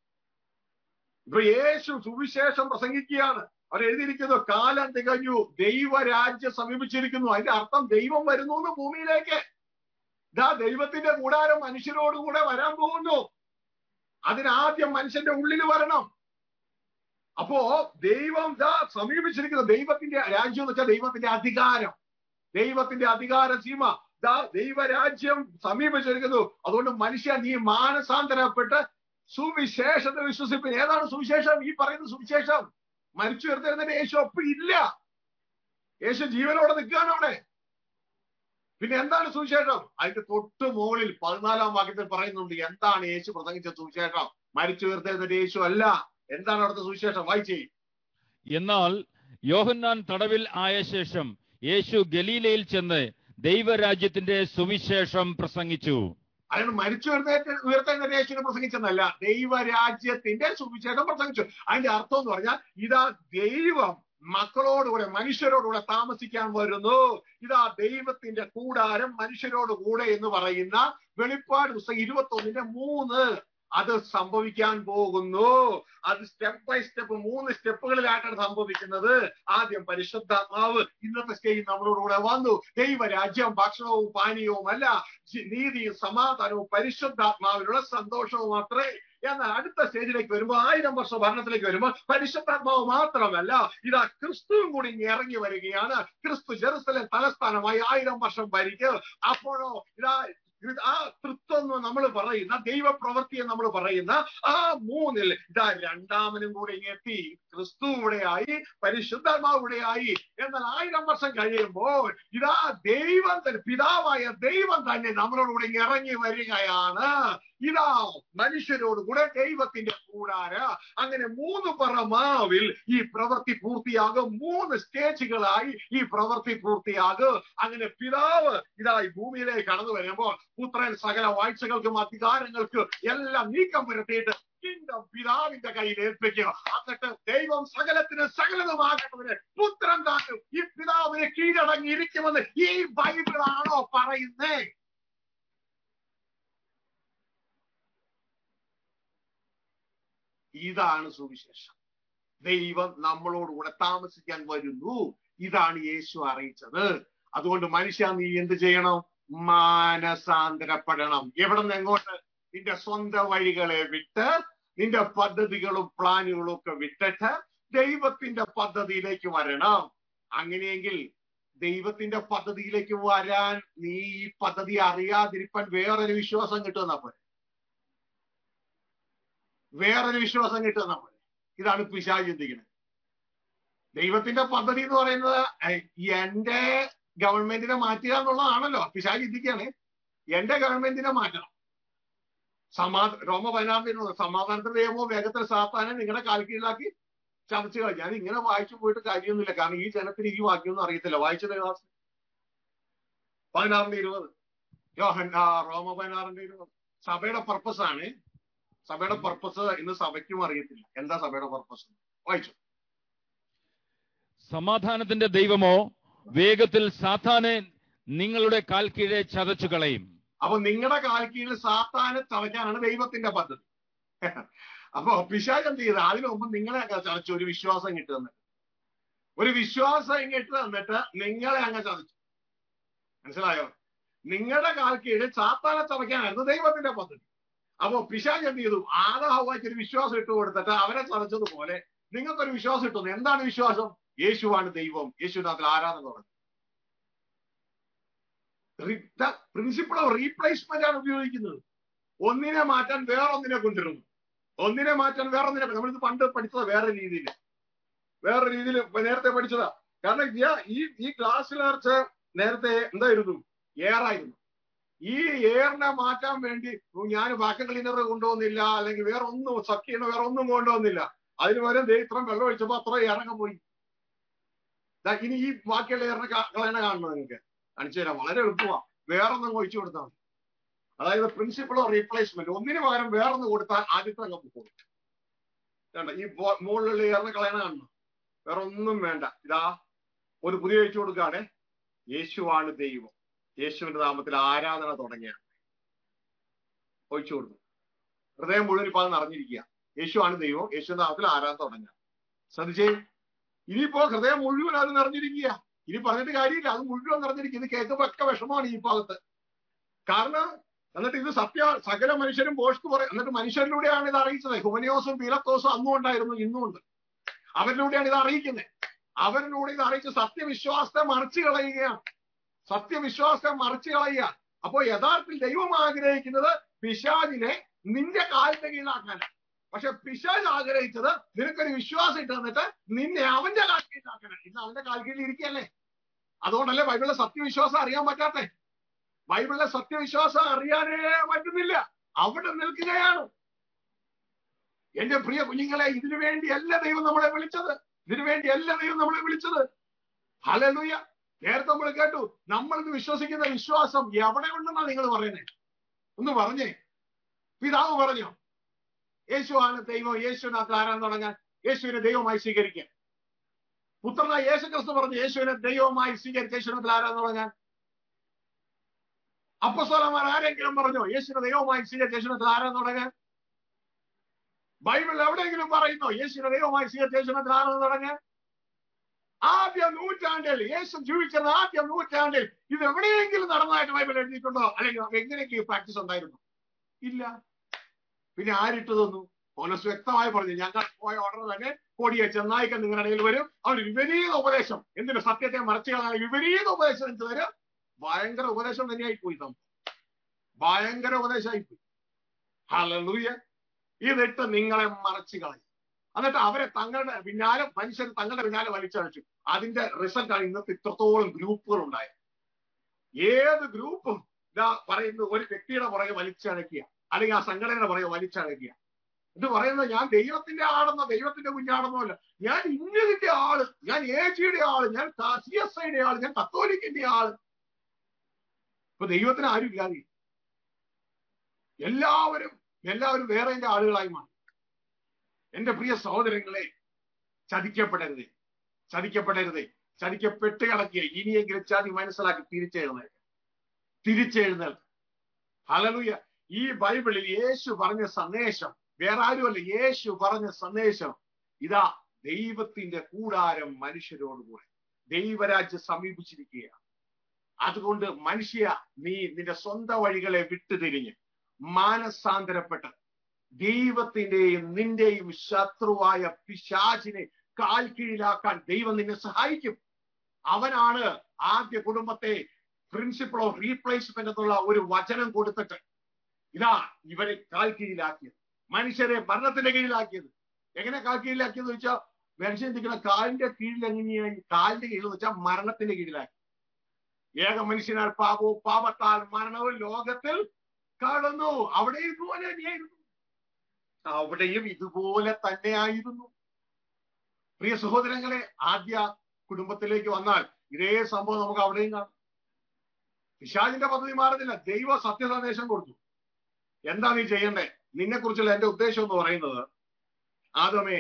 ഇപ്പൊ യേശു സുവിശേഷം പ്രസംഗിക്കുകയാണ് അവർ എഴുതിയിരിക്കുന്നു കാലം തികഞ്ഞു ദൈവരാജ്യം സമീപിച്ചിരിക്കുന്നു അതിന്റെ അർത്ഥം ദൈവം വരുന്നു എന്ന് ഭൂമിയിലേക്ക് ഇതാ ദൈവത്തിന്റെ കൂടാരം മനുഷ്യരോടുകൂടെ വരാൻ പോകുന്നു അതിനാദ്യം മനുഷ്യന്റെ ഉള്ളിൽ വരണം അപ്പോ ദൈവം ദാ സമീപിച്ചിരിക്കുന്ന ദൈവത്തിന്റെ രാജ്യം എന്ന് വെച്ചാൽ ദൈവത്തിന്റെ അധികാരം ദൈവത്തിന്റെ അധികാര സീമ ദാ ദൈവരാജ്യം സമീപിച്ചിരിക്കുന്നു അതുകൊണ്ട് മനുഷ്യ നീ മാനസാന്തരപ്പെട്ട് സുവിശേഷത്തെ വിശ്വസിപ്പിൻ ഏതാണ് സുവിശേഷം ഈ പറയുന്ന സുവിശേഷം മരിച്ചു ഉയർത്തിരുന്നതിന് യേശു ഒപ്പം ഇല്ല യേശു ജീവനോടെ നിൽക്കുകയാണ് അവിടെ പിന്നെ എന്താണ് സുവിശേഷം അതിന്റെ തൊട്ട് മുകളിൽ പതിനാലാം വാക്യത്തിൽ പറയുന്നുണ്ട് എന്താണ് യേശു പ്രസംഗിച്ച സുവിശേഷം മരിച്ചു ഉയർത്തിരുന്നതിന് യേശു അല്ല എന്താണ് അവിടുത്തെ സുവിശേഷം വായിച്ചേ എന്നാൽ യോഹന്നാൻ തടവിൽ ആയ ശേഷം യേശു ഗലീലയിൽ ചെന്ന് ദൈവരാജ്യത്തിന്റെ സുവിശേഷം പ്രസംഗിച്ചു അയാൾ മരിച്ചു ഉയർത്തേറ്റ് ഉയർത്തെഴുന്നേറ്റ് യേശുവിനെ പ്രസംഗിച്ചെന്നല്ല ദൈവരാജ്യത്തിന്റെ സുവിശേഷം പ്രസംഗിച്ചു അതിന്റെ അർത്ഥം എന്ന് പറഞ്ഞാൽ ഇതാ ദൈവം മക്കളോടുകൂടെ മനുഷ്യരോടുകൂടെ താമസിക്കാൻ വരുന്നു ഇതാ ദൈവത്തിന്റെ കൂടാരം മനുഷ്യരോട് കൂടെ എന്ന് പറയുന്ന വെളിപ്പാട് പുസ്തകം ഇരുപത്തി ഒന്നിന്റെ മൂന്ന് അത് സംഭവിക്കാൻ പോകുന്നു അത് സ്റ്റെപ്പ് ബൈ സ്റ്റെപ്പ് മൂന്ന് സ്റ്റെപ്പുകളിലായിട്ടാണ് സംഭവിക്കുന്നത് ആദ്യം പരിശുദ്ധാത്മാവ് ഇന്നത്തെ സ്റ്റേജിൽ നമ്മളോടുകൂടെ വന്നു ദൈവരാജ്യം ഭക്ഷണവും പാനീയവും അല്ല നീതിയും സമാധാനവും പരിശുദ്ധാത്മാവിലുള്ള സന്തോഷവും മാത്രമേ എന്നാൽ അടുത്ത സ്റ്റേജിലേക്ക് വരുമ്പോൾ ആയിരം വർഷം ഭരണത്തിലേക്ക് വരുമ്പോൾ പരിശുദ്ധാത്മാവ് മാത്രമല്ല ഇതാ ക്രിസ്തുവും കൂടി ഇങ്ങ് ഇറങ്ങി വരികയാണ് ക്രിസ്തു ജെറുസലേം തലസ്ഥാനമായി ആയിരം വർഷം ഭരിക്കും അപ്പോഴോ ഇതാ ആ തൃത്വം നമ്മൾ പറയുന്ന ദൈവപ്രവൃത്തിയെ നമ്മൾ പറയുന്ന ആ മൂന്നിൽ ഇതാ രണ്ടാമനും കൂടെ ഇങ്ങെത്തി ക്രിസ്തു ഇവിടെയായി പരിശുദ്ധാത്മാവ് ഇവിടെയായി എന്നാൽ ആയിരം വർഷം കഴിയുമ്പോൾ ഇതാ ദൈവം തന്നെ പിതാവായ ദൈവം തന്നെ നമ്മളോടുകൂടെ ഇറങ്ങി വരികയാണ് ഇതാ മനുഷ്യരോട് കൂടെ ദൈവത്തിന്റെ കൂടാര അങ്ങനെ മൂന്ന് പറമാവിൽ ഈ പ്രവൃത്തി പൂർത്തിയാകും മൂന്ന് സ്റ്റേജുകളായി ഈ പ്രവൃത്തി പൂർത്തിയാകും അങ്ങനെ പിതാവ് ഇതാ ഈ ഭൂമിയിലേക്ക് കടന്നു വരുമ്പോൾ പുത്രൻ സകല വാഴ്ചകൾക്കും അധികാരങ്ങൾക്കും എല്ലാം നീക്കം വരുത്തിയിട്ട് കിങ്ഡം പിതാവിന്റെ കയ്യിൽ ഏൽപ്പിക്കുക എന്നിട്ട് ദൈവം സകലത്തിന് സകലതുമാകേണ്ടതിന് പുത്രൻ താനും ഈ പിതാവിന് കീഴടങ്ങിയിരിക്കുമെന്ന് ഈ ബൈബിളാണോ പറയുന്നേ ഇതാണ് സുവിശേഷം ദൈവം നമ്മളോടുകൂടെ താമസിക്കാൻ വരുന്നു ഇതാണ് യേശു അറിയിച്ചത് അതുകൊണ്ട് മനുഷ്യ നീ എന്ത് ചെയ്യണം മാനസാന്തരപ്പെടണം എവിടെ നിന്ന് എങ്ങോട്ട് നിന്റെ സ്വന്തം വഴികളെ വിട്ട് നിന്റെ പദ്ധതികളും പ്ലാനുകളും ഒക്കെ വിട്ടിട്ട് ദൈവത്തിന്റെ പദ്ധതിയിലേക്ക് വരണം അങ്ങനെയെങ്കിൽ ദൈവത്തിന്റെ പദ്ധതിയിലേക്ക് വരാൻ നീ ഈ പദ്ധതി അറിയാതിരിപ്പാൻ വേറൊരു വിശ്വാസം കിട്ടുന്ന പോലെ വേറൊരു വിശ്വാസം കിട്ടുന്ന പോലെ ഇതാണ് പിശാ ചിന്തിക്കുന്നത് ദൈവത്തിന്റെ പദ്ധതി എന്ന് പറയുന്നത് എന്റെ ഗവൺമെന്റിനെ മാറ്റുക എന്നുള്ളതാണല്ലോ പിശാ ചിന്തിക്കുകയാണ് എന്റെ ഗവൺമെന്റിനെ മാറ്റണം സമാ റോമ പതിനാറിനുള്ള സമാധാനത്തിന്റെ നിയമോ വേഗത്തിൽ സാത്താനെ നിങ്ങളുടെ കാൽക്കീഴിലാക്കി ചതച്ചു കളഞ്ഞു ഞാൻ ഇങ്ങനെ വായിച്ചു പോയിട്ട് കാര്യമൊന്നുമില്ല കാരണം ഈ ജനത്തിന് ഈ വാക്യമൊന്നും അറിയത്തില്ല വായിച്ചത് ക്ലാസ് പതിനാറിന്റെ ഇരുപത് യോഹൻ റോമ പതിനാറിന്റെ ഇരുപത് സഭയുടെ പർപ്പസ് ആണ് സഭയുടെ പർപ്പസ് ഇന്ന് സഭയ്ക്കും അറിയത്തില്ല എന്താ സഭയുടെ പർപ്പസ് വായിച്ചു സമാധാനത്തിന്റെ ദൈവമോ വേഗത്തിൽ സാത്താനെ നിങ്ങളുടെ കാൽ കീഴെ ചതച്ചു കളയും അപ്പൊ നിങ്ങളുടെ കാൽ കീഴിൽ സാത്താനെ ചതയ്ക്കാനാണ് ദൈവത്തിന്റെ പദ്ധതി അപ്പൊ പിശാചം ചെയ്ത് അതിനു മുമ്പ് നിങ്ങളെ അങ്ങ് ചതച്ചു ഒരു വിശ്വാസം കിട്ടി തന്നിട്ട് ഒരു വിശ്വാസം ഇങ്ങിട്ട് തന്നിട്ട് നിങ്ങളെ അങ്ങ് ചതച്ചു മനസ്സിലായോ നിങ്ങളുടെ കാൽ കീഴിൽ സാത്താനെ ചതയ്ക്കാനായിരുന്നു ദൈവത്തിന്റെ പദ്ധതി അപ്പോ പിശാജ് എന്ത് ചെയ്തു ആദാഹവാക്ക് ഒരു വിശ്വാസം ഇട്ട് കൊടുത്തിട്ട് അവരെ ചതച്ചതുപോലെ നിങ്ങൾക്കൊരു വിശ്വാസം ഇട്ടുന്നു എന്താണ് വിശ്വാസം യേശുവാണ് ദൈവം യേശുവിനകത്തിൽ ആരാധന തുടങ്ങി പ്രിൻസിപ്പിൾ ഓഫ് റീപ്ലേസ്മെന്റ് ആണ് ഉപയോഗിക്കുന്നത് ഒന്നിനെ മാറ്റാൻ വേറൊന്നിനെ കൊണ്ടുവരുന്നു ഒന്നിനെ മാറ്റാൻ വേറൊന്നിനെ നമ്മളിത് പണ്ട് പഠിച്ചത് വേറെ രീതിയിൽ വേറെ രീതിയിൽ നേരത്തെ പഠിച്ചതാ കാരണം ഈ ഈ ക്ലാസ്സിൽ നേരത്തെ എന്തായിരുന്നു ഏറായിരുന്നു ഈ എയറിനെ മാറ്റാൻ വേണ്ടി ഞാൻ വാക്യം ക്ലീനർ കൊണ്ടുവന്നില്ല അല്ലെങ്കിൽ വേറെ ഒന്നും സഖ്യണ വേറെ ഒന്നും കൊണ്ടുവന്നില്ല അതിന് പകരം ദേ ഇത്രയും വെള്ളം ഒഴിച്ചപ്പോ അത്ര ഇറങ്ങ പോയി ദാ ഇനി ഈ ബാക്കിയുള്ള എയറിനെ കളയണ കാണണം നിങ്ങൾക്ക് കാണിച്ചു തരാം വളരെ എളുപ്പമാണ് വേറൊന്നും ഒഴിച്ചു കൊടുത്താൽ മതി അതായത് പ്രിൻസിപ്പൾ ഓഫ് റീപ്ലേസ്മെന്റ് ഒന്നിന് പകരം വേറൊന്ന് കൊടുത്താൽ ആദ്യത്തെ അങ്ങ് പോകും വേണ്ട ഈ ബോ- മുകളിലുള്ള എയറിനെ കളയണ കാണണം വേറെ ഒന്നും വേണ്ട ഇതാ ഒരു പുതിയ ഒഴിച്ചു കൊടുക്കാണ് യേശുവാണ് ദൈവം യേശുവിന്റെ നാമത്തിൽ ആരാധന തുടങ്ങിയ ഒഴിച്ചു കൊടുത്തു ഹൃദയം മുഴുവൻ ഇപ്പൊ അത് നിറഞ്ഞിരിക്കുക യേശുവാണ് ദൈവം യേശുവിന്റെ നാമത്തിൽ ആരാധന തുടങ്ങുക ശ്രദ്ധിച്ചേ ഇനിയിപ്പോ ഹൃദയം മുഴുവൻ അത് നിറഞ്ഞിരിക്കുക ഇനി പറഞ്ഞിട്ട് കാര്യമില്ല അത് മുഴുവൻ നിറഞ്ഞിരിക്കുക ഇത് കേൾക്കുമ്പോ ഒക്കെ വിഷമമാണ് ഈ ഭാഗത്ത് കാരണം എന്നിട്ട് ഇത് സത്യ സകല മനുഷ്യരും പോസ്റ്റ് പറയും എന്നിട്ട് മനുഷ്യരിലൂടെയാണ് ഇത് അറിയിച്ചത് ഹുമനിയോസും പീലത്തോസും അന്നും ഉണ്ടായിരുന്നു ഇന്നും ഉണ്ട് അവരിലൂടെയാണ് ഇത് അറിയിക്കുന്നത് അവരിലൂടെ ഇത് അറിയിച്ച് സത്യവിശ്വാസത്തെ മറിച്ചു കളയുകയാണ് സത്യവിശ്വാസത്തെ മറിച്ചു കളയുക അപ്പോ യഥാർത്ഥത്തിൽ ദൈവം ആഗ്രഹിക്കുന്നത് പിശാചിനെ നിന്റെ കാലിന്റെ കീഴിലാക്കാനാണ് പക്ഷെ പിശാജ് ആഗ്രഹിച്ചത് നിനക്കൊരു വിശ്വാസം ഇട്ട് തന്നിട്ട് നിന്നെ അവന്റെ കാൽ കീഴിലാക്കണം ഇന്ന് അവന്റെ കാൽ കീഴിൽ ഇരിക്കല്ലേ അതുകൊണ്ടല്ലേ ബൈബിളിലെ സത്യവിശ്വാസം അറിയാൻ പറ്റാത്തെ ബൈബിളിലെ സത്യവിശ്വാസം അറിയാനേ പറ്റുന്നില്ല അവിടെ നിൽക്കുകയാണ് എന്റെ പ്രിയ കുഞ്ഞുങ്ങളെ ഇതിനു വേണ്ടിയല്ല ദൈവം നമ്മളെ വിളിച്ചത് ഇതിനു വേണ്ടിയല്ല ദൈവം നമ്മളെ വിളിച്ചത് ഹലലുയ നേരത്തെ നമ്മൾ കേട്ടു നമ്മൾ ഇന്ന് വിശ്വസിക്കുന്ന വിശ്വാസം എവിടെ ഉണ്ടെന്നാ നിങ്ങൾ പറയുന്നത് ഒന്ന് പറഞ്ഞേ പിതാവ് പറഞ്ഞോ യേശുവാണ് ദൈവം യേശുവിനകത്ത് ആരാൻ തുടങ്ങാൻ യേശുവിനെ ദൈവമായി സ്വീകരിക്കാൻ പുത്രനായ യേശു ക്രിസ്തു പറഞ്ഞു യേശുവിനെ ദൈവമായി സ്വീകരിച്ച യേശുവിനത്തിൽ ആരാൻ തുടങ്ങാൻ അപ്പസ്വലന്മാർ ആരെങ്കിലും പറഞ്ഞോ യേശുവിനെ ദൈവമായി സ്വീകരിച്ച യേശുവിനത്തിൽ ആരാൻ തുടങ്ങാൻ ബൈബിൾ എവിടെയെങ്കിലും പറയുന്നോ യേശുവിനെ ദൈവമായി സ്വീകരിച്ച യേശുവിനത്തിൽ ആരാൻ തുടങ്ങാൻ ആദ്യ നൂറ്റാണ്ടിൽ യേശു ജീവിച്ചിരുന്ന ആദ്യ നൂറ്റാണ്ടിൽ ഇത് എവിടെയെങ്കിലും നടന്നതായിട്ട് ബൈബിൾ എഴുതിയിട്ടുണ്ടോ അല്ലെങ്കിൽ എങ്ങനെയൊക്കെ പ്രാക്ടീസ് ഉണ്ടായിരുന്നു ഇല്ല പിന്നെ ആരിട്ട് തന്നു പോലീസ് വ്യക്തമായി പറഞ്ഞു ഞങ്ങൾ പോയ ഓർഡർ തന്നെ കൊടിയ ചെന്നായിക്കൻ നിങ്ങളുടെ ഇടയിൽ വരും അവർ വിപരീത ഉപദേശം എന്തിനു സത്യത്തെ മറച്ചു കളയാൻ വിപരീത ഉപദേശം എനിക്ക് തരും ഭയങ്കര ഉപദേശം തന്നെയായി പോയി തന്നു ഭയങ്കര ഉപദേശമായി പോയി ഹലൂയ ഇതിട്ട് നിങ്ങളെ മറച്ചു കളയും എന്നിട്ട് അവരെ തങ്ങളുടെ പിന്നാലെ മനുഷ്യർ തങ്ങളുടെ പിന്നാലെ വലിച്ചഴച്ചു അതിന്റെ റിസൾട്ട് ആണ് ഇന്നത്തെ ഇത്രത്തോളം ഗ്രൂപ്പുകൾ ഉണ്ടായത് ഏത് ഗ്രൂപ്പും ഇതാ പറയുന്നത് ഒരു വ്യക്തിയുടെ പുറകെ വലിച്ചഴക്കുക അല്ലെങ്കിൽ ആ സംഘടനയുടെ പുറകെ വലിച്ചഴക്കുക ഇത് പറയുന്നത് ഞാൻ ദൈവത്തിന്റെ ആളെന്നോ ദൈവത്തിന്റെ കുഞ്ഞാണെന്നോ അല്ല ഞാൻ ഇന്നതിന്റെ ആള് ഞാൻ എ ജിയുടെ ആള് ഞാൻ സി എസ് ഐയുടെ ആള് ഞാൻ കത്തോലിക്കിന്റെ ആള് ഇപ്പൊ ദൈവത്തിന് ആരും ഇല്ലാതെ എല്ലാവരും എല്ലാവരും വേറെ എന്റെ ആളുകളായി മാറി എന്റെ പ്രിയ സഹോദരങ്ങളെ ചതിക്കപ്പെടരുതേ ചതിക്കപ്പെടരുതേ ചതിക്കപ്പെട്ട് കിടക്കുക ഇനിയെങ്കിലും ചതി മനസ്സിലാക്കി തിരിച്ചെഴുന്നേൽക്കുക തിരിച്ചെഴുന്നേൽക്കുക ഹലലുയ ഈ ബൈബിളിൽ യേശു പറഞ്ഞ സന്ദേശം വേറെ ആരുമല്ല യേശു പറഞ്ഞ സന്ദേശം ഇതാ ദൈവത്തിന്റെ കൂടാരം മനുഷ്യരോടുകൂടെ ദൈവരാജ്യം സമീപിച്ചിരിക്കുകയാണ് അതുകൊണ്ട് മനുഷ്യ നീ നിന്റെ സ്വന്തം വഴികളെ വിട്ടുതിരിഞ്ഞ് മാനസാന്തരപ്പെട്ട് ദൈവത്തിന്റെയും നിന്റെയും ശത്രുവായ പിശാചിനെ കാൽ കീഴിലാക്കാൻ ദൈവം നിന്നെ സഹായിക്കും അവനാണ് ആദ്യ കുടുംബത്തെ പ്രിൻസിപ്പിൾ ഓഫ് റീപ്ലേസ്മെന്റ് എന്നുള്ള ഒരു വചനം കൊടുത്തിട്ട് ഇതാ ഇവരെ കാൽ കീഴിലാക്കിയത് മനുഷ്യരെ മരണത്തിന്റെ കീഴിലാക്കിയത് എങ്ങനെ കാൽ കീഴിലാക്കിയെന്ന് വെച്ചാൽ മനുഷ്യൻ നിൽക്കുന്ന കാലിന്റെ കീഴിൽ എങ്ങനെയായി കാലിന്റെ കീഴിൽ വെച്ചാൽ മരണത്തിന്റെ കീഴിലാക്കി ഏക മനുഷ്യനാൽ പാപവും പാപത്താൽ മരണവും ലോകത്തിൽ കടന്നു അവിടെ ഇതുപോലെ തന്നെയായിരുന്നു അവിടെയും ഇതുപോലെ തന്നെയായിരുന്നു പ്രിയ സഹോദരങ്ങളെ ആദ്യ കുടുംബത്തിലേക്ക് വന്നാൽ ഇതേ സംഭവം നമുക്ക് അവിടെയും കാണാം പിശാചിന്റെ പദ്ധതി മാറുന്നില്ല ദൈവ സത്യസന്ദേശം കൊടുത്തു എന്താ നീ ചെയ്യണ്ടേ നിന്നെ കുറിച്ചുള്ള എന്റെ ഉദ്ദേശം എന്ന് പറയുന്നത് ആദമേ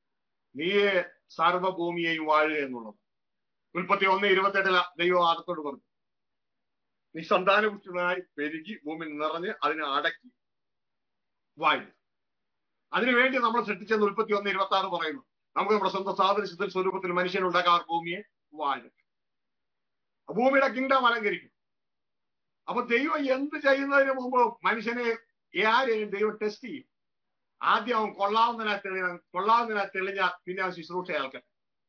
നീയെ സർവഭൂമിയെയും വാഴുക എന്നുള്ളത് ഉൽപ്പത്തി ഒന്ന് ഇരുപത്തെട്ടില ദൈവം ആദത്തോട് പറഞ്ഞു നീ സന്താനപുഷ്ടനായി പെരുകി ഭൂമി നിറഞ്ഞ് അതിനെ അടക്കി വാഴുക അതിനുവേണ്ടി നമ്മൾ സൃഷ്ടിച്ചെന്ന് ഉൽപ്പത്തി ഒന്ന് ഇരുപത്തി ആറ് പറയുന്നു നമുക്ക് നമ്മുടെ സ്വന്തം സാദൃശ്യത്തിൽ സ്വരൂപത്തിൽ മനുഷ്യനുണ്ടാക്കാൻ ഭൂമിയെ വാഴും ഭൂമിയുടെ കിങ്ഡം അലങ്കരിക്കും അപ്പൊ ദൈവം എന്ത് ചെയ്യുന്നതിന് മുമ്പ് മനുഷ്യനെ ആരെയും ദൈവം ടെസ്റ്റ് ചെയ്യും ആദ്യം അവൻ കൊള്ളാവുന്നതിനാ തെളിഞ്ഞ കൊള്ളാവുന്നതിനാ തെളിഞ്ഞ പിന്നെ അവൻ ശുശ്രൂഷ ആൾക്കട്ടെ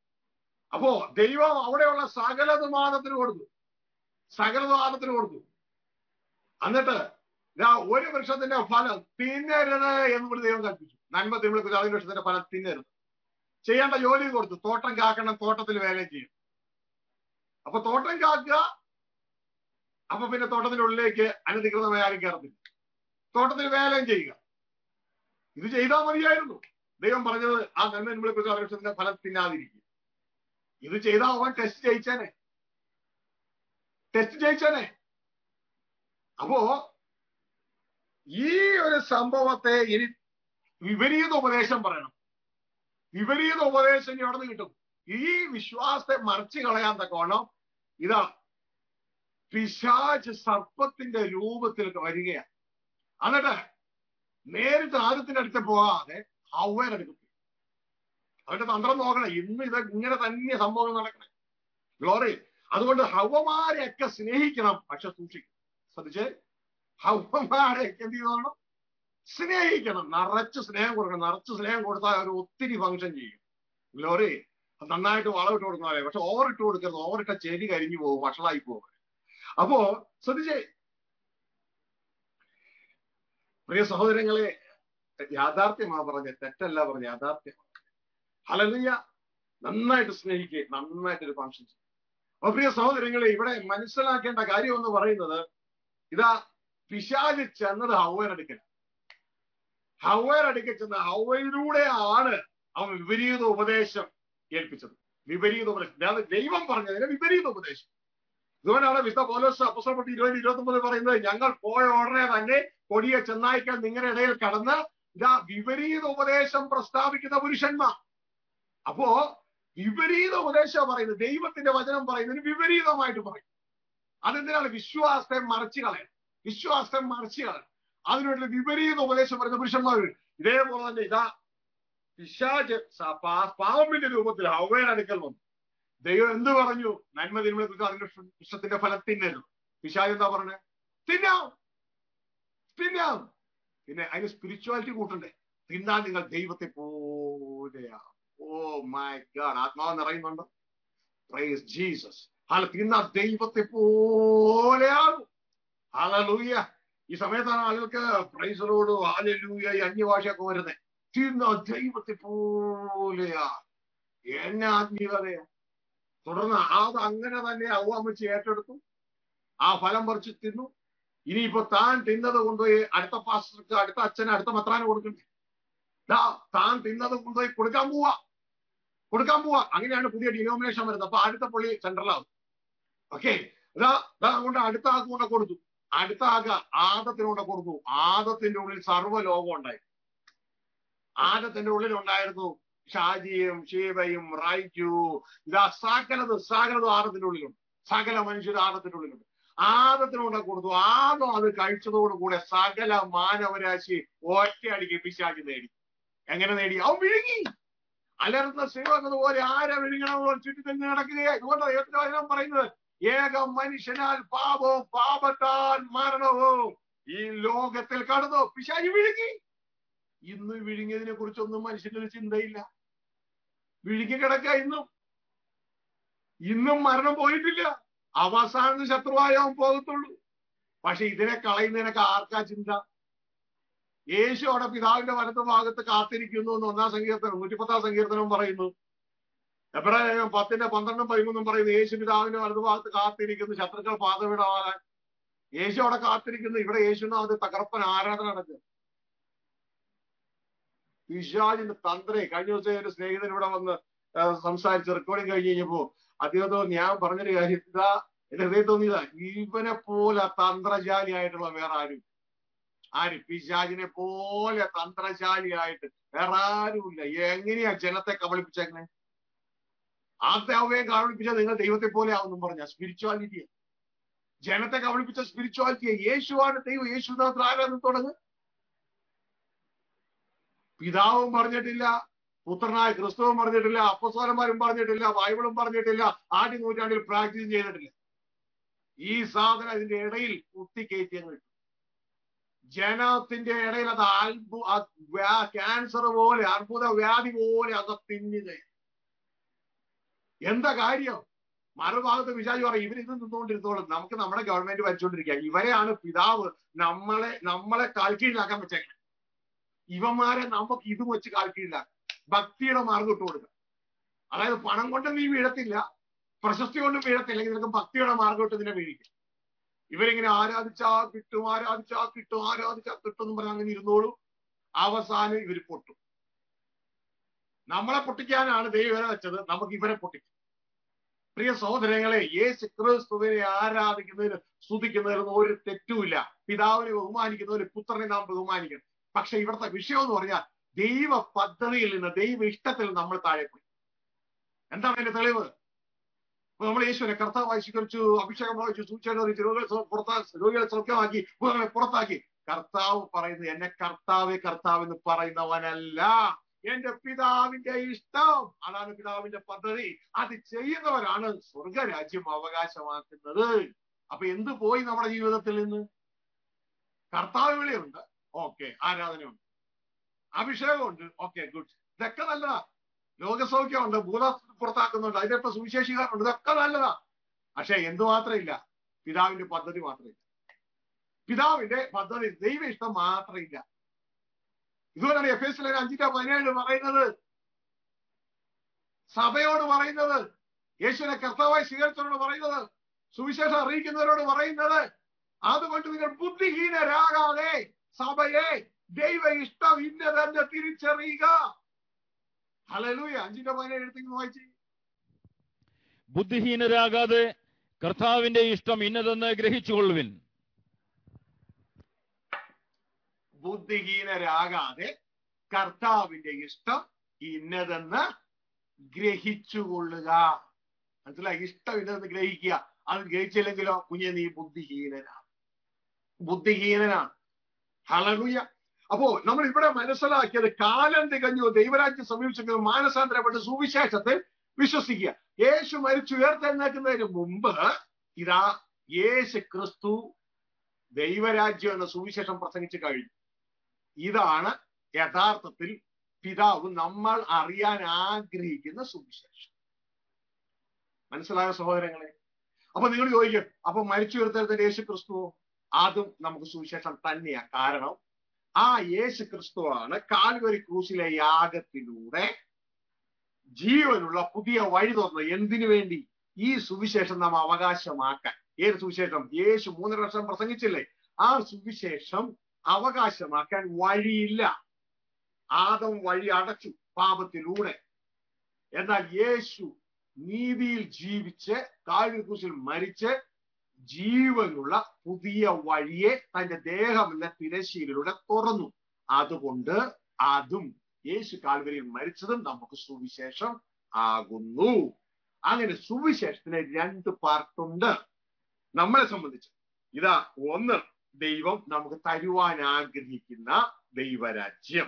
അപ്പോ ദൈവം അവിടെയുള്ള സകലതുമാനത്തിന് കൊടുത്തു സകലതുമാനത്തിന് കൊടുത്തു എന്നിട്ട് ഇതാ ഒരു വൃക്ഷത്തിന്റെ ഫലം തിന്നരുത് എന്ന് കൂടി ദൈവം കൽപ്പിച്ചു നന്മ തിരുവിളിക്കുന്ന അതിന് വൃക്ഷത്തിന്റെ ഫലം തിന്നരുത് ചെയ്യേണ്ട ജോലി കൊടുത്തു തോട്ടം കാക്കണം തോട്ടത്തിൽ വേല ചെയ്യും അപ്പൊ തോട്ടം കാക്കുക അപ്പൊ പിന്നെ തോട്ടത്തിനുള്ളിലേക്ക് അനധികൃതമായി ആരും കയറത്തില്ല തോട്ടത്തിൽ വേലയും ചെയ്യുക ഇത് ചെയ്താൽ മതിയായിരുന്നു ദൈവം പറഞ്ഞത് ആ നന്മ കുറിച്ച് അവരുടെ ഫലം തിന്നാതിരിക്കുക ഇത് ചെയ്താൽ അവൻ ടെസ്റ്റ് ജയിച്ചേനെ ടെസ്റ്റ് ജയിച്ചേനെ അപ്പോ ഈ ഒരു സംഭവത്തെ ഇനി വിപരീത ഉപദേശം പറയണം വിപരീത ഉപദേശം ഇനി എവിടെ നിന്ന് കിട്ടും ഈ വിശ്വാസത്തെ മറിച്ചു കളയാൻ തക്കോണം ഇതാ പിശാച് സർപ്പത്തിന്റെ രൂപത്തിൽ വരികയാണ് എന്നിട്ട് നേരിട്ട് ആദ്യത്തിന്റെ അടുത്ത് പോകാതെ ഹവ്വേന്റെ അടുത്ത് പോയി അവന്റെ തന്ത്രം നോക്കണം ഇന്ന് ഇത് ഇങ്ങനെ തന്നെ സംഭവം നടക്കണേ ഗ്ലോറി അതുകൊണ്ട് ഹവമാരെയൊക്കെ സ്നേഹിക്കണം പക്ഷെ സൂക്ഷിക്കണം ശ്രദ്ധിച്ചേ ഹവമാരെയൊക്കെ എന്ത് ചെയ്യണം സ്നേഹിക്കണം നിറച്ച് സ്നേഹം കൊടുക്കണം നിറച്ച് സ്നേഹം കൊടുത്താൽ അവർ ഒത്തിരി ഫങ്ഷൻ ചെയ്യും ഗ്ലോറി നന്നായിട്ട് വളമിട്ട് കൊടുക്കണമല്ലേ പക്ഷെ ഓവർ ഇട്ട് കൊടുക്കരുത് ഓവർ ഇട്ട ചെടി കരിഞ്ഞു പോകും വഷളായി പോകും അപ്പോ ശ്രദ്ധിച്ചേ പ്രിയ സഹോദരങ്ങളെ യാഥാർത്ഥ്യമാണ് പറഞ്ഞത് തെറ്റല്ല പറഞ്ഞ യാഥാർത്ഥ്യമാണ് ഹലലിയ നന്നായിട്ട് സ്നേഹിക്കുക നന്നായിട്ട് ഒരു ഫംഗ്ഷൻ ചെയ്യും അപ്പൊ പ്രിയ സഹോദരങ്ങളെ ഇവിടെ മനസ്സിലാക്കേണ്ട കാര്യം എന്ന് പറയുന്നത് ഇതാ പിശാച് ചെന്നത് ഹൗവരടുക്കൽ ഹൗവരടുക്കൽ ചെന്ന ഹൗവയിലൂടെയാണ് അവൻ വിപരീത ഉപദേശം ഏൽപ്പിച്ചത് വിപരീത ഉപദേശം അതായത് ദൈവം പറഞ്ഞതിന് വിപരീത ഉപദേശം ഇതുകൊണ്ടാണ് വിശുദ്ധ പോലോസ് അപ്പസപ്പെട്ട് ഇരുപത് ഇരുപത്തി ഒമ്പത് പറയുന്നത് ഞങ്ങൾ പോയ ഉടനെ തന്നെ കൊടിയ ചെന്നായ്ക്കൾ നിങ്ങളുടെ ഇടയിൽ കടന്ന് ഇതാ വിപരീത ഉപദേശം പ്രസ്താവിക്കുന്ന പുരുഷന്മാർ അപ്പോ വിപരീത ഉപദേശം പറയുന്നത് ദൈവത്തിന്റെ വചനം പറയുന്നതിന് വിപരീതമായിട്ട് പറയും അതെന്തിനാണ് വിശ്വാസത്തെ മറച്ചു കളയണം വിശ്വാസത്തെ മറച്ചു കളയണം അതിനുള്ള വിപരീത ഉപദേശം പറയുന്ന പുരുഷന്മാർ ഇതേപോലെ തന്നെ ഇതാ പിശാജ് പാവമിന്റെ രൂപത്തിൽ ഹവയുടെ അടുക്കൽ വന്നു ദൈവം എന്ത് പറഞ്ഞു നന്മ തിന്മയെ കുറിച്ച് അതിന്റെ ഇഷ്ടത്തിന്റെ ഫലം തിന്നരുത് പിശാജ് എന്താ പറഞ്ഞേ തിന്നാം തിന്നാം പിന്നെ അതിന് സ്പിരിച്വാലിറ്റി കൂട്ടണ്ടേ തിന്നാൻ നിങ്ങൾ ദൈവത്തെ പോലെയാ ഓ മൈ ഗാഡ് ആത്മാവ് നിറയുന്നുണ്ട് പ്രൈസ് ജീസസ് അല്ല തിന്നാൻ ദൈവത്തെ പോലെയാകും ഹലലൂയ ഈ സമയത്താണ് ആളുകൾക്ക് പ്രൈസറോട് ഹാലലൂയ ഈ അന്യഭാഷയൊക്കെ വരുന്നത് തിന്ന ദൈവത്തെ പോലെയാ എന്നെ ആത്മീയതയാ തുടർന്ന് അത് അങ്ങനെ തന്നെ അവമ്മച്ച് ഏറ്റെടുത്തു ആ ഫലം പറിച്ച് തിന്നു ഇനിയിപ്പോ താൻ തിന്നത് കൊണ്ടുപോയി അടുത്ത പാസ്റ്റർക്ക് അടുത്ത അച്ഛന് അടുത്ത മത്രാന് കൊടുക്കണ്ടേ ദാ താൻ തിന്നത് കൊണ്ടുപോയി കൊടുക്കാൻ പോവാ കൊടുക്കാൻ പോവാ അങ്ങനെയാണ് പുതിയ ഡിനോമിനേഷൻ വരുന്നത് അപ്പൊ അടുത്ത പള്ളി സെൻട്രലാവും ഓക്കെ ഇതാ ഇതാ കൊണ്ട് അടുത്ത ആൾക്ക് കൊണ്ട് കൊടുത്തു അടുത്ത ആൾക്ക് ആദത്തിന് കൊണ്ട് കൊടുത്തു ആദത്തിന്റെ ഉള്ളിൽ സർവ്വലോകം ഉണ്ടായി ആദത്തിന്റെ ഉള്ളിൽ ഉണ്ടായിരുന്നു ഷാജിയും ഷീബയും റൈജു ഇതാ സകലത് സകലതും ആദത്തിന്റെ ഉള്ളിലുണ്ട് സകല മനുഷ്യർ ആദത്തിന്റെ ഉള്ളിലുണ്ട് ആദത്തിന് കൊണ്ട് കൊടുത്തു ആദം അത് കഴിച്ചതോടുകൂടെ സകല മാനവരാശി ഒറ്റയടിക്ക് പിശാചി നേടി എങ്ങനെ നേടി അവൻ വിഴുങ്ങി അലർന്ന സിംഹം ആരെ വിഴുങ്ങണമെന്ന് ചുറ്റി തന്നെ നടക്കുകയാ ഇതുകൊണ്ട് ദൈവത്തിന്റെ വചനം പറയുന്നത് ഏക മനുഷ്യനാൽ പാപവും പാപത്താൽ മരണവും ഈ ലോകത്തിൽ കടന്നു പിശാചി വിഴുങ്ങി ഇന്ന് വിഴുങ്ങിയതിനെ കുറിച്ചൊന്നും മനുഷ്യന്റെ ഒരു ചിന്തയില്ല വിഴുങ്ങി കിടക്ക ഇന്നും ഇന്നും മരണം പോയിട്ടില്ല അവസാനം ശത്രുവായ അവൻ പോകത്തുള്ളൂ പക്ഷെ ഇതിനെ കളയുന്നതിനൊക്കെ ആർക്കാ ചിന്ത യേശു അവിടെ പിതാവിന്റെ വലത്ത് ഭാഗത്ത് കാത്തിരിക്കുന്നു എന്ന് ഒന്നാം സങ്കീർത്തനം നൂറ്റിപ്പത്താം സങ്കീർത്തനം പറയുന്നു എബ്രാഹിം പത്തിന്റെ പന്ത്രണ്ടും പതിമൂന്നും പറയുന്നു യേശു പിതാവിന്റെ വലതു ഭാഗത്ത് കാത്തിരിക്കുന്നു ശത്രുക്കൾ പാതവിടാവാൻ യേശു അവിടെ കാത്തിരിക്കുന്നു ഇവിടെ യേശുവിന് അവന്റെ തകർപ്പൻ ആരാധന നടക്കുക പിശാജിന്റെ തന്ത്രേ കഴിഞ്ഞ ദിവസം ഒരു സ്നേഹിതൻ ഇവിടെ വന്ന് സംസാരിച്ച് റെക്കോർഡിങ് കഴിഞ്ഞ് കഴിഞ്ഞപ്പോ അദ്ദേഹത്തോട് ഞാൻ പറഞ്ഞൊരു കാര്യം ഇതാ എന്റെ ഹൃദയം തോന്നിയതാ ഇവനെ പോലെ തന്ത്രശാലിയായിട്ടുള്ള വേറെ ആരും ആര് പിശാജിനെ പോലെ തന്ത്രശാലിയായിട്ട് വേറെ ആരുമില്ല എങ്ങനെയാ ജനത്തെ കബളിപ്പിച്ചെങ്ങനെ ആദ്യത്തെ അവയെ കബളിപ്പിച്ച നിങ്ങൾ ദൈവത്തെ പോലെ ആവുന്നു പറഞ്ഞ സ്പിരിച്വാലിറ്റിയെ ജനത്തെ കബളിപ്പിച്ച സ്പിരിച്വാലിറ്റിയെ യേശുവാണ് ദൈവം യേശുനാഥ് ആരാധന തുടങ്ങുക പിതാവും പറഞ്ഞിട്ടില്ല പുത്രനായ ക്രിസ്തുവും പറഞ്ഞിട്ടില്ല അപ്പസ്വലന്മാരും പറഞ്ഞിട്ടില്ല ബൈബിളും പറഞ്ഞിട്ടില്ല ആദ്യ നൂറ്റാണ്ടിൽ പ്രാക്ടീസ് ചെയ്തിട്ടില്ല ഈ സാധനം ഇതിന്റെ ഇടയിൽ കുത്തിക്കയറ്റി അങ്ങ് ഇട്ടു ജനത്തിന്റെ ഇടയിൽ അത് അത്ഭു ക്യാൻസർ പോലെ അർബുദ വ്യാധി പോലെ അത് തിന്നുക എന്താ കാര്യം മറുഭാഗത്ത് വിചാരിച്ചു പറയും ഇവർ ഇത് നിന്നുകൊണ്ടിരുന്നോളും നമുക്ക് നമ്മുടെ ഗവൺമെന്റ് ഭരിച്ചുകൊണ്ടിരിക്കുക ഇവരെയാണ് പിതാവ് നമ്മളെ നമ്മളെ കാൽക്കീഴിലാക്കാൻ വെച്ചേക്കുന്നത് ഇവന്മാരെ നമുക്ക് ഇത് വെച്ച് കാൽക്കീഴിലാക്കാം ഭക്തിയുടെ മാർഗം ഇട്ട് കൊടുക്കുക അതായത് പണം കൊണ്ട് നീ വീഴത്തില്ല പ്രശസ്തി കൊണ്ടും വീഴത്തില്ലെങ്കിൽ നിനക്ക് ഭക്തിയുടെ മാർഗം ഇട്ട് നിന്നെ വീഴിക്കും ഇവരിങ്ങനെ ആരാധിച്ചാ കിട്ടും ആരാധിച്ചാ കിട്ടും ആരാധിച്ചാ കിട്ടും എന്ന് പറഞ്ഞ് അങ്ങനെ ഇരുന്നോളൂ അവസാനം ഇവർ പൊട്ടും നമ്മളെ പൊട്ടിക്കാനാണ് ദൈവം ഇവരെ വെച്ചത് നമുക്ക് ഇവരെ പൊട്ടിക്കും പ്രിയ സഹോദരങ്ങളെ യേശു ക്രിസ്തുവിനെ ആരാധിക്കുന്നതിന് സ്തുതിക്കുന്നതിന് ഒരു തെറ്റുമില്ല പിതാവിനെ ബഹുമാനിക്കുന്നതിന് പുത്രനെ നാം ബഹുമാനിക്കണം പക്ഷെ ഇവിടുത്തെ വിഷയം എന്ന് പറഞ്ഞാൽ ദൈവ പദ്ധതിയിൽ നിന്ന് ദൈവ ഇഷ്ടത്തിൽ നമ്മൾ താഴെ പോയി എന്താണ് അതിന്റെ തെളിവ് അപ്പൊ നമ്മൾ യേശുവിനെ കർത്താവായി സ്വീകരിച്ചു അഭിഷേകം വായിച്ചു സൂചന അറിയിച്ചു രോഗികളെ സൗ- പുറത്താ- രോഗികളെ സൗഖ്യമാക്കി ഭൂതങ്ങളെ പുറത്താക്കി കർത്താവ് പറയുന്നത് എന്നെ കർത്താവെ കർത്താവ് എന്ന് പറയുന്നവനല്ല എന്റെ പിതാവിന്റെ ഇഷ്ടം അതാണ് പിതാവിന്റെ പദ്ധതി അത് ചെയ്യുന്നവരാണ് സ്വർഗരാജ്യം അവകാശമാക്കുന്നത് അപ്പൊ എന്ത് പോയി നമ്മുടെ ജീവിതത്തിൽ നിന്ന് കർത്താവ് വിളിയുണ്ട് ഓക്കെ ആരാധനയുണ്ട് അഭിഷേകമുണ്ട് ഓക്കെ ഗുഡ് ഇതൊക്കെ നല്ലതാ രോഗസൗഖ്യമുണ്ട് ഭൂത പുറത്താക്കുന്നുണ്ട് അതിനൊക്കെ സുവിശേഷിക്കാറുണ്ട് ഇതൊക്കെ നല്ലതാ പക്ഷെ എന്തു മാത്രമില്ല പിതാവിന്റെ പദ്ധതി മാത്രമില്ല പിതാവിന്റെ പദ്ധതി ദൈവ ഇഷ്ടം മാത്രമില്ല ഇതുകൊണ്ടാണ് എഫ് എസ് അഞ്ചിന്റെ പതിനേഴ് പറയുന്നത് സഭയോട് പറയുന്നത് യേശുവിനെ കർത്താവായി സ്വീകരിച്ചവരോട് പറയുന്നത് സുവിശേഷം അറിയിക്കുന്നവരോട് പറയുന്നത് അതുകൊണ്ട് നിങ്ങൾ ബുദ്ധിഹീനരാകാതെ സഭയെ ദൈവ ഇഷ്ടം ഇന്നതെന്ന് തിരിച്ചറിയുക ഹലലൂയ അഞ്ചിന്റെ പതിനേഴ് എടുത്തെങ്കിൽ വായിച്ചു ബുദ്ധിഹീനരാകാതെ കർത്താവിന്റെ ഇഷ്ടം ഇന്നതെന്ന് ഗ്രഹിച്ചുകൊള്ളുവിൻ ബുദ്ധിഹീനരാകാതെ കർത്താവിന്റെ ഇഷ്ടം ഇന്നതെന്ന് ഗ്രഹിച്ചുകൊള്ളുക മനസ്സിലായി ഇഷ്ടം ഇന്നതെന്ന് ഗ്രഹിക്കുക അത് ഗ്രഹിച്ചില്ലെങ്കിലോ കുഞ്ഞെ നീ ബുദ്ധിഹീനനാണ് ബുദ്ധിഹീനനാണ് ഹലലുയ അപ്പോ നമ്മൾ ഇവിടെ മനസ്സിലാക്കിയത് കാലം തികഞ്ഞു ദൈവരാജ്യം സമീപിച്ചെങ്കിലും മാനസാന്തരപ്പെട്ട് സുവിശേഷത്തിൽ വിശ്വസിക്കുക യേശു മരിച്ചു ഉയർത്തെഴുന്നേൽക്കുന്നതിന് മുമ്പ് ഇതാ യേശു ക്രിസ്തു ദൈവരാജ്യം എന്ന സുവിശേഷം പ്രസംഗിച്ചു കഴിഞ്ഞു ഇതാണ് യഥാർത്ഥത്തിൽ പിതാവ് നമ്മൾ അറിയാൻ ആഗ്രഹിക്കുന്ന സുവിശേഷം മനസ്സിലായ സഹോദരങ്ങളെ അപ്പൊ നിങ്ങൾ ചോദിക്കും അപ്പൊ മരിച്ചു ഉയർത്തെഴുന്നേറ്റ യേശു ക്രിസ്തുവോ അതും നമുക്ക് സുവിശേഷം തന്നെയാ കാരണം ആ യേശു ക്രിസ്തുവാണ് കാൽവരി ക്രൂസിലെ യാഗത്തിലൂടെ ജീവനുള്ള പുതിയ വഴി തുറന്നത് എന്തിനു വേണ്ടി ഈ സുവിശേഷം നാം അവകാശമാക്കാൻ ഏത് സുവിശേഷം യേശു മൂന്നര വർഷം പ്രസംഗിച്ചില്ലേ ആ സുവിശേഷം അവകാശമാക്കാൻ വഴിയില്ല ആദം വഴി അടച്ചു പാപത്തിലൂടെ എന്നാൽ യേശു നീതിയിൽ ജീവിച്ച് കാഴ്ചക്കൂസിൽ മരിച്ച് ജീവനുള്ള പുതിയ വഴിയെ തന്റെ ദേഹമെന്ന തിരശീലിലൂടെ തുറന്നു അതുകൊണ്ട് അതും യേശു കാൽവരിയിൽ മരിച്ചതും നമുക്ക് സുവിശേഷം ആകുന്നു അങ്ങനെ സുവിശേഷത്തിന് രണ്ട് പാർട്ടുണ്ട് നമ്മളെ സംബന്ധിച്ച് ഇതാ ഒന്ന് ദൈവം നമുക്ക് തരുവാൻ ആഗ്രഹിക്കുന്ന ദൈവരാജ്യം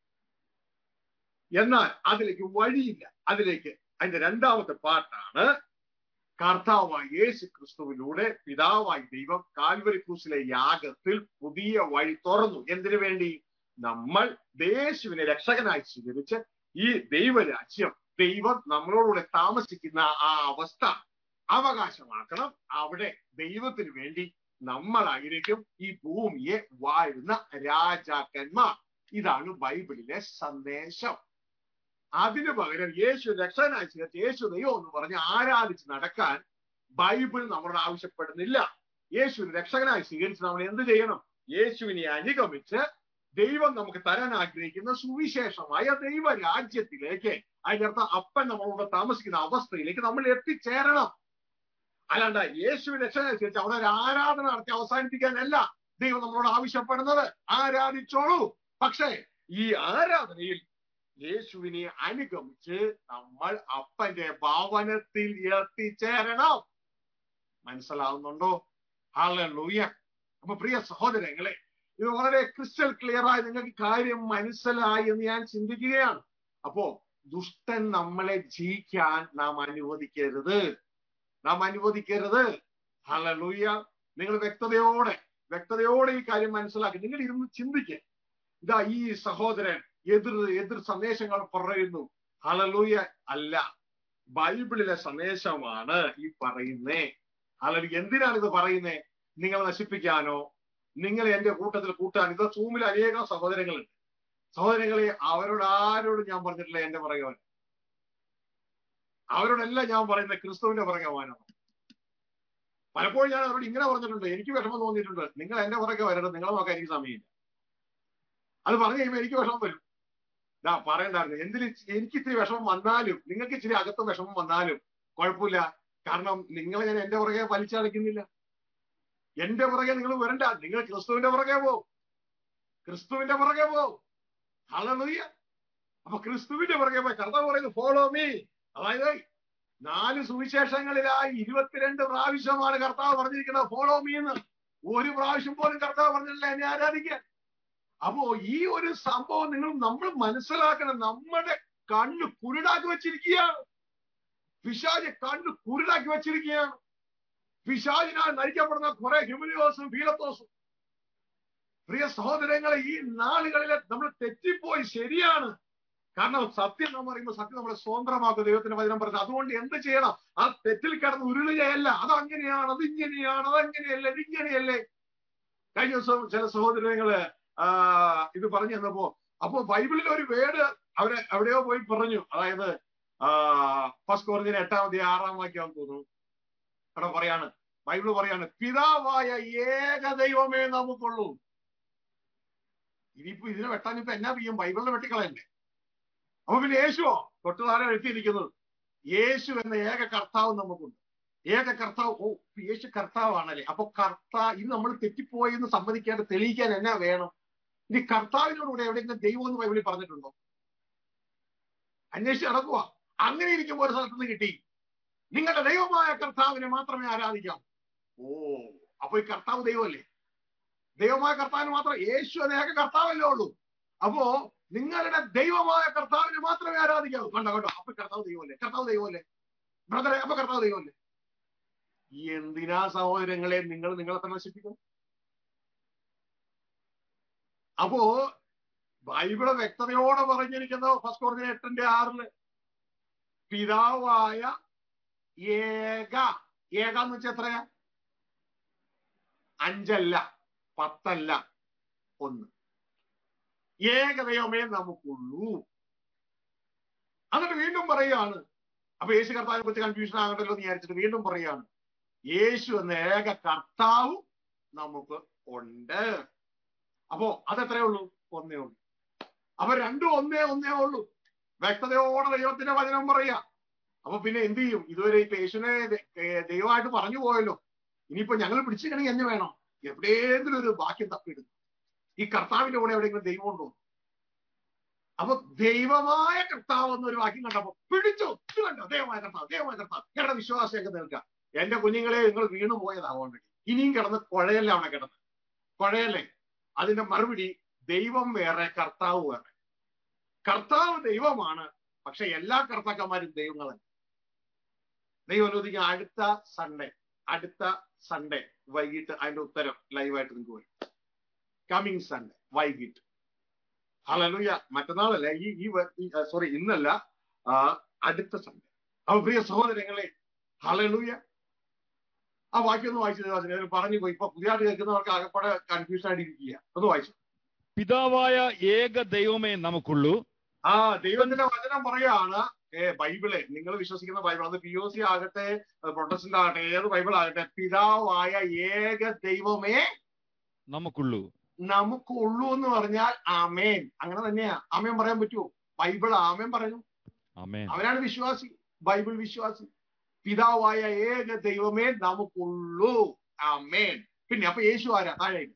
എന്നാൽ അതിലേക്ക് വഴിയില്ല അതിലേക്ക് അതിന്റെ രണ്ടാമത്തെ പാർട്ടാണ് കർത്താവായ യേശു ക്രിസ്തുവിലൂടെ പിതാവായി ദൈവം കാൽവരി ക്രൂസിലെ യാഗത്തിൽ പുതിയ വഴി തുറന്നു എന്തിനു വേണ്ടി നമ്മൾ യേശുവിനെ രക്ഷകനായി സ്വീകരിച്ച് ഈ ദൈവരാജ്യം ദൈവം നമ്മളോടുകൂടെ താമസിക്കുന്ന ആ അവസ്ഥ അവകാശമാക്കണം അവിടെ ദൈവത്തിന് വേണ്ടി നമ്മളായിരിക്കും ഈ ഭൂമിയെ വാഴുന്ന രാജാക്കന്മാർ ഇതാണ് ബൈബിളിലെ സന്ദേശം അതിനു പകരം യേശു രക്ഷകനായി സ്വീകരിച്ച് യേശു ദൈവം എന്ന് പറഞ്ഞ് ആരാധിച്ച് നടക്കാൻ ബൈബിൾ നമ്മളോട് ആവശ്യപ്പെടുന്നില്ല യേശുവിന് രക്ഷകനായി സ്വീകരിച്ച് നമ്മൾ എന്ത് ചെയ്യണം യേശുവിനെ അനുഗമിച്ച് ദൈവം നമുക്ക് തരാൻ ആഗ്രഹിക്കുന്ന സുവിശേഷമായ ദൈവരാജ്യത്തിലേക്ക് അതിനർത്ഥം അപ്പൻ നമ്മളോട് താമസിക്കുന്ന അവസ്ഥയിലേക്ക് നമ്മൾ എത്തിച്ചേരണം അല്ലാണ്ട് യേശുവിനെ രക്ഷകനായി സ്വീകരിച്ച് അവിടെ ഒരു ആരാധന നടത്തി അവസാനിപ്പിക്കാനല്ല ദൈവം നമ്മളോട് ആവശ്യപ്പെടുന്നത് ആരാധിച്ചോളൂ പക്ഷേ ഈ ആരാധനയിൽ യേശുവിനെ അനുഗമിച്ച് നമ്മൾ അപ്പന്റെ ഭവനത്തിൽ എത്തിച്ചേരണം മനസ്സിലാവുന്നുണ്ടോ ഹാലൂയ അപ്പൊ പ്രിയ സഹോദരങ്ങളെ ഇത് വളരെ ക്രിസ്റ്റൽ ക്ലിയർ ആയി നിങ്ങൾക്ക് കാര്യം മനസ്സിലായി എന്ന് ഞാൻ ചിന്തിക്കുകയാണ് അപ്പോ ദുഷ്ടൻ നമ്മളെ ജയിക്കാൻ നാം അനുവദിക്കരുത് നാം അനുവദിക്കരുത് ഹലലൂയ നിങ്ങൾ വ്യക്തതയോടെ വ്യക്തതയോടെ ഈ കാര്യം മനസ്സിലാക്കി നിങ്ങൾ ഇരുന്ന് ചിന്തിക്കുക ഇതാ ഈ സഹോദരൻ എതിർ എതിർ സന്ദേശങ്ങൾ പറയുന്നു ഹലലൂയ അല്ല ബൈബിളിലെ സന്ദേശമാണ് ഈ പറയുന്നേ ഹലലു എന്തിനാണ് ഇത് പറയുന്നേ നിങ്ങളെ നശിപ്പിക്കാനോ നിങ്ങൾ എന്റെ കൂട്ടത്തിൽ കൂട്ടാൻ ഇത് സൂമിൽ അനേകം സഹോദരങ്ങളുണ്ട് സഹോദരങ്ങളെ അവരോട് ആരോടും ഞാൻ പറഞ്ഞിട്ടില്ല എന്റെ പറയുവാൻ അവരോടെല്ലാം ഞാൻ പറയുന്നത് ക്രിസ്തുവിന്റെ പുറകെ പോകാനാണ് പലപ്പോഴും ഞാൻ അവരോട് ഇങ്ങനെ പറഞ്ഞിട്ടുണ്ട് എനിക്ക് വിഷമം തോന്നിയിട്ടുണ്ട് നിങ്ങൾ എന്റെ പുറകെ വരരുത് നിങ്ങളെ നോക്കാൻ എനിക്ക് സമയമില്ല അത് പറഞ്ഞു കഴിയുമ്പോൾ എനിക്ക് വിഷമം വരും ഇതാ പറയണ്ടായിരുന്നു എന്തിന് എനിക്ക് ഇത്തിരി വിഷമം വന്നാലും നിങ്ങൾക്ക് ഇച്ചിരി അകത്ത് വിഷമം വന്നാലും കുഴപ്പമില്ല കാരണം നിങ്ങളെ ഞാൻ എന്റെ പുറകെ വലിച്ചടയ്ക്കുന്നില്ല എന്റെ പുറകെ നിങ്ങൾ വരണ്ട നിങ്ങൾ ക്രിസ്തുവിന്റെ പുറകെ പോ ക്രിസ്തുവിന്റെ പുറകെ പോ ഹല്ലേലൂയ അപ്പൊ ക്രിസ്തുവിന്റെ പുറകെ പോയി കർത്താവ് പറയുന്നത് ഫോളോ മീ അതായത് നാല് സുവിശേഷങ്ങളിലായി ഇരുപത്തിരണ്ട് പ്രാവശ്യമാണ് കർത്താവ് പറഞ്ഞിരിക്കുന്നത് ഫോളോ മീ എന്ന് ഒരു പ്രാവശ്യം പോലും കർത്താവ് പറഞ്ഞിട്ടില്ല എന്നെ ആരാധിക്കാൻ അപ്പോ ഈ ഒരു സംഭവം നിങ്ങൾ നമ്മൾ മനസ്സിലാക്കണം നമ്മുടെ കണ്ണ് കുരുടാക്കി വെച്ചിരിക്കുകയാണ് പിശാജ് കണ്ണ് കുരുടാക്കി വെച്ചിരിക്കുകയാണ് പിശാജിനാൽ നയിക്കപ്പെടുന്ന കുറെ ഹ്യൂമിനിയോസും ഫീലത്തോസും പ്രിയ സഹോദരങ്ങളെ ഈ നാളുകളിലെ നമ്മൾ തെറ്റിപ്പോയി ശരിയാണ് കാരണം സത്യം നമ്മൾ പറയുമ്പോൾ സത്യം നമ്മളെ സ്വതന്ത്രമാക്കും ദൈവത്തിന്റെ വചനം പറഞ്ഞു അതുകൊണ്ട് എന്ത് ചെയ്യണം ആ തെറ്റിൽ കിടന്ന് ഉരുളുകയല്ല അതങ്ങനെയാണ് അതിങ്ങനെയാണ് അതങ്ങനെയല്ല ഇതിങ്ങനെയല്ലേ കഴിഞ്ഞ ദിവസം ചില സഹോദരങ്ങള് ആ ഇത് പറഞ്ഞു തന്നപ്പോ അപ്പോ ബൈബിളിൽ ഒരു വേർഡ് അവരെ എവിടെയോ പോയി പറഞ്ഞു അതായത് ആ ഫസ്റ്റ് കോറിഞ്ഞിന് എട്ടാമത്തെ ആറാം വാക്യം തോന്നുന്നു അവിടെ പറയാണ് ബൈബിള് പറയാണ് പിതാവായ ഏക ദൈവമേ നമുക്കുള്ളൂ ഇനിയിപ്പോ ഇതിനെ വെട്ടാനിപ്പോ എന്നാ ചെയ്യും ബൈബിളിനെ വെട്ടിക്കളയണ്ടേ അപ്പൊ പിന്നെ യേശുവോ തൊട്ട് താഴെ എഴുതിയിരിക്കുന്നത് യേശു എന്ന ഏക കർത്താവ് നമുക്കുണ്ട് ഏക കർത്താവ് ഓ യേശു കർത്താവാണല്ലേ അപ്പൊ കർത്താ ഇത് നമ്മൾ തെറ്റിപ്പോയി എന്ന് സമ്മതിക്കാതെ തെളിയിക്കാൻ എന്നാ വേണം ഇനി കർത്താവിനോടുകൂടെ എവിടെയെങ്കിലും ദൈവം എന്ന് ബൈബിളിൽ പറഞ്ഞിട്ടുണ്ടോ അന്വേഷിച്ച് നടക്കുക അങ്ങനെ ഇരിക്കുമ്പോൾ ഒരു സ്ഥലത്ത് നിന്ന് കിട്ടി നിങ്ങളുടെ ദൈവമായ കർത്താവിനെ മാത്രമേ ആരാധിക്കാം ഓ അപ്പൊ ഈ കർത്താവ് ദൈവമല്ലേ ദൈവമായ കർത്താവിന് മാത്രം യേശു എന്ന ഏക കർത്താവല്ലേ ഉള്ളൂ അപ്പോ നിങ്ങളുടെ ദൈവമായ കർത്താവിനെ മാത്രമേ ആരാധിക്കാവൂ കണ്ടോ കണ്ടോ അപ്പൊ കർത്താവ് ദൈവമല്ലേ കർത്താവ് ദൈവമല്ലേ ബ്രദറെ അപ്പൊ കർത്താവ് ദൈവമല്ലേ എന്തിനാ സഹോദരങ്ങളെ നിങ്ങൾ നിങ്ങളെ തന്നെ നശിപ്പിക്കും അപ്പോ ബൈബിള് വ്യക്തതയോടെ പറഞ്ഞിരിക്കുന്ന ഫസ്റ്റ് കോർഡിന് എട്ടിന്റെ ആറില് പിതാവായ ഏക ഏക എന്ന് വെച്ചാൽ എത്രയാ അഞ്ചല്ല പത്തല്ല ഒന്ന് ഏകദൈവമേ നമുക്കുള്ളൂ എന്നിട്ട് വീണ്ടും പറയുകയാണ് അപ്പൊ യേശു കർത്താവിനെ കുറിച്ച് കൺഫ്യൂഷൻ ആകണ്ടല്ലോ എന്ന് വിചാരിച്ചിട്ട് വീണ്ടും പറയുകയാണ് യേശു എന്ന ഏക കർത്താവും നമുക്ക് ഉണ്ട് അപ്പോ അതെത്രയേ ഉള്ളൂ ഒന്നേ ഉള്ളൂ അപ്പൊ രണ്ടും ഒന്നേ ഒന്നേ ഉള്ളൂ വ്യക്തതയോടെ ദൈവത്തിന്റെ വചനം പറയാ അപ്പൊ പിന്നെ എന്ത് ചെയ്യും ഇതുവരെ ഇപ്പൊ യേശുവിനെ ദൈവമായിട്ട് പറഞ്ഞു പോയല്ലോ ഇനിയിപ്പോ ഞങ്ങൾ പിടിച്ചിരിക്കണമെങ്കിൽ എന്നെ വേണം എവിടെയെങ്കിലും ഒരു ബാക്കി തപ്പിയിടുന്നു ഈ കർത്താവിന്റെ കൂടെ എവിടെയെങ്കിലും ദൈവം ഉണ്ടോ അപ്പൊ ദൈവമായ കർത്താവ് എന്നൊരു വാക്യം കണ്ടപ്പോ പിടിച്ചു ഇത് കണ്ടോ ദൈവമായ കർത്താവ് ദൈവമായ കർത്താവ് ഞങ്ങളുടെ വിശ്വാസമൊക്കെ നിൽക്കുക എന്റെ കുഞ്ഞുങ്ങളെ നിങ്ങൾ വീണു പോയതാവാൻ വേണ്ടി ഇനിയും കിടന്ന് കുഴയല്ലേ അവിടെ കിടന്ന് കുഴയല്ലേ അതിന്റെ മറുപടി ദൈവം വേറെ കർത്താവ് വേറെ കർത്താവ് ദൈവമാണ് പക്ഷെ എല്ലാ കർത്താക്കന്മാരും ദൈവങ്ങളല്ല ദൈവം അനുവദിക്കുന്ന അടുത്ത സൺഡേ അടുത്ത സൺഡേ വൈകിട്ട് അതിന്റെ ഉത്തരം ലൈവായിട്ട് നിങ്ങൾക്ക് വരും കമ്മിങ് സൺഡേ വൈകിട്ട് ഹലലുയ മറ്റന്നാളല്ല ഈ ഈ സോറി ഇന്നല്ല അടുത്ത സൺഡേ അപ്പൊ പ്രിയ സഹോദരങ്ങളെ ഹലലുയ ആ വാക്യം ഒന്ന് വായിച്ചത് പറഞ്ഞു പോയി ഇപ്പൊ പുതിയതായിട്ട് കേൾക്കുന്നവർക്ക് ആകെപ്പാടെ കൺഫ്യൂഷൻ ആയിട്ട് ഇരിക്കുക ഒന്ന് വായിച്ചു പിതാവായ ഏക ദൈവമേ നമുക്കുള്ളൂ ആ ദൈവത്തിന്റെ വചനം പറയാണ് ഏ ബൈബിളെ നിങ്ങൾ വിശ്വസിക്കുന്ന ബൈബിൾ അത് പി ഒ സി ആകട്ടെ പ്രൊട്ടസ്റ്റന്റ് ആകട്ടെ ഏത് ബൈബിൾ ആകട്ടെ പിതാവായ ഏക ദൈവമേ നമുക്കുള്ളൂ നമുക്കുള്ളൂ എന്ന് പറഞ്ഞാൽ ആമേൻ അങ്ങനെ തന്നെയാ ആമേൻ പറയാൻ പറ്റുമോ ബൈബിൾ ആമേൻ പറയുന്നു ആമേൻ അവനാണ് വിശ്വാസി ബൈബിൾ വിശ്വാസി പിതാവായ ഏക ദൈവമേ നമുക്കുള്ളൂ ആമേൻ പിന്നെ അപ്പൊ യേശു ആരാ താഴെ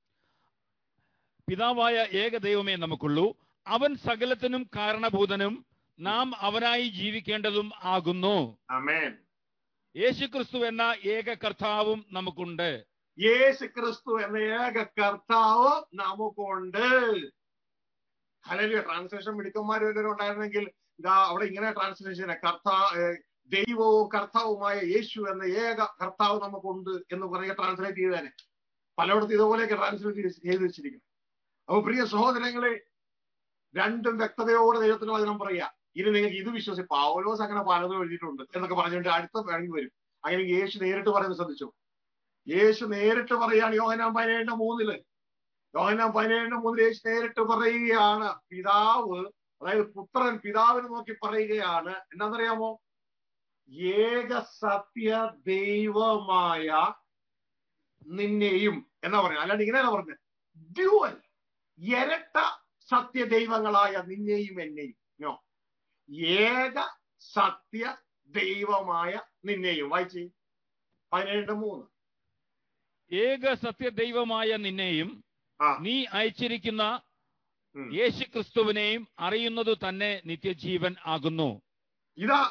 പിതാവായ ഏക ദൈവമേ നമുക്കുള്ളൂ അവൻ സകലത്തിനും കാരണഭൂതനും നാം അവനായി ജീവിക്കേണ്ടതും ആകുന്നു ആമേൻ യേശു ക്രിസ്തു എന്ന ഏക കർത്താവും നമുക്കുണ്ട് യേശു ക്രിസ്തു എന്ന ഏക കർത്താവ് നമുക്കുണ്ട് ഹലോ ട്രാൻസ്ലേഷൻ മിടുക്കന്മാർ വല്ലവരും ഉണ്ടായിരുന്നെങ്കിൽ ഇതാ അവിടെ ഇങ്ങനെ ട്രാൻസ്ലേഷൻ കർത്താ ദൈവവും കർത്താവുമായ യേശു എന്ന ഏക കർത്താവ് നമുക്കുണ്ട് എന്ന് പറയുക ട്രാൻസ്ലേറ്റ് ചെയ്തേനെ പലയിടത്തും ഇതുപോലെയൊക്കെ ട്രാൻസ്ലേറ്റ് ചെയ്ത് വെച്ചിരിക്കുന്നു അപ്പൊ പ്രിയ സഹോദരങ്ങളെ രണ്ടും വ്യക്തതയോടെ ദൈവത്തിന് വചനം പറയാ ഇനി നിങ്ങൾക്ക് ഇത് വിശ്വസി പാവലോസ് അങ്ങനെ പലതും എഴുതിയിട്ടുണ്ട് എന്നൊക്കെ പറഞ്ഞുകൊണ്ട് അടുത്ത വേണമെങ്കിൽ വരും അങ്ങനെ യേശു നേരിട്ട് പറയുന്നത് ശ്രദ്ധിച്ചു യേശു നേരിട്ട് പറയാണ് യോഹനാം പതിനേഴിന്റെ മൂന്നില് യോഹനാം പതിനേഴിന്റെ മൂന്നിൽ യേശു നേരിട്ട് പറയുകയാണ് പിതാവ് അതായത് പുത്രൻ പിതാവിനെ നോക്കി പറയുകയാണ് എന്താണെന്നറിയാമോ ഏക സത്യ ദൈവമായ നിന്നെയും എന്നാ പറഞ്ഞത് അല്ലാണ്ട് ഇങ്ങനെയല്ല പറഞ്ഞത് ഡ്യുവൽ ഇരട്ട സത്യ ദൈവങ്ങളായ നിന്നെയും എന്നെയും നോ ഏക സത്യ ദൈവമായ നിന്നെയും വായിച്ച് പതിനേഴ് മൂന്ന് ഏക സത്യദൈവമായ നിന്നെയും ആ നീ അയച്ചിരിക്കുന്ന ഉം. യേശു ക്രിസ്തുവിനെയും അറിയുന്നത് തന്നെ നിത്യജീവൻ ആകുന്നു ഇതാ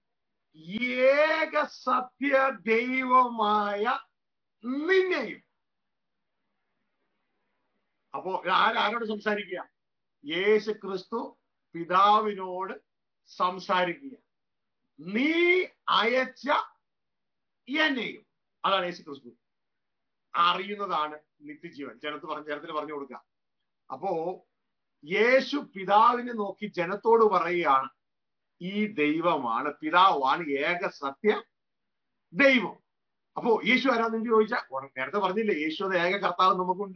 ഏക സത്യ ദൈവമായ നിന്നെയും അപ്പോ ആരാരോട് സംസാരിക്കുക യേശു ക്രിസ്തു പിതാവിനോട് സംസാരിക്കുക നീ അയച്ച എന്നെയും അതാണ് യേശു ക്രിസ്തു അറിയുന്നതാണ് നിത്യജീവൻ ജനത്ത് പറഞ്ഞ ജനത്തിന് പറഞ്ഞു കൊടുക്കുക അപ്പോ യേശു പിതാവിനെ നോക്കി ജനത്തോട് പറയുകയാണ് ഈ ദൈവമാണ് പിതാവാണ് ഏക സത്യ ദൈവം അപ്പോ യേശു ആരാന്ന് ചോദിച്ചാൽ നേരത്തെ പറഞ്ഞില്ലേ യേശു അത് ഏക കർത്താവ് നമുക്കുണ്ട്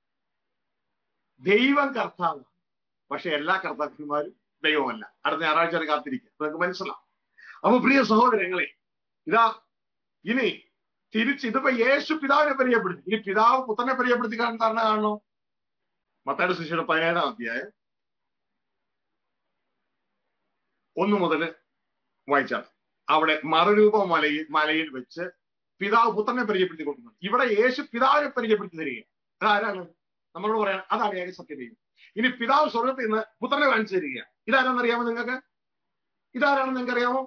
ദൈവം കർത്താവ് പക്ഷെ എല്ലാ കർത്താക്കന്മാരും ദൈവമല്ല അടുത്ത ഞായറാഴ്ച വരെ കാത്തിരിക്കുക നിങ്ങൾക്ക് മനസ്സിലാവും അപ്പൊ പ്രിയ സഹോദരങ്ങളെ ഇതാ ഇനി തിരിച്ച് ഇതിപ്പോ യേശു പിതാവിനെ പരിചയപ്പെടുത്തി ഇനി പിതാവ് പുത്രനെ പരിചയപ്പെടുത്തി കാരണം കാരണം കാണണോ മത്തായുടെ ശിശുയുടെ പതിനേഴാം അധ്യായം ഒന്ന് മുതൽ വായിച്ചാൽ അവിടെ മറുരൂപ മലയിൽ മലയിൽ വെച്ച് പിതാവ് പുത്രനെ പരിചയപ്പെടുത്തി കൊടുക്കുന്നു ഇവിടെ യേശു പിതാവിനെ പരിചയപ്പെടുത്തി തരിക അതാരാണ് നമ്മളോട് പറയാൻ അതാണ് ഏക സത്യദൈവം ഇനി പിതാവ് സ്വർഗത്തിൽ നിന്ന് പുത്രനെ കാണിച്ചു തരിക ഇതാരാണെന്ന് അറിയാമോ നിങ്ങൾക്ക് ഇതാരാണെന്ന് നിങ്ങൾക്ക് അറിയാമോ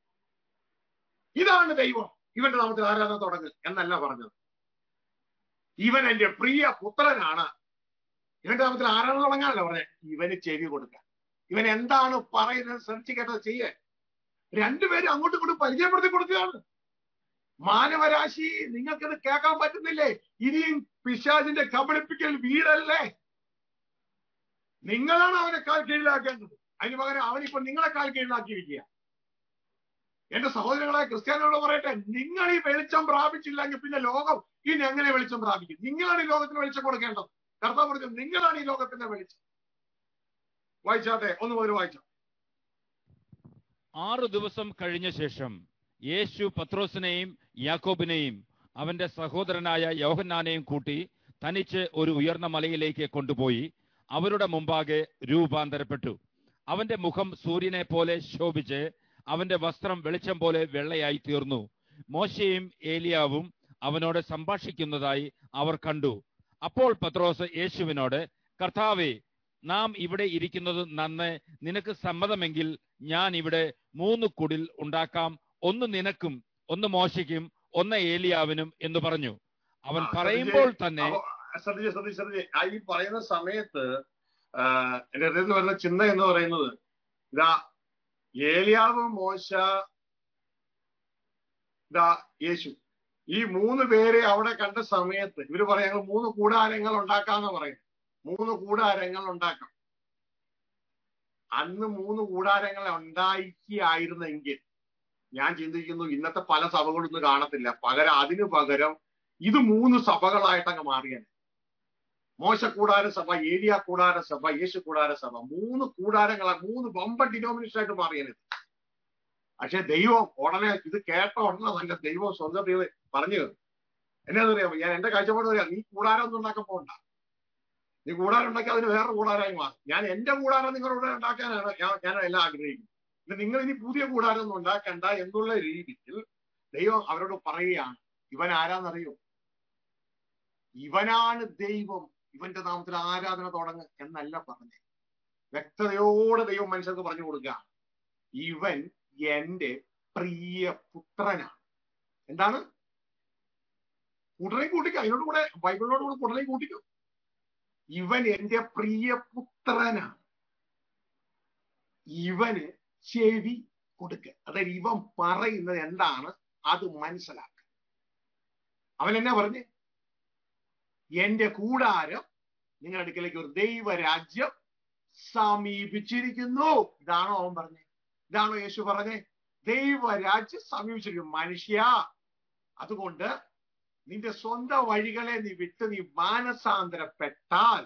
ഇതാണ് ദൈവം ഇവന്റെ നാമത്തിൽ ആരാധന തുടങ്ങുക എന്നല്ല പറഞ്ഞത് ഇവൻ എന്റെ പ്രിയ പുത്രനാണ് ഇവന്റെ നാമത്തിൽ ആരാധന തുടങ്ങാനല്ല പറഞ്ഞത് ഇവന് ചെവി കൊടുക്കുക ഇവൻ എന്താണ് പറയുന്നത് ശ്രമിച്ചു കേട്ടത് ചെയ്യേ രണ്ടുപേരും അങ്ങോട്ടും ഇങ്ങോട്ടും പരിചയപ്പെടുത്തി കൊടുക്കുകയാണ് മാനവരാശി നിങ്ങൾക്കിത് കേൾക്കാൻ പറ്റുന്നില്ലേ ഇനിയും പിശാചിന്റെ കബളിപ്പിക്കൽ വീടല്ലേ നിങ്ങളാണ് അവനെ കാൽ കീഴിലാക്കേണ്ടത് അതിന് പകരം അവനിപ്പോ നിങ്ങളെ കാൽ കീഴിലാക്കിയിരിക്കുക എന്റെ സഹോദരങ്ങളെ ക്രിസ്ത്യാനികളോട് പറയട്ടെ നിങ്ങൾ ഈ വെളിച്ചം പ്രാപിച്ചില്ലെങ്കിൽ പിന്നെ ലോകം ഇനി എങ്ങനെ വെളിച്ചം പ്രാപിക്കും നിങ്ങളാണ് ഈ ലോകത്തിന് വെളിച്ചം കൊടുക്കേണ്ടത് കർത്താവ് പറഞ്ഞു നിങ്ങളാണ് ഈ ലോകത്തിന്റെ വെളിച്ചം വായിച്ചാട്ടെ ഒന്ന് മുതൽ വായിച്ചോ ആറു ദിവസം കഴിഞ്ഞ ശേഷം യേശു പത്രോസിനെയും യാക്കോബിനെയും അവന്റെ സഹോദരനായ യോഹന്നാനെയും കൂട്ടി തനിച്ച് ഒരു ഉയർന്ന മലയിലേക്ക് കൊണ്ടുപോയി അവരുടെ മുമ്പാകെ രൂപാന്തരപ്പെട്ടു അവന്റെ മുഖം സൂര്യനെ പോലെ ശോഭിച്ച് അവന്റെ വസ്ത്രം വെളിച്ചം പോലെ വെള്ളയായി തീർന്നു മോശയും ഏലിയാവും അവനോട് സംഭാഷിക്കുന്നതായി അവർ കണ്ടു അപ്പോൾ പത്രോസ് യേശുവിനോട് കർത്താവേ നാം ഇവിടെ ഇരിക്കുന്നത് നന്ന് നിനക്ക് സമ്മതമെങ്കിൽ ഞാൻ ഇവിടെ മൂന്ന് കുടിൽ ഉണ്ടാക്കാം ഒന്ന് നിനക്കും ഒന്ന് മോശയ്ക്കും ഒന്ന് ഏലിയാവിനും എന്ന് പറഞ്ഞു അവൻ ആ, പറയുമ്പോൾ തന്നെ അപ്പൊ ശ്രദ്ധിച്ച് ശ്രദ്ധിച്ച് ശ്രദ്ധിച്ച് ആ ഈ പറയുന്ന സമയത്ത് ആ, എന്റെ ഹൃദയത്തിൽ വരുന്ന ചിന്ത എന്ന് പറയുന്നത് ഇതാ ഏലിയാവ് മോശ ഇതാ യേശു ഈ മൂന്ന് പേരെ അവിടെ കണ്ട സമയത്ത് ഇവര് പറയാം ഞങ്ങൾ മൂന്ന് കൂടാരങ്ങൾ ഉണ്ടാക്കാന്ന് പറയും മൂന്ന് കൂടാരങ്ങൾ ഉണ്ടാക്കാം അന്ന് മൂന്ന് കൂടാരങ്ങൾ ഉണ്ടാക്കിയായിരുന്നെങ്കിൽ ഞാൻ ചിന്തിക്കുന്നു ഇന്നത്തെ പല സഭകളും ഇന്ന് കാണത്തില്ല പകരം അതിനു പകരം ഇത് മൂന്ന് സഭകളായിട്ട് അങ്ങ് മാറിയാണ് മോശ കൂടാര സഭ ഏരിയ കൂടാര സഭ യേശു കൂടാര സഭ മൂന്ന് കൂടാരങ്ങളാ മൂന്ന് ബമ്പ ഡിനോമിനേഷൻ ആയിട്ട് മാറിയാണ് പക്ഷെ ദൈവം ഉടനെ ഇത് കേട്ട ഉടനെ തന്നെ ദൈവം സ്വന്തം ദൈവം പറഞ്ഞു എന്നാന്നറിയാമോ ഞാൻ എന്റെ കാഴ്ചപ്പാട് പറയാം നീ കൂടാരം ഒന്നും ഉണ്ടാക്കാൻ പോകണ്ട നീ കൂടാരം ഉണ്ടാക്കി അതിന് വേറെ കൂടാരമായി മാറും ഞാൻ എന്റെ കൂടാരം നിങ്ങളുടെ ഉണ്ടാക്കാനാണ് ഞാൻ ഞാൻ എല്ലാം ആഗ്രഹിക്കുന്നത് ഇത് നിങ്ങൾ ഇനി പുതിയ കൂടാരം ഒന്നും ഉണ്ടാക്കണ്ട എന്നുള്ള രീതിയിൽ ദൈവം അവരോട് പറയുകയാണ് ഇവൻ ആരാന്നറിയോ ഇവനാണ് ദൈവം ഇവന്റെ നാമത്തിൽ ആരാധന തുടങ്ങ് എന്നല്ല പറഞ്ഞത് വ്യക്തതയോടെ ദൈവം മനുഷ്യർക്ക് പറഞ്ഞു കൊടുക്കുക ഇവൻ എന്റെ പ്രിയ പുത്രനാണ് എന്താണ് കൂട്ടനെയും കൂട്ടിക്കോ അതിനോട് കൂടെ ബൈബിളിനോട് കൂടെ കൂട്ടനെയും കൂട്ടിക്കോ ഇവൻ എന്റെ പ്രിയ പുത്രനാണ് ഇവന് ചെവി കൊടുക്കുക അതായത് ഇവൻ പറയുന്നത് എന്താണ് അത് മനസ്സിലാക്കുക അവൻ എന്നാ പറഞ്ഞേ എന്റെ കൂടാരം നിങ്ങളുടെ അടുക്കലേക്ക് ഒരു ദൈവരാജ്യം സമീപിച്ചിരിക്കുന്നു ഇതാണോ അവൻ പറഞ്ഞേ ഇതാണോ യേശു പറഞ്ഞേ ദൈവരാജ്യം സമീപിച്ചിരിക്കുന്നു മനുഷ്യ അതുകൊണ്ട് നിന്റെ സ്വന്തം വഴികളെ നീ വിട്ട് നീ മാനസാന്തരപ്പെട്ടാൽ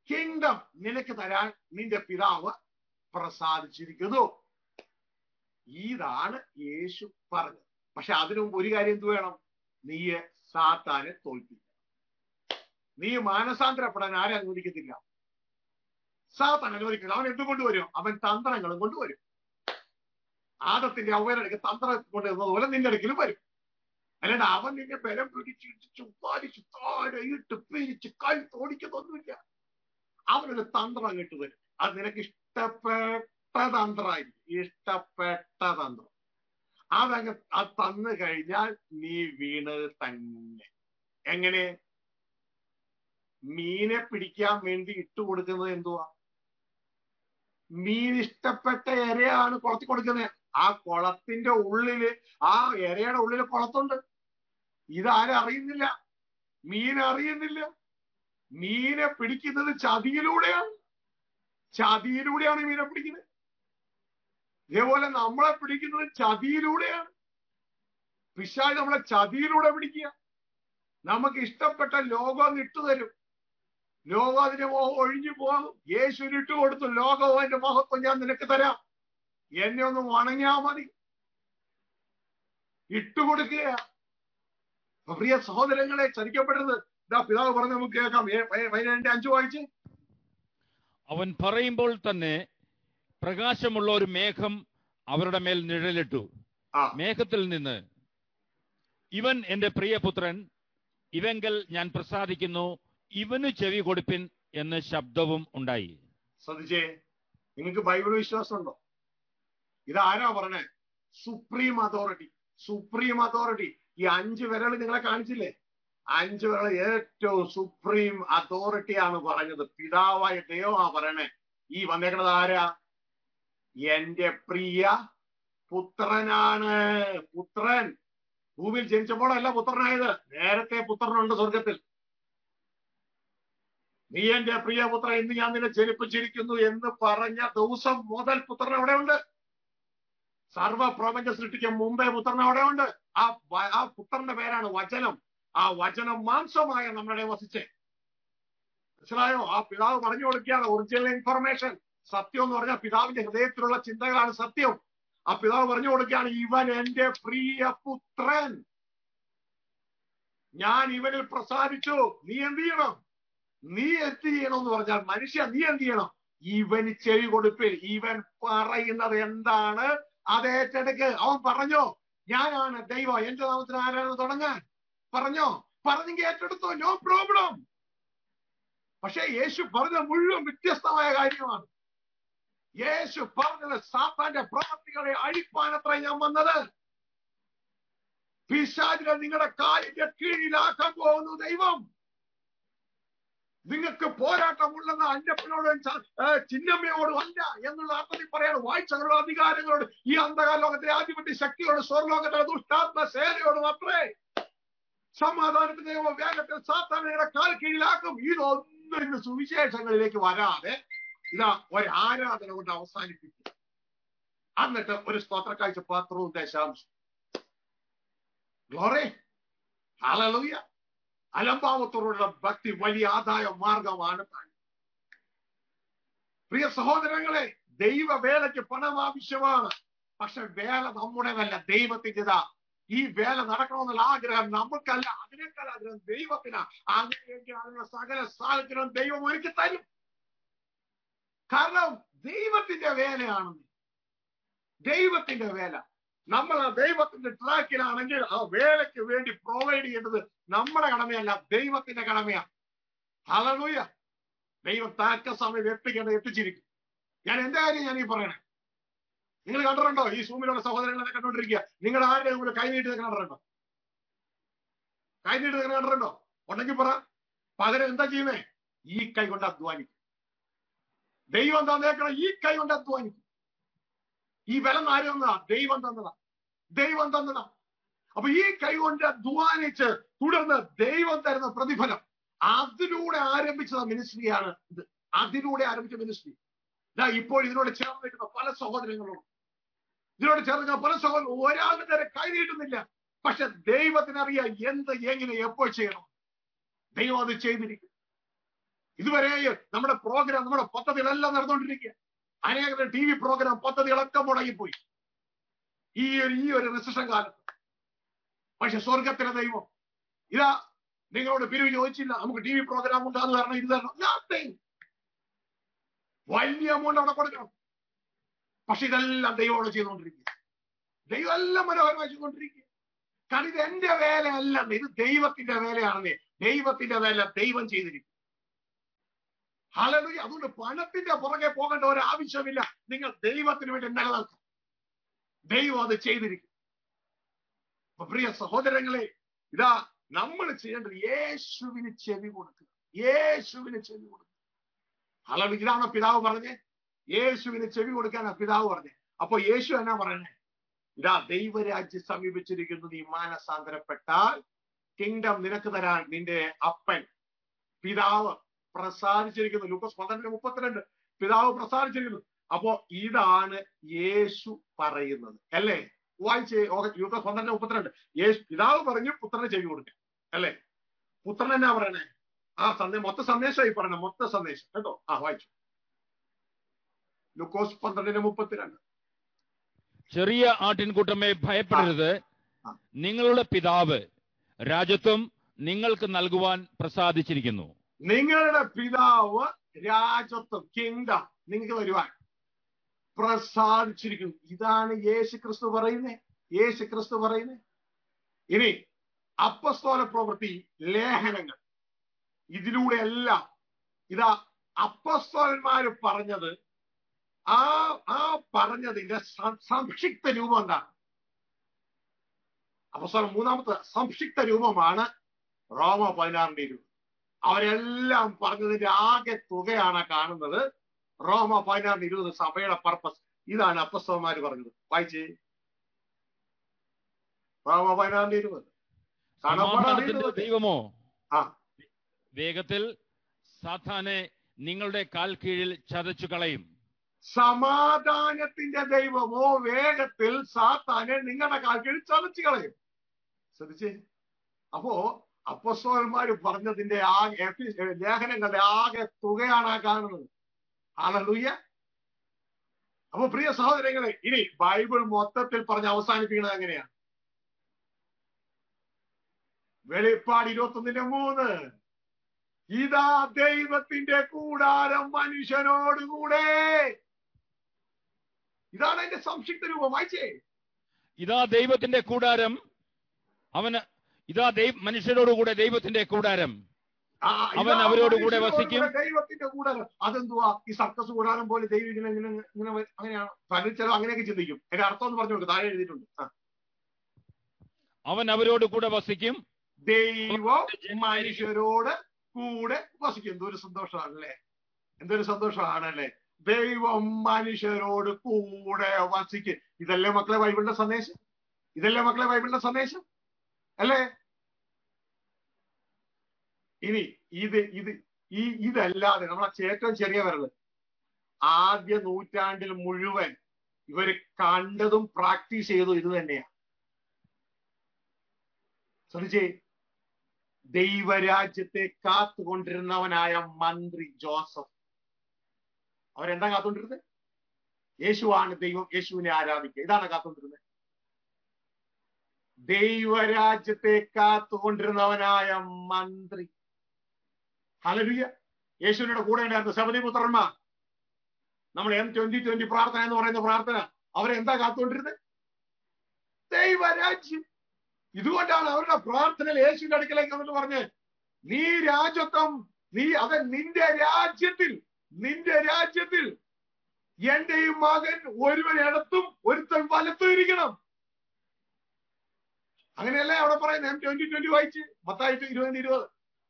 കിങ്ഡം നിനക്ക് തരാൻ നിന്റെ പിതാവ് പ്രസാദിച്ചിരിക്കുന്നു ഇതാണ് യേശു പറഞ്ഞത് പക്ഷെ അതിനു മുമ്പ് ഒരു കാര്യം എന്ത് വേണം നീ സാത്താനെ തോൽപ്പിക്കണം നീ മാനസാന്തരപ്പെടാൻ ആരെ അനുവദിക്കത്തില്ല സാത്താൻ അനുവദിക്കില്ല അവൻ എന്ത് കൊണ്ടുവരും അവൻ തന്ത്രങ്ങളും കൊണ്ടുവരും ആദത്തിന്റെ അവരുടെ തന്ത്രം കൊണ്ടുവരുന്നത് പോലെ നിന്റെ അടുക്കലും വരും അല്ലാണ്ട് അവൻ നിന്നെ ബലം പിടിച്ചിട്ട് ചുപ്പാലിച്ച് താഴെയിട്ട് പിരിച്ച് കൈ തോടിക്കുന്നൊന്നുമില്ല അവനൊരു തന്ത്രം അങ്ങോട്ട് വരും അത് നിനക്ക് ഇഷ്ടപ്പെട്ട തന്ത്രമായിരിക്കും ഇഷ്ടപ്പെട്ട തന്ത്രം അതങ്ങ് അത് തന്നു കഴിഞ്ഞാൽ നീ വീണത് തന്നെ എങ്ങനെ മീനെ പിടിക്കാൻ വേണ്ടി ഇട്ട് കൊടുക്കുന്നത് എന്തുവാ മീൻ ഇഷ്ടപ്പെട്ട ഇരയാണ് കുളത്തി കൊടുക്കുന്നത് ആ കുളത്തിന്റെ ഉള്ളില് ആ ഇരയുടെ ഉള്ളില് കുളത്തുണ്ട് ഇതാരും അറിയുന്നില്ല മീൻ അറിയുന്നില്ല മീനെ പിടിക്കുന്നത് ചതിയിലൂടെയാണ് ചതിയിലൂടെയാണ് മീനെ പിടിക്കുന്നത് ഇതേപോലെ നമ്മളെ പിടിക്കുന്നത് ചതിയിലൂടെയാണ് പിശാജ് നമ്മളെ ചതിയിലൂടെ പിടിക്കുക നമുക്ക് ഇഷ്ടപ്പെട്ട ലോകം ഇട്ടുതരും ലോകം അതിന്റെ മോഹം ഒഴിഞ്ഞു പോകും യേശു ഇട്ട് കൊടുത്തു ലോകവും അതിന്റെ മഹത്വം ഞാൻ നിനക്ക് തരാം എന്നെ ഒന്ന് വണങ്ങിയാ മതി ഇട്ടുകൊടുക്കുക അപ്പൊ പ്രിയ സഹോദരങ്ങളെ ചതിക്കപ്പെടുന്നത് ഇതാ പിതാവ് പറഞ്ഞ് നമുക്ക് കേൾക്കാം ഏ- പ- പതിനേഴിന്റെ അഞ്ചു വായിച്ച് അവൻ പറയുമ്പോൾ തന്നെ പ്രകാശമുള്ള ഒരു മേഘം അവരുടെ മേൽ നിഴലിട്ടു ആ മേഘത്തിൽ നിന്ന് ഇവൻ എന്റെ പ്രിയപുത്രൻ ഇവങ്കൽ ഞാൻ പ്രസാദിക്കുന്നു ഇവന് ചെവി കൊടുപ്പിൻ എന്ന് ശബ്ദവും ഉണ്ടായി ശ്രദ്ധിച്ചേ നിങ്ങൾക്ക് ബൈബിൾ വിശ്വാസമുണ്ടോ ഇതാരാ പറഞ്ഞേ സുപ്രീം അതോറിറ്റി സുപ്രീം അതോറിറ്റി ഈ അഞ്ച് വിരൽ നിങ്ങളെ കാണിച്ചില്ലേ അഞ്ച് വിരൽ ഏറ്റവും സുപ്രീം അതോറിറ്റിയാണ് പറഞ്ഞത് പിതാവായ ദൈവമാ പറയണേ ഈ വന്നേക്കണത് ആരാ എന്റെ പ്രിയ പുത്രനാണ് പുത്രൻ ഭൂമിയിൽ ജനിച്ചപ്പോഴല്ല പുത്രനായത് നേരത്തെ പുത്രനുണ്ട് സ്വർഗത്തിൽ നീ എന്റെ പ്രിയപുത്രൻ ഇന്ന് ഞാൻ നിന്നെ ജനിപ്പിച്ചിരിക്കുന്നു എന്ന് പറഞ്ഞ ദിവസം മുതൽ പുത്രൻ അവിടെ ഉണ്ട് സർവ പ്രപഞ്ച സൃഷ്ടിക്ക് മുമ്പേ പുത്രൻ അവിടെ ഉണ്ട് ആ വ- ആ പുത്രന്റെ പേരാണ് വചനം ആ വചനം മാംസമായ നമ്മുടെ വസിച്ചേ മനസ്സിലായോ ആ പിതാവ് പറഞ്ഞു കൊടുക്കുകയാണ് ഒറിജിനൽ ഇൻഫർമേഷൻ സത്യം എന്ന് പറഞ്ഞാൽ പിതാവിന്റെ ഹൃദയത്തിലുള്ള ചിന്തകളാണ് സത്യം ആ പിതാവ് പറഞ്ഞു കൊടുക്കുകയാണ് ഇവൻ എന്റെ പ്രിയ പുത്രൻ ഞാൻ ഇവനിൽ പ്രസാദിച്ചു നീ എന്ത് ചെയ്യണം നീ എന്ത് ചെയ്യണം എന്ന് പറഞ്ഞാൽ മനുഷ്യ നീ എന്ത് ചെയ്യണം ഇവന് ചെവി കൊടുപ്പിൽ ഇവൻ പറയുന്നത് എന്താണ് അത് ഏറ്റെടുക്ക് അവൻ പറഞ്ഞോ ഞാനാണ് ദൈവം എന്റെ നാമത്തിന് ആരാണ് തുടങ്ങാൻ പറഞ്ഞോ പറഞ്ഞെങ്കിൽ ഏറ്റെടുത്തോ നോ പ്രോബ്ലം പക്ഷെ യേശു പറഞ്ഞ മുഴുവൻ വ്യത്യസ്തമായ കാര്യമാണ് യേശു പറഞ്ഞത് സാത്താന്റെ പ്രവർത്തികളെ അഴിപ്പാനത്ര ഞാൻ വന്നത് പിശാചിനെ നിങ്ങളുടെ കാലിന്റെ കീഴിലാക്കാൻ പോകുന്നു ദൈവം നിങ്ങൾക്ക് പോരാട്ടമുള്ളത് അന്യപ്പനോടും ച- ഏ, ചിന്നമ്മയോടും അല്ല എന്നുള്ള അർത്ഥത്തിൽ പറയാണ് വാഴ്ചകളുടെ അധികാരങ്ങളോട് ഈ അന്ധകാര ലോകത്തിലെ ആധിപത്യ ശക്തിയോട് സ്വർലോകത്തിലെ ദുഷ്ടാത്മ സേനയോടും അത്രേ സമാധാനത്തിന്റെ ദൈവം വേഗത്തിൽ സാത്താനയുടെ കാൽ കീഴിലാക്കും ഇതൊന്നും ഇന്ന് സുവിശേഷങ്ങളിലേക്ക് വരാതെ ഇതാ ഒരു ആരാധന കൊണ്ട് അവസാനിപ്പിക്കും എന്നിട്ട് ഒരു സ്തോത്ര കാഴ്ച പാത്രവും ദശാംശം ഗ്ലോറി ഹല്ലേലൂയ അലംഭാവത്തോടുള്ള ഭക്തി വലിയ ആദായ മാർഗമാണ് താൻ പ്രിയ സഹോദരങ്ങളെ ദൈവ വേലയ്ക്ക് പണം ആവശ്യമാണ് പക്ഷെ വേല നമ്മുടേതല്ല ദൈവത്തിൻ്റെതാ ഈ വേല നടക്കണമെന്നുള്ള ആഗ്രഹം നമുക്കല്ല അതിനേക്കാൾ ആഗ്രഹം ദൈവത്തിനാ അങ്ങനെയെങ്കിൽ അതിനുള്ള സകല സാഹചര്യം ദൈവം ഒരുക്കി തരും കാരണം ദൈവത്തിന്റെ വേലയാണ് ദൈവത്തിന്റെ വേല നമ്മൾ ആ ദൈവത്തിന്റെ ട്രാക്കിലാണെങ്കിൽ ആ വേലയ്ക്ക് വേണ്ടി പ്രൊവൈഡ് ചെയ്യേണ്ടത് നമ്മുടെ കടമയല്ല ദൈവത്തിന്റെ കടമയാണ് ഹലലൂയ ദൈവം താക്ക സമയം എത്തിക്കേണ്ടത് എത്തിച്ചിരിക്കും ഞാൻ എന്റെ കാര്യം ഞാൻ ഈ പറയണേ നിങ്ങൾ കണ്ടിട്ടുണ്ടോ ഈ സൂമിലുള്ള സഹോദരങ്ങളെ കണ്ടോണ്ടിരിക്കുക നിങ്ങൾ ആരുടെ മുമ്പിൽ കൈ നീട്ടി നിൽക്കുന്ന കണ്ടിട്ടുണ്ടോ കൈ നീട്ടി നിൽക്കുന്ന കണ്ടിട്ടുണ്ടോ ഉണ്ടെങ്കിൽ പറ പകരം എന്താ ചെയ്യുന്നേ ഈ കൈ കൊണ്ട് അധ്വാനിക്കും ദൈവം തന്നേക്കണം ഈ കൈ കൊണ്ട് അധ്വാനിക്കും ഈ ബലം ആര് തന്നതാ ദൈവം തന്നതാ ദൈവം തന്നതാ അപ്പൊ ഈ കൈ കൊണ്ട് അധ്വാനിച്ച് തുടർന്ന് ദൈവം തരുന്ന പ്രതിഫലം അതിലൂടെ ആരംഭിച്ച മിനിസ്ട്രിയാണ് ഇത് അതിലൂടെ ആരംഭിച്ച മിനിസ്ട്രി ഇതാ ഇപ്പോൾ ഇതിനോട് ചേർന്ന് നിൽക്കുന്ന പല സഹോദരങ്ങളും ഇതിനോട് ചേർന്ന് നിൽക്കുന്ന പല സഹോദരങ്ങളും ഒരാളുടെ നേരെ കൈ നീട്ടുന്നില്ല പക്ഷെ ദൈവത്തിനറിയാം എന്ത് എങ്ങനെ എപ്പോൾ ചെയ്യണം ദൈവം അത് ചെയ്തിരിക്കും ഇതുവരെ നമ്മുടെ പ്രോഗ്രാം നമ്മുടെ പദ്ധതികളെല്ലാം നടന്നുകൊണ്ടിരിക്കുക അനേകം ടി വി പ്രോഗ്രാം പദ്ധതികളൊക്കെ മുടങ്ങിപ്പോയി ഈ ഒരു ഈ ഒരു റിസഷൻ കാലത്ത് പക്ഷെ സ്വർഗത്തിലെ ദൈവം ഇതാ നിങ്ങളോട് പിരിവ് ചോദിച്ചില്ല നമുക്ക് ടി വി പ്രോഗ്രാം ഉണ്ടാകുന്ന കാരണം ഇത് തരണം Nothing. വലിയ എമൗണ്ട് അവിടെ കൊടുക്കണം പക്ഷെ ഇതെല്ലാം ദൈവം അവിടെ ചെയ്തുകൊണ്ടിരിക്കുക ദൈവം എല്ലാം മനോഹരമായി ചെയ്തുകൊണ്ടിരിക്കുക കാരണം ഇത് എന്റെ വേലയല്ല ഇത് ദൈവത്തിന്റെ വേലയാണെന്നേ ദൈവത്തിന്റെ വേല ദൈവം ചെയ്തിരിക്കും ഹലലുയ അതുകൊണ്ട് പണത്തിന്റെ പുറകെ പോകേണ്ട ഒരു ആവശ്യമില്ല നിങ്ങൾ ദൈവത്തിന് വേണ്ടി നിലനിൽക്കും ദൈവം അത് ചെയ്തിരിക്കും അപ്പൊ പ്രിയ സഹോദരങ്ങളെ ഇതാ നമ്മൾ ചെയ്യേണ്ടത് യേശുവിന് ചെവി കൊടുക്കുക യേശുവിന് ചെവി കൊടുക്കുക ഹലോ ഇതാണോ പിതാവ് പറഞ്ഞേ യേശുവിന് ചെവി കൊടുക്കാനാ പിതാവ് പറഞ്ഞേ അപ്പൊ യേശു എന്നാ പറയണേ ഇതാ ദൈവരാജ്യം സമീപിച്ചിരിക്കുന്നു നീ മാനസാന്തരപ്പെട്ടാൽ കിങ്ഡം നിനക്ക് തരാൻ നിന്റെ അപ്പൻ പിതാവ് പ്രസാദിച്ചിരിക്കുന്നു ലൂക്കോസ് പന്ത്രണ്ടിന് മുപ്പത്തിരണ്ട് പിതാവ് പ്രസാദിച്ചിരിക്കുന്നു അപ്പോ ഇതാണ് യേശു പറയുന്നത് അല്ലേ വായിച്ചേ ലൂക്കോസ് പന്ത്രണ്ടിന് മുപ്പത്തിരണ്ട് യേശു പിതാവ് പറഞ്ഞു പുത്രനെ ചെവി കൊടുക്കുക അല്ലേ പുത്രൻ എന്നാ പറയണേ ആ സന്ദേശം മൊത്ത സന്ദേശമായി പറയണേ മൊത്ത സന്ദേശം കേട്ടോ ആ വായിച്ചു ലൂക്കോസ് പന്ത്രണ്ടിന് മുപ്പത്തിരണ്ട് ചെറിയ ആട്ടിൻകൂട്ടമേ ഭയപ്പെടരുത് ആ. നിങ്ങളുടെ പിതാവ് രാജ്യത്വം നിങ്ങൾക്ക് നൽകുവാൻ പ്രസാദിച്ചിരിക്കുന്നു നിങ്ങളുടെ പിതാവ് രാജത്വം കിങ്ഡം നിങ്ങൾക്ക് വരുവാൻ പ്രസാദിച്ചിരിക്കുന്നു ഇതാണ് യേശു ക്രിസ്തു പറയുന്നേ യേശു ക്രിസ്തു പറയുന്നേ ഇനി അപ്പസ്തോല പ്രവൃത്തി ലേഖനങ്ങൾ ഇതിലൂടെ എല്ലാം ഇതാ അപ്പസ്തോലന്മാര് പറഞ്ഞത് ആ ആ പറഞ്ഞതിന്റെ സം- സംക്ഷിപ്ത രൂപം എന്താണ് അപ്പസ്തോലൻ മൂന്നാമത്തെ സംക്ഷിപ്ത രൂപമാണ് റോമ പതിനാറിന്റെ ഇരുപത് അവരെല്ലാം പറഞ്ഞതിന്റെ ആകെ തുകയാണ് കാണുന്നത് റോമ പതിനാറിന് ഇരുപത് സഭയുടെ പർപ്പസ് ഇതാണ് അപ്പസ്തവന്മാര് പറഞ്ഞത് വായിച്ചേ റോമ പതിനാറിന്റെ ഇരുപത് കാണപ്പെടാതെ സമാധാനത്തിന്റെ ഇരുപത്. ദൈവമോ ആ വേഗത്തിൽ സാത്താനെ നിങ്ങളുടെ കാൽ കീഴിൽ ചതച്ചു കളയും സമാധാനത്തിന്റെ ദൈവമോ വേഗത്തിൽ സാത്താനെ നിങ്ങളുടെ കാൽക്കീഴിൽ ചതച്ചു കളയും ശ്രദ്ധിച്ചേ അപ്പോ അപ്പസ്വന്മാര് പറഞ്ഞതിന്റെ ആകെ എഫി- ലേഖനങ്ങളുടെ ആകെ തുകയാണ് ആ കാണുന്നത് ആലൂയ്യ അപ്പൊ പ്രിയ സഹോദരങ്ങളെ ഇനി ബൈബിൾ മൊത്തത്തിൽ പറഞ്ഞ് അവസാനിപ്പിക്കുന്നത് എങ്ങനെയാണ് വെളിപ്പാട് ഇരുപത്തൊന്നിന്റെ മൂന്ന് ഇതാ ദൈവത്തിന്റെ കൂടാരം മനുഷ്യനോടുകൂടെ ഇതാണ് അതിന്റെ സംക്ഷിപ്ത രൂപം വായിച്ചേ ഇതാ ദൈവത്തിന്റെ കൂടാരം അവന് ഇതാ ദൈവ മനുഷ്യരോടുകൂടെ ദൈവത്തിന്റെ കൂടാരം ആ, അവൻ ഇതാ അവരോട് കൂടെ മനുഷ്യനോട് വസിക്കും. കൂടെ ദൈവത്തിന്റെ കൂടാരം അതെന്തുവാ ഈ സർക്കസ് കൂടാരം പോലെ ദൈവം ഇങ്ങനെ ഇങ്ങനെ ഇങ്ങനെ വ- അങ്ങനെയാണ് പലരും ചില അങ്ങനെയൊക്കെ ചിന്തിക്കും എന്റെ അർത്ഥം എന്ന് പറഞ്ഞു കൊടുക്കും താഴെ എഴുതിയിട്ടുണ്ട് ആ. അവൻ അവരോട് കൂടെ വസിക്കും ദൈവം മനുഷ്യരോട് കൂടെ വസിക്കും എന്തൊരു സന്തോഷമാണല്ലേ എന്തൊരു സന്തോഷമാണല്ലേ ദൈവം മനുഷ്യരോട് കൂടെ വസിക്കും ഇതല്ലേ മക്കളെ ബൈബിളിന്റെ സന്ദേശം ഇതല്ലേ മക്കളെ ബൈബിളിന്റെ സന്ദേശം അല്ലേ ഇനി ഇത് ഇത് ഈ ഇതല്ലാതെ നമ്മളെ ഏറ്റവും ചെറിയ വിരല് ആദ്യ നൂറ്റാണ്ടിൽ മുഴുവൻ ഇവര് കണ്ടതും പ്രാക്ടീസ് ചെയ്തതും ഇത് തന്നെയാ ശ്രദ്ധിച്ചേ ദൈവരാജ്യത്തെ കാത്തുകൊണ്ടിരുന്നവനായ മന്ത്രി ജോസഫ് അവരെന്താ കാത്തുകൊണ്ടിരുന്നത് യേശുവാണ് ദൈവം യേശുവിനെ ആരാധിക്കുക ഇതാണ് കാത്തുകൊണ്ടിരുന്നത് ദൈവരാജ്യത്തെ കാത്തുകൊണ്ടിരുന്നവനായ മന്ത്രി ഹലലുയ യേശുവിന്റെ കൂടെ ഉണ്ടായിരുന്ന സബതി പുത്രന്മാർ നമ്മൾ എം ട്വന്റി ട്വന്റി പ്രാർത്ഥന എന്ന് പറയുന്ന പ്രാർത്ഥന അവരെന്താ കാത്തുകൊണ്ടിരുന്നത് ദൈവരാജ്യം ഇതുകൊണ്ടാണ് അവരുടെ പ്രാർത്ഥനയിൽ യേശുവിന്റെ അടുക്കലേക്ക് വന്നിട്ട് പറഞ്ഞ് നീ രാജ്യത്വം നീ അത് നിന്റെ രാജ്യത്തിൽ നിന്റെ രാജ്യത്തിൽ എന്റെ ഈ മകൻ ഒരുവൻ ഇടത്തും ഒരുത്തൻ വലത്തും ഇരിക്കണം അങ്ങനെയല്ലേ അവിടെ പറയുന്നത് എം ട്വന്റി ട്വന്റി വായിച്ച് മത്തായിട്ട് ഇരുപതിന് ഇരുപത്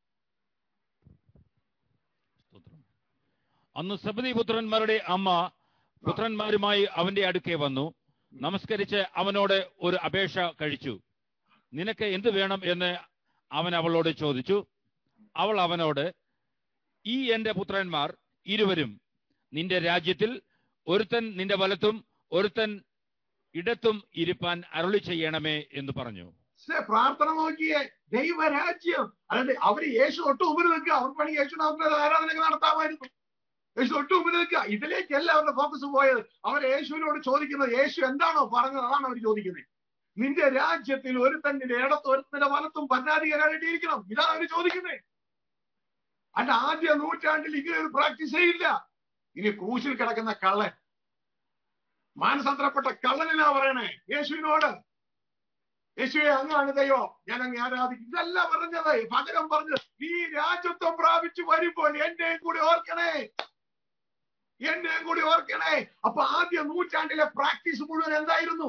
സ്തോത്രം. അന്ന് സബദി പുത്രന്മാരുടെ അമ്മ പുത്രന്മാരുമായി അവന്റെ അടുക്കെ വന്നു നമസ്കരിച്ച് അവനോട് ഒരു അപേക്ഷ കഴിച്ചു നിനക്ക് എന്ത് വേണം എന്ന് അവൻ അവളോട് ചോദിച്ചു അവൾ അവനോട് ഈ എന്റെ പുത്രന്മാർ ഇരുവരും നിന്റെ രാജ്യത്തിൽ ഒരുത്തൻ നിന്റെ വലത്തും ഒരുത്തൻ ഇടത്തും ഇരിപ്പാൻ അരുളി ചെയ്യണമേ എന്ന് പറഞ്ഞു ശ്ശേ, പ്രാർത്ഥന നോക്കിയേ ദൈവരാജ്യം അതായത് അവര് യേശു തൊട്ട് മുമ്പിൽ നിൽക്കുക അവർക്ക് വേണമെങ്കിൽ യേശുവിനെ അവരുടെ ആരാധനയൊക്കെ നടത്താമായിരുന്നു യേശു തൊട്ട് മുമ്പിൽ നിൽക്കുക ഇതിലേക്കല്ല അവരുടെ ഫോക്കസ് പോയത് അവർ യേശുവിനോട് ചോദിക്കുന്നത് യേശു എന്താണോ പറഞ്ഞത് അതാണ് അവർ ചോദിക്കുന്നത് നിന്റെ രാജ്യത്തിൽ ഒരുത്തന്റെ ഇടത്ത് ഒരുത്തന്റെ വലത്തും ഭരണാധികാരായിട്ടിരിക്കണം ഇതാണ് അവർ ചോദിക്കുന്നത് അല്ല ആദ്യ നൂറ്റാണ്ടിൽ ഇങ്ങനെ ഒരു പ്രാക്ടീസ് ചെയ്യില്ല ഇനി ക്രൂശിൽ കിടക്കുന്ന കള്ളൻ മാനസാന്തരപ്പെട്ട കള്ളനാ പറയണേ യേശുവിനോട് യേശുവെ അങ്ങാണ് ദൈവം ഞാൻ അങ്ങ് ആരാധിക്കും ഇതല്ല പറഞ്ഞത് പകരം പറഞ്ഞത് ഈ രാജ്യത്വം പ്രാപിച്ചു വരുമ്പോൾ എന്റെയും കൂടി ഓർക്കണേ എന്റെയും കൂടി ഓർക്കണേ അപ്പൊ ആദ്യ നൂറ്റാണ്ടിലെ പ്രാക്ടീസ് മുഴുവൻ എന്തായിരുന്നു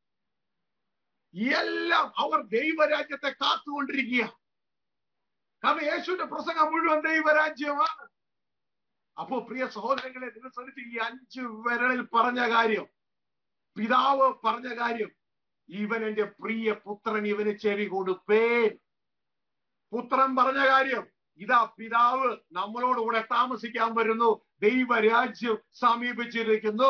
എല്ലാം അവർ ദൈവരാജ്യത്തെ കാത്തുകൊണ്ടിരിക്കുക കാരണം യേശുവിന്റെ പ്രസംഗം മുഴുവൻ ദൈവരാജ്യമാണ് അപ്പോ പ്രിയ സഹോദരങ്ങളെ നിങ്ങൾ ശ്രദ്ധിച്ച് ഈ അഞ്ച് വിരളിൽ പറഞ്ഞ കാര്യം പിതാവ് പറഞ്ഞ കാര്യം ഇവൻ എന്റെ പ്രിയ പുത്രൻ ഇവന് ചെവി കൊടുപ്പേൻ പുത്രൻ പറഞ്ഞ കാര്യം ഇതാ പിതാവ് നമ്മളോട് കൂടെ താമസിക്കാൻ വരുന്നു ദൈവരാജ്യം സമീപിച്ചിരിക്കുന്നു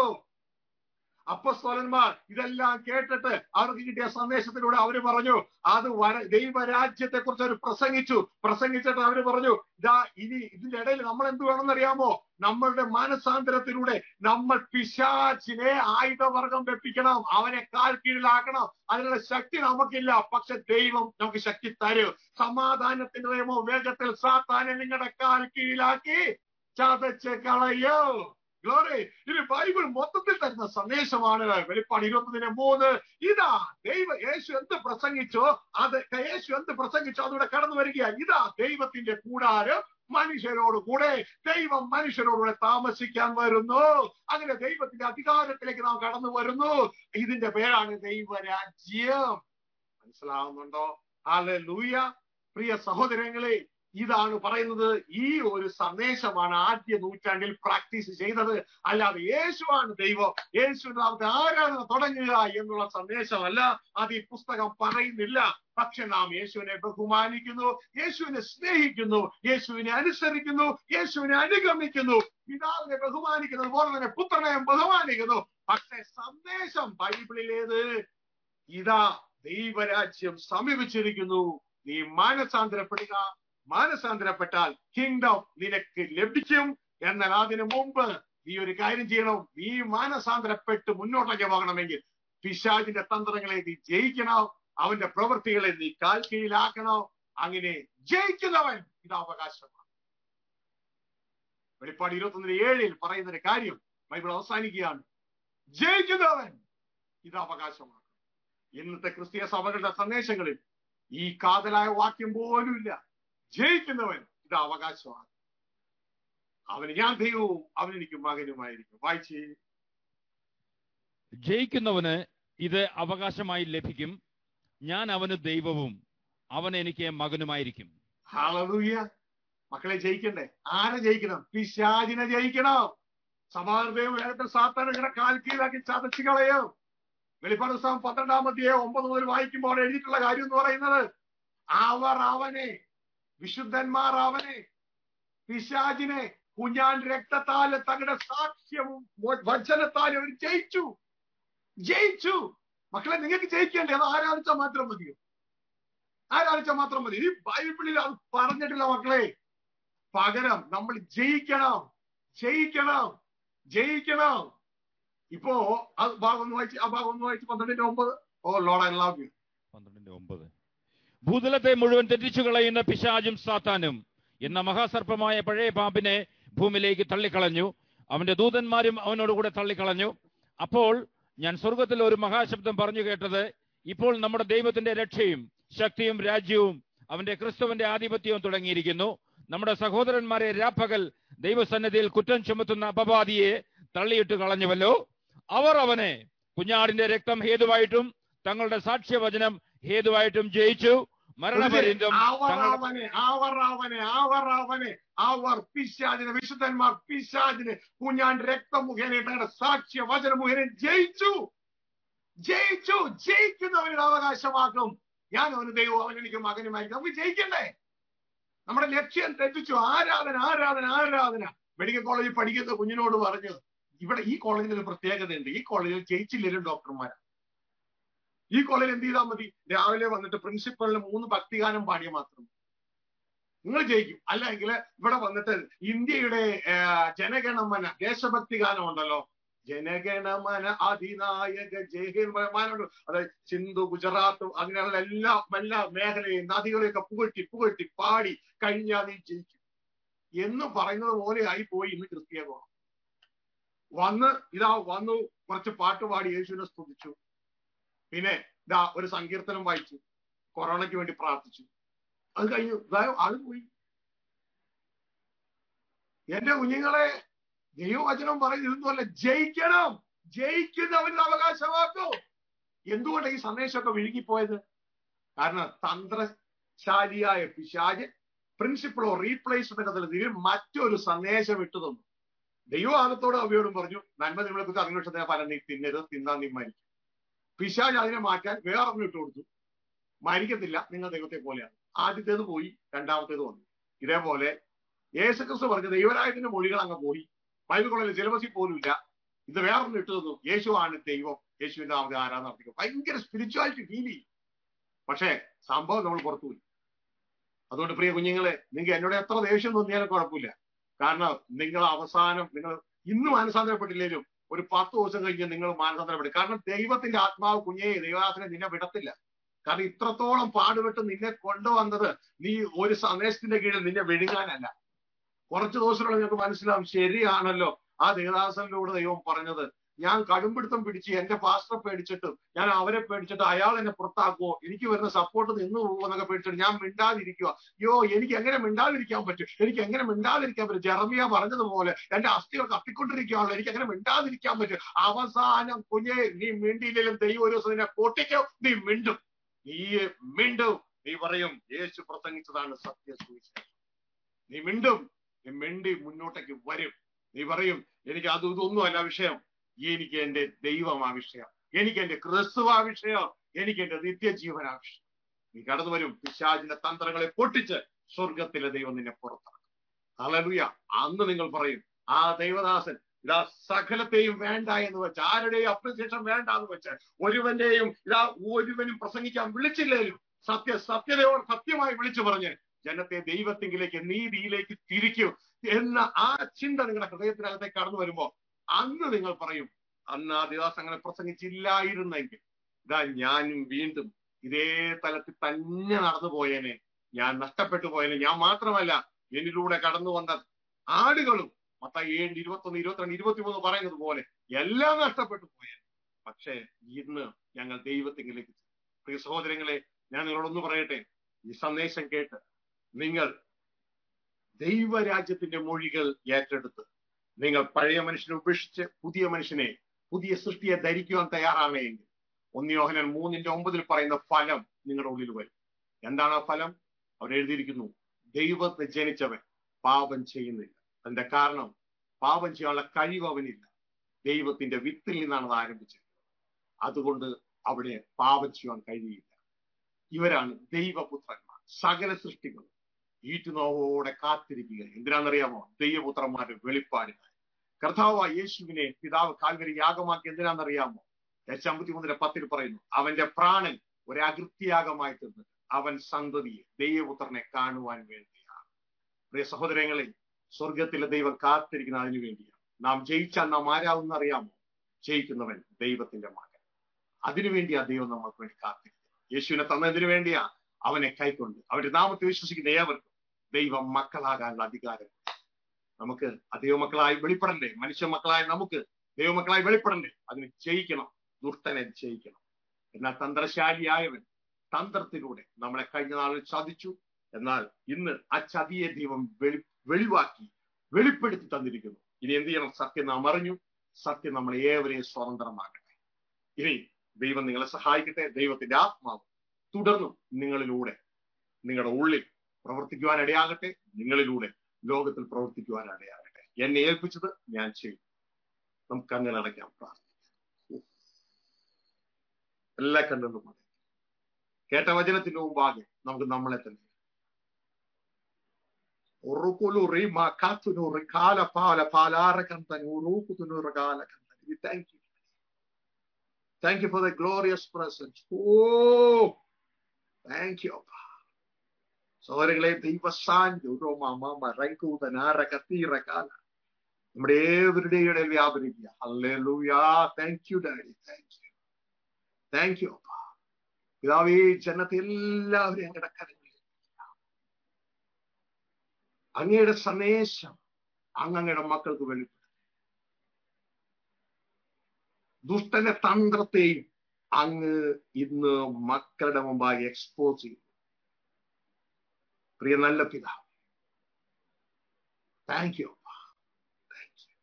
അപ്പസ്തോലന്മാർ ഇതെല്ലാം കേട്ടിട്ട് അവർക്ക് കിട്ടിയ സന്ദേശത്തിലൂടെ അവര് പറഞ്ഞു അത് വര ദൈവരാജ്യത്തെ കുറിച്ച് അവർ പ്രസംഗിച്ചു പ്രസംഗിച്ചിട്ട് അവര് പറഞ്ഞു ഇതാ ഇനി ഇതിന്റെ ഇടയിൽ നമ്മൾ എന്ത് വേണമെന്നറിയാമോ നമ്മളുടെ മാനസാന്തരത്തിലൂടെ നമ്മൾ പിശാച്ചിനെ ആയുധവർഗം വെപ്പിക്കണം അവനെ കാൽ കീഴിലാക്കണം അതിനുള്ള ശക്തി നമുക്കില്ല പക്ഷെ ദൈവം നമുക്ക് ശക്തി തരും സമാധാനത്തിന്റെ നിയമോ വേഗത്തിൽ സാത്താനെ നിങ്ങളുടെ കാൽ കീഴിലാക്കി ചതച്ച് കളയോ ഗ്ലോറി ഇത് ബൈബിൾ മൊത്തത്തിൽ തരുന്ന സന്ദേശമാണ് വെളിപ്പാട് ഇരുപത്തൊന്നിന് മൂന്ന് ഇതാ ദൈവ യേശു എന്ത് പ്രസംഗിച്ചോ അത് യേശു എന്ത് പ്രസംഗിച്ചോ അതിവിടെ കടന്നു വരിക ഇതാ ദൈവത്തിന്റെ കൂടാരം മനുഷ്യരോട് കൂടെ ദൈവം മനുഷ്യരോടുകൂടെ താമസിക്കാൻ വരുന്നു അങ്ങനെ ദൈവത്തിന്റെ അധികാരത്തിലേക്ക് നാം കടന്നു വരുന്നു ഇതിന്റെ പേരാണ് ദൈവരാജ്യം മനസ്സിലാവുന്നുണ്ടോ ആലെ ലൂയ പ്രിയ സഹോദരങ്ങളെ ഇതാണ് പറയുന്നത് ഈ ഒരു സന്ദേശമാണ് ആദ്യ നൂറ്റാണ്ടിൽ പ്രാക്ടീസ് ചെയ്തത് അല്ലാതെ യേശുവാണ് ദൈവം യേശുവിന്റെ നാമത്തെ ആരാധന തുടങ്ങുക എന്നുള്ള സന്ദേശമല്ല അത് ഈ പുസ്തകം പറയുന്നില്ല പക്ഷെ നാം യേശുവിനെ ബഹുമാനിക്കുന്നു യേശുവിനെ സ്നേഹിക്കുന്നു യേശുവിനെ അനുസരിക്കുന്നു യേശുവിനെ അനുഗമിക്കുന്നു പിതാവിനെ ബഹുമാനിക്കുന്നത് പോലെ തന്നെ പുത്രനെ ബഹുമാനിക്കുന്നു പക്ഷെ സന്ദേശം ബൈബിളിലേത് ഇതാ ദൈവരാജ്യം സമീപിച്ചിരിക്കുന്നു നീ മാനസാന്തരപ്പെടുക മാനസാന്തരപ്പെട്ടാൽ കിങ്ഡം നിനക്ക് ലഭിക്കും എന്നാൽ അതിനു മുമ്പ് നീ ഒരു കാര്യം ചെയ്യണം നീ മാനസാന്തരപ്പെട്ട് മുന്നോട്ടേക്ക് പോകണമെങ്കിൽ പിശാചിന്റെ തന്ത്രങ്ങളെ നീ ജയിക്കണം അവന്റെ പ്രവൃത്തികളെ നീ കാൽ കീഴിലാക്കണം അങ്ങനെ ജയിക്കുന്നവൻ ഇത് അവകാശമാണ് വെളിപ്പാട് ഇരുപത്തൊന്നിന് ഏഴിൽ പറയുന്ന ഒരു കാര്യം ബൈബിൾ അവസാനിക്കുകയാണ് ജയിക്കുന്നവൻ ഇത് അവകാശമാണ് ഇന്നത്തെ ക്രിസ്തീയ സഭകളുടെ സന്ദേശങ്ങളിൽ ഈ കാതലായ വാക്യം പോലുമില്ല ജയിക്കുന്നവൻ ഇത് അവകാശമാണ് അവന് ഞാൻ ദൈവവും അവൻ എനിക്ക് മകനുമായിരിക്കും വായിച്ചേ ജയിക്കുന്നവന് ഇത് അവകാശമായി ലഭിക്കും ഞാൻ അവന് ദൈവവും അവൻ എനിക്ക് മകനുമായിരിക്കും ഹാളൂയ മക്കളെ ജയിക്കണ്ടേ ആരെ ജയിക്കണം പിശാചിനെ ജയിക്കണം സമാധാനത്തെയും വേഗത്തിൽ സാത്താനുകളെ കാൽ കീഴാക്കി ചതച്ചു കളയും വെളിപ്പാട് പുസ്തകം പന്ത്രണ്ടാമത്തെ ഒമ്പത് മുതൽ വായിക്കുമ്പോൾ എഴുതിയിട്ടുള്ള കാര്യം എന്ന് പറയുന്നത് അവർ അവനെ വിശുദ്ധന്മാർ അവനെ പിശാചിനെ കുഞ്ഞാൻ രക്തത്താല് തങ്ങളുടെ സാക്ഷ്യവും വചനത്താലും അവർ ജയിച്ചു ജയിച്ചു മക്കളെ നിങ്ങൾക്ക് ജയിക്കേണ്ടേ അത് ആരാധിച്ചാൽ മാത്രം മതിയോ ആരാധിച്ചാൽ മാത്രം മതി ഈ ബൈബിളിൽ അത് പറഞ്ഞിട്ടില്ല മക്കളെ പകരം നമ്മൾ ജയിക്കണം ജയിക്കണം ജയിക്കണം ഇപ്പോ അത് ഭാഗം ഒന്ന് വായിച്ച് ആ ഭാഗം ഒന്ന് വായിച്ച് പന്ത്രണ്ടിന്റെ ഒമ്പത് O Lord I love you പന്ത്രണ്ടിന്റെ ഒമ്പത് ഭൂതലത്തെ മുഴുവൻ തെറ്റിച്ചു കളയുന്ന പിശാചും സാത്താനും എന്ന മഹാസർപ്പമായ പഴയ പാമ്പിനെ ഭൂമിയിലേക്ക് തള്ളിക്കളഞ്ഞു അവന്റെ ദൂതന്മാരും അവനോടുകൂടെ തള്ളിക്കളഞ്ഞു അപ്പോൾ ഞാൻ സ്വർഗത്തിൽ ഒരു മഹാശബ്ദം പറഞ്ഞു കേട്ടത് ഇപ്പോൾ നമ്മുടെ ദൈവത്തിന്റെ രക്ഷയും ശക്തിയും രാജ്യവും അവന്റെ ക്രിസ്തുവിന്റെ ആധിപത്യവും തുടങ്ങിയിരിക്കുന്നു നമ്മുടെ സഹോദരന്മാരെ രാപ്പകൽ ദൈവസന്നിധിയിൽ കുറ്റം ചുമത്തുന്ന അപവാദിയെ തള്ളിയിട്ട് കളഞ്ഞുവല്ലോ അവർ അവനെ കുഞ്ഞാടിന്റെ രക്തം ഹേതുവായിട്ടും തങ്ങളുടെ സാക്ഷ്യവചനം ഹേതുവായിട്ടും ജയിച്ചു മരണപര്യന്തം അവർ തങ്ങളുടെ- അവനെ അവർ അവനെ അവർ അവനെ അവർ പിശാചിനെ വിശുദ്ധന്മാർ പിശാചിനെ കുഞ്ഞാൻ രക്തം മുഖേന തങ്ങളുടെ സാക്ഷ്യ വചന മുഖേന ജയിച്ചു ജയിച്ചു ജയിക്കുന്നവരുടെ അവകാശമാക്കും ഞാൻ അവന് ദൈവം അവൻ എനിക്ക് മകനുമായി നമുക്ക് ജയിക്കണ്ടേ നമ്മുടെ ലക്ഷ്യം തെറ്റിച്ചു ആരാധന ആരാധന ആരാധന മെഡിക്കൽ കോളേജിൽ പഠിക്കുന്ന കുഞ്ഞിനോട് പറഞ്ഞു ഇവിടെ ഈ കോളേജിൽ ഒരു പ്രത്യേകതയുണ്ട് ഈ കോളേജിൽ ജയിച്ചില്ലേലും ഡോക്ടർമാരാ ഈ കോളേജിൽ എന്ത് ചെയ്താൽ മതി രാവിലെ വന്നിട്ട് പ്രിൻസിപ്പളിന് മൂന്ന് ഭക്തിഗാനം പാടിയ മാത്രം നിങ്ങൾ ജയിക്കും അല്ലെങ്കിൽ ഇവിടെ വന്നിട്ട് ഇന്ത്യയുടെ ആ, ജനഗണമന ദേശഭക്തി ഗാനം ഉണ്ടല്ലോ ജനഗണമന അതിനായക ജയമാനുണ്ട് അതായത് സിന്ധു ഗുജറാത്ത് അങ്ങനെയുള്ള എല്ലാ എല്ലാ മേഖലയും നദികളെയൊക്കെ പുകഴ്ത്തി പുകഴ്ത്തി പാടി കഴിഞ്ഞാൽ നീ ജയിക്കും എന്ന് പറയുന്നത് പോലെ ആയി പോയി ഇന്ന് ക്രിസ്ത്യാനികൾ വന്ന് ഇതാ വന്നു കുറച്ച് പാട്ട് പാടി യേശുവിനെ സ്തുതിച്ചു പിന്നെ ഇതാ ഒരു സങ്കീർത്തനം വായിച്ചു കൊറോണയ്ക്ക് വേണ്ടി പ്രാർത്ഥിച്ചു അത് കഴിഞ്ഞു ഇതാ അത് പോയി എന്റെ കുഞ്ഞുങ്ങളെ ദൈവവചനം പറയുന്നതല്ല ജയിക്കണം ജയിക്കുന്നവന് അവകാശമാക്കൂ എന്തുകൊണ്ട് ഈ സന്ദേശമൊക്കെ വിഴുങ്ങിപ്പോയത് കാരണം തന്ത്രശാലിയായ പിശാജ് പ്രിൻസിപ്പിൾ ഓഫ് റീപ്ലേസ് എന്നതിൽ മറ്റൊരു സന്ദേശം ഇട്ടു തന്നു ദൈവവാദത്തോട് അവയോടും പറഞ്ഞു നന്മ നിങ്ങളെ കുറിച്ച് അന്വേഷണത്തിന് ഫലം നീ തിന്നരുത് തിന്നാൻ നീ മരിക്കും പിശാജ് അതിനെ മാറ്റാൻ വേറൊന്നും ഇട്ട് കൊടുത്തു മരിക്കത്തില്ല നിങ്ങൾ ദൈവത്തെ പോലെയാണ് ആദ്യത്തേത് പോയി രണ്ടാമത്തേത് വന്നു ഇതേപോലെ യേശുക്രിസ്തു പറഞ്ഞ ദൈവരായത്തിന്റെ മൊഴികൾ അങ്ങ് പോയി ബൈബിൾ കോളേജിൽ സിലബസിൽ പോലും ഇല്ല ഇത് വേറൊന്നും ഇട്ടു തന്നു യേശുവാണ് ദൈവം യേശുവിന്റെ നാമത്തെ ആരാധന നടത്തിക്കും ഭയങ്കര സ്പിരിച്വാലിറ്റി ഫീൽ ചെയ്യും പക്ഷേ സംഭവം നമ്മൾ പുറത്തുപോയി അതുകൊണ്ട് പ്രിയ കുഞ്ഞുങ്ങളെ നിങ്ങൾക്ക് എന്നോട് എത്ര ദേഷ്യം തോന്നിയാലും കുഴപ്പമില്ല കാരണം നിങ്ങൾ അവസാനം നിങ്ങൾ ഇന്ന് മാനസാന്തരപ്പെട്ടില്ലേലും ഒരു പത്ത് ദിവസം കഴിഞ്ഞ് നിങ്ങൾ മാനസാന്തരപ്പെടും കാരണം ദൈവത്തിന്റെ ആത്മാവ് കുഞ്ഞേ ദൈവദാസനെ നിന്നെ വിടത്തില്ല കാരണം ഇത്രത്തോളം പാടുപെട്ട് നിന്നെ കൊണ്ടുവന്നത് നീ ഒരു സന്ദേശത്തിന്റെ കീഴിൽ നിന്നെ വിഴുങ്ങാനല്ല കുറച്ച് ദിവസത്തിനുള്ള നിങ്ങൾക്ക് മനസ്സിലാവും ശരിയാണല്ലോ ആ ദേവദാസനിലൂടെ ദൈവം പറഞ്ഞത് ഞാൻ കടുംപിടുത്തം പിടിച്ച് എന്റെ പാസ്റ്ററെ പേടിച്ചിട്ട് ഞാൻ അവരെ പേടിച്ചിട്ട് അയാൾ എന്നെ പുറത്താക്കുവോ എനിക്ക് വരുന്ന സപ്പോർട്ട് നിന്ന് പോകുമെന്നൊക്കെ പേടിച്ചിട്ട് ഞാൻ മിണ്ടാതിരിക്കുക അയ്യോ എനിക്ക് എങ്ങനെ മിണ്ടാതിരിക്കാൻ പറ്റും എനിക്ക് എങ്ങനെ മിണ്ടാതിരിക്കാൻ പറ്റും ജെറമിയ പറഞ്ഞതുപോലെ എന്റെ അസ്ഥികൾ കത്തിക്കൊണ്ടിരിക്കുകയാണല്ലോ എനിക്ക് എങ്ങനെ മിണ്ടാതിരിക്കാൻ പറ്റും അവസാനം കുഞ്ഞെ നീ മിണ്ടിയില്ലെങ്കിലും ദൈവം ഒരു ദിവസം നിന്നെ പൊട്ടിക്കും നീ മിണ്ടും നീ മിണ്ടും നീ പറയും യേശു പ്രസംഗിച്ചതാണ് സത്യ സുവിശേഷം നീ മിണ്ടും നീ മിണ്ടി മുന്നോട്ടേക്ക് വരും നീ പറയും എനിക്ക് അത് ഇതൊന്നുമല്ല വിഷയം എനിക്ക് എന്റെ ദൈവം ആ വിഷയം എനിക്ക് എന്റെ ക്രിസ്തു ആ വിഷയം എനിക്ക് എന്റെ നിത്യജീവൻ ആ വിഷയം നീ കടന്നു വരും പിശാചിന്റെ തന്ത്രങ്ങളെ പൊട്ടിച്ച് സ്വർഗത്തിലെ ദൈവം നിന്നെ പുറത്താക്കും ഹല്ലേലൂയ അന്ന് നിങ്ങൾ പറയും ആ ദൈവദാസൻ ഇതാ സകലത്തെയും വേണ്ട എന്ന് വെച്ച് ആരുടെയും അപ്രിസിയേഷൻ വേണ്ട എന്ന് വെച്ച് ഒരുവന്റെയും ഇതാ ഒരുവനും പ്രസംഗിക്കാൻ വിളിച്ചില്ലേലും സത്യ സത്യതയോട് സത്യമായി വിളിച്ചു പറഞ്ഞ് ജനത്തെ ദൈവത്തിങ്കിലേക്ക് നീതിയിലേക്ക് തിരിക്കും എന്ന ആ ചിന്ത നിങ്ങളുടെ ഹൃദയത്തിനകത്തേക്ക് കടന്നു വരുമ്പോ അന്ന് നിങ്ങൾ പറയും അന്ന് ആ ദിവസം അങ്ങനെ പ്രസംഗിച്ചില്ലായിരുന്നെങ്കിൽ ഇതാ ഞാനും വീണ്ടും ഇതേ തലത്തിൽ തന്നെ നടന്നു പോയേനെ ഞാൻ നഷ്ടപ്പെട്ടു പോയേനെ ഞാൻ മാത്രമല്ല എന്നിലൂടെ കടന്നു വന്ന ആടുകളും മത്തായി ഏഴ് ഇരുപത്തൊന്ന് ഇരുപത്തിരണ്ട് ഇരുപത്തിമൂന്ന് പറയുന്നത് പോലെ എല്ലാം നഷ്ടപ്പെട്ടു പോയേനെ പക്ഷേ ഇന്ന് ഞങ്ങൾ ദൈവത്തിങ്കിലേക്ക് പ്രിയ സഹോദരങ്ങളെ ഞാൻ നിങ്ങളോടൊന്ന് പറയട്ടെ ഈ സന്ദേശം കേട്ട് നിങ്ങൾ ദൈവരാജ്യത്തിന്റെ മൊഴികൾ ഏറ്റെടുത്ത് നിങ്ങൾ പഴയ മനുഷ്യനെ ഉപേക്ഷിച്ച് പുതിയ മനുഷ്യനെ പുതിയ സൃഷ്ടിയെ ധരിക്കുവാൻ തയ്യാറാണെങ്കിൽ ഒന്നിയോഹനൻ മൂന്നിന്റെ ഒമ്പതിൽ പറയുന്ന ഫലം നിങ്ങളുടെ ഉള്ളിൽ വരും എന്താണ് ആ ഫലം അവർ എഴുതിയിരിക്കുന്നു ദൈവത്തെ ജനിച്ചവൻ പാപം ചെയ്യുന്നില്ല അതിന്റെ കാരണം പാപം ചെയ്യാനുള്ള കഴിവ് അവനില്ല ദൈവത്തിന്റെ വിത്തിൽ നിന്നാണ് അത് ആരംഭിച്ചത് അതുകൊണ്ട് അവിടെ പാപം ചെയ്യാൻ കഴിയില്ല ഇവരാണ് ദൈവപുത്രന്മാർ സകല സൃഷ്ടികളും ഈറ്റുനോവോടെ കാത്തിരിക്കുക എന്തിനാണെന്നറിയാമോ ദൈവപുത്രന്മാരുടെ വെളിപ്പാടിനായി കർത്താവ് യേശുവിനെ പിതാവ് കാൽവരി യാഗമാക്കി എന്തിനാണെന്നറിയാമോ ദശാമ്പത്തി മൂന്നിന്റെ പത്തിൽ പറയുന്നു അവന്റെ പ്രാണൻ ഒരു അകൃത്യയാഗമായി തീർന്നിട്ട് അവൻ സന്തതിയെ ദൈവപുത്രനെ കാണുവാൻ വേണ്ടിയാണ് പ്രിയ സഹോദരങ്ങളെ സ്വർഗത്തിലെ ദൈവം കാത്തിരിക്കുന്ന അതിനു വേണ്ടിയാണ് നാം ജയിച്ചാൽ നാം ആരാവുന്ന അറിയാമോ ജയിക്കുന്നവൻ ദൈവത്തിന്റെ മകൻ അതിനുവേണ്ടിയാ ദൈവം നമ്മൾക്ക് വേണ്ടി കാത്തിരിക്കുന്നത് യേശുവിനെ തന്നതിനു വേണ്ടിയാ അവനെ കൈക്കൊണ്ട് അവന്റെ നാമത്തെ വിശ്വസിക്കുന്ന ഏവർക്കും ദൈവം മക്കളാകാനുള്ള അധികാരം നമുക്ക് ആ ദൈവമക്കളായി വെളിപ്പെടണ്ടേ മനുഷ്യ മക്കളായ നമുക്ക് ദൈവമക്കളായി വെളിപ്പെടണ്ടേ അതിന് ജയിക്കണം ദുഷ്ടനെ ജയിക്കണം എന്നാൽ തന്ത്രശാലിയായവൻ തന്ത്രത്തിലൂടെ നമ്മളെ കഴിഞ്ഞ നാളിൽ ചതിച്ചു എന്നാൽ ഇന്ന് ആ ചതിയെ ദൈവം വെളി വെളിവാക്കി വെളിപ്പെടുത്തി തന്നിരിക്കുന്നു ഇനി എന്ത് ചെയ്യണം സത്യം നാം അറിഞ്ഞു സത്യം നമ്മളെ ഏവരെയും സ്വതന്ത്രമാകട്ടെ ഇനി ദൈവം നിങ്ങളെ സഹായിക്കട്ടെ ദൈവത്തിന്റെ ആത്മാവ് തുടർന്നും നിങ്ങളിലൂടെ നിങ്ങളുടെ ഉള്ളിൽ പ്രവർത്തിക്കുവാൻ ഇടയാകട്ടെ നിങ്ങളിലൂടെ ലോകത്തിൽ പ്രവർത്തിക്കുവാൻ ഇടയാകട്ടെ എന്നെ ഏൽപ്പിച്ചത് ഞാൻ ചെയ്യും നമുക്ക് അങ്ങനെ അടയ്ക്കാം പ്രാർത്ഥിക്കാം എല്ലാ കണ്ടും മതി കേട്ട വചനത്തിന്റെ മുമ്പാകെ നമുക്ക് നമ്മളെ തന്നെ Thank you. Thank you for the glorious presence. Oh, thank you. സഹോദരങ്ങളെ ദൈവസാന്നിധ്യം നമ്മുടെ ഏവരുടെയും ഇടയിൽ വ്യാപരിക്കുക ഹല്ലേലൂയാ thank you daddy thank you thank you അപ്പ പിതാവേ ജനത്തെ എല്ലാവരെയും അങ്ങയുടെ കരങ്ങളിൽ അങ്ങയുടെ സന്ദേശം അങ്ങ് അങ്ങയുടെ മക്കൾക്ക് വെളിപ്പെടുത്തി ദുഷ്ടന്റെ തന്ത്രത്തെയും അങ്ങ് ഇന്ന് മക്കളുടെ മുമ്പാകെ എക്സ്പോസ് ചെയ്യും പ്രിയ നല്ല പിതാവ് താങ്ക് യു താങ്ക് യു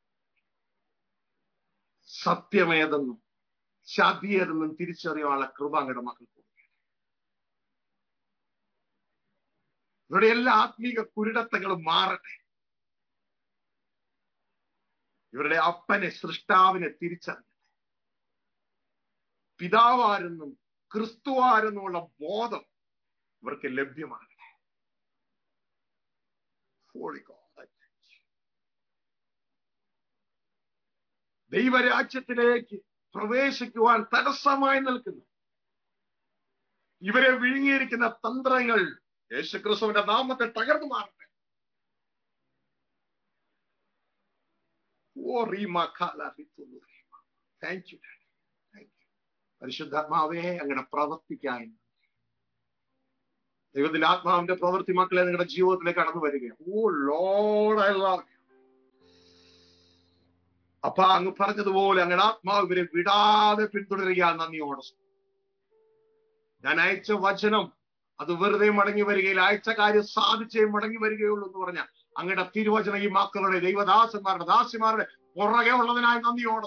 സത്യമേതെന്നും ചതിയേതെന്നും തിരിച്ചറിയാനുള്ള കൃപ അങ്ങയുടെ മക്കൾക്ക് ഇവരുടെ എല്ലാ ആത്മീക കുരുടത്തങ്ങളും മാറട്ടെ ഇവരുടെ അപ്പനെ സൃഷ്ടാവിനെ തിരിച്ചറിഞ്ഞു പിതാവാരെന്നും ക്രിസ്തുവാരെന്നുമുള്ള ബോധം ഇവർക്ക് ലഭ്യമാകട്ടെ ദൈവരാജ്യത്തിലേക്ക് പ്രവേശിക്കുവാൻ തടസ്സമായി നിൽക്കുന്നു ഇവരെ വിഴുങ്ങിയിരിക്കുന്ന തന്ത്രങ്ങൾ യേശുക്രിസ്തുവിന്റെ നാമത്തെ തകർന്നു മാറട്ടെ ഓ റീമ താങ്ക് യു പരിശുദ്ധാത്മാവേ അങ്ങനെ പ്രവർത്തിക്കായി ദൈവത്തിന്റെ ആത്മാവിന്റെ പ്രവൃത്തി മക്കളെ നിങ്ങളുടെ ജീവിതത്തിലേക്ക് കടന്നു വരികയാണ് ഓ ലോഡ് ഐ ലവ് അപ്പൊ അങ്ങ് പറഞ്ഞതുപോലെ അങ്ങനെ ആത്മാവ് ഇവരെ വിടാതെ പിന്തുടരുക നന്ദിയോടെ ഞാൻ അയച്ച വചനം അത് വെറുതെ മടങ്ങി വരികയിൽ അയച്ച കാര്യം സാധിച്ചേ മടങ്ങി വരികയുള്ളൂ എന്ന് പറഞ്ഞ അങ്ങയുടെ തിരുവചന ഈ മക്കളുടെ ദൈവദാസന്മാരുടെ ദാസിമാരുടെ പുറകെ ഉള്ളതിനായി നന്ദിയോടെ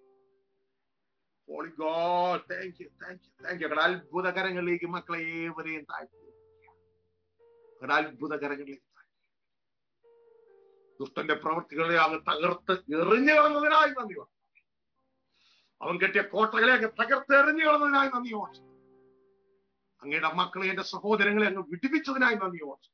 Holy God, thank you, thank you, thank you. അങ്ങയുടെ അത്ഭുതകരങ്ങളിലേക്ക് മക്കളെ ഏവരെയും താഴ്ത്തി അങ്ങയുടെ അത്ഭുതകരങ്ങളിലേക്ക് ദുഷ്ടന്റെ പ്രവൃത്തികളെ അങ്ങ് തകർത്ത് എറിഞ്ഞു കളഞ്ഞതിനായി നന്ദി അവൻ കെട്ടിയ കോട്ടകളെ അങ്ങ് തകർത്ത് എറിഞ്ഞു കളഞ്ഞതിനായി നന്ദി ഓർച്ചു അങ്ങയുടെ മക്കളെ എന്റെ സഹോദരങ്ങളെ അങ്ങ് വിടിപ്പിച്ചതിനായി നന്ദി ഓർച്ചു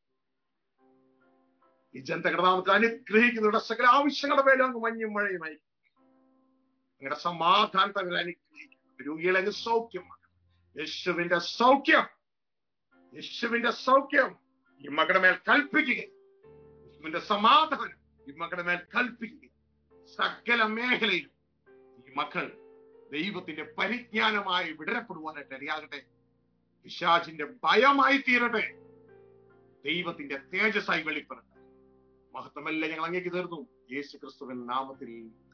ഈ ജനതകളുടെ നാമത്തിൽ അനുഗ്രഹിക്കുന്നവരുടെ സകല ആവശ്യങ്ങളുടെ പേരും അങ്ങ് മഞ്ഞും മഴയുമായി അങ്ങയുടെ സമാധാനത്തെ അവർ അനുഗ്രഹിക്കും രോഗികളെ അങ്ങ് സൗഖ്യമാണ് യേശുവിന്റെ സൗഖ്യം യേശുവിന്റെ സൗഖ്യം ഈ മകളുടെ മേൽ കൽപ്പിക്കുക യേശുവിന്റെ സമാധാനം ഈ മകളുടെ മേൽ കൽപ്പിക്കുക സകല മേഖലയിലും ഈ മക്കൾ ദൈവത്തിന്റെ പരിജ്ഞാനമായി വിടരപ്പെടുവാനായിട്ട് ഇടയാകട്ടെ പിശാചിന്റെ ഭയമായി തീരട്ടെ ദൈവത്തിന്റെ തേജസ്സായി വെളിപ്പെടട്ടെ മഹത്വമെല്ലാം ഞങ്ങൾ അങ്ങേക്ക് തീർന്നു യേശു ക്രിസ്തുവിൻ നാമത്തിൽ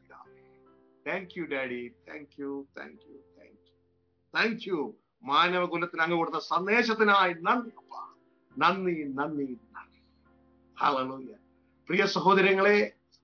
thank you daddy thank you thank you thank you thank you മാനവകുലത്തിന് അങ്ങ് കൊടുത്ത സന്ദേശത്തിനായി നന്ദി അപ്പ നന്ദി നന്ദി നന്ദി ഹല്ലേലൂയ പ്രിയ സഹോദരങ്ങളെ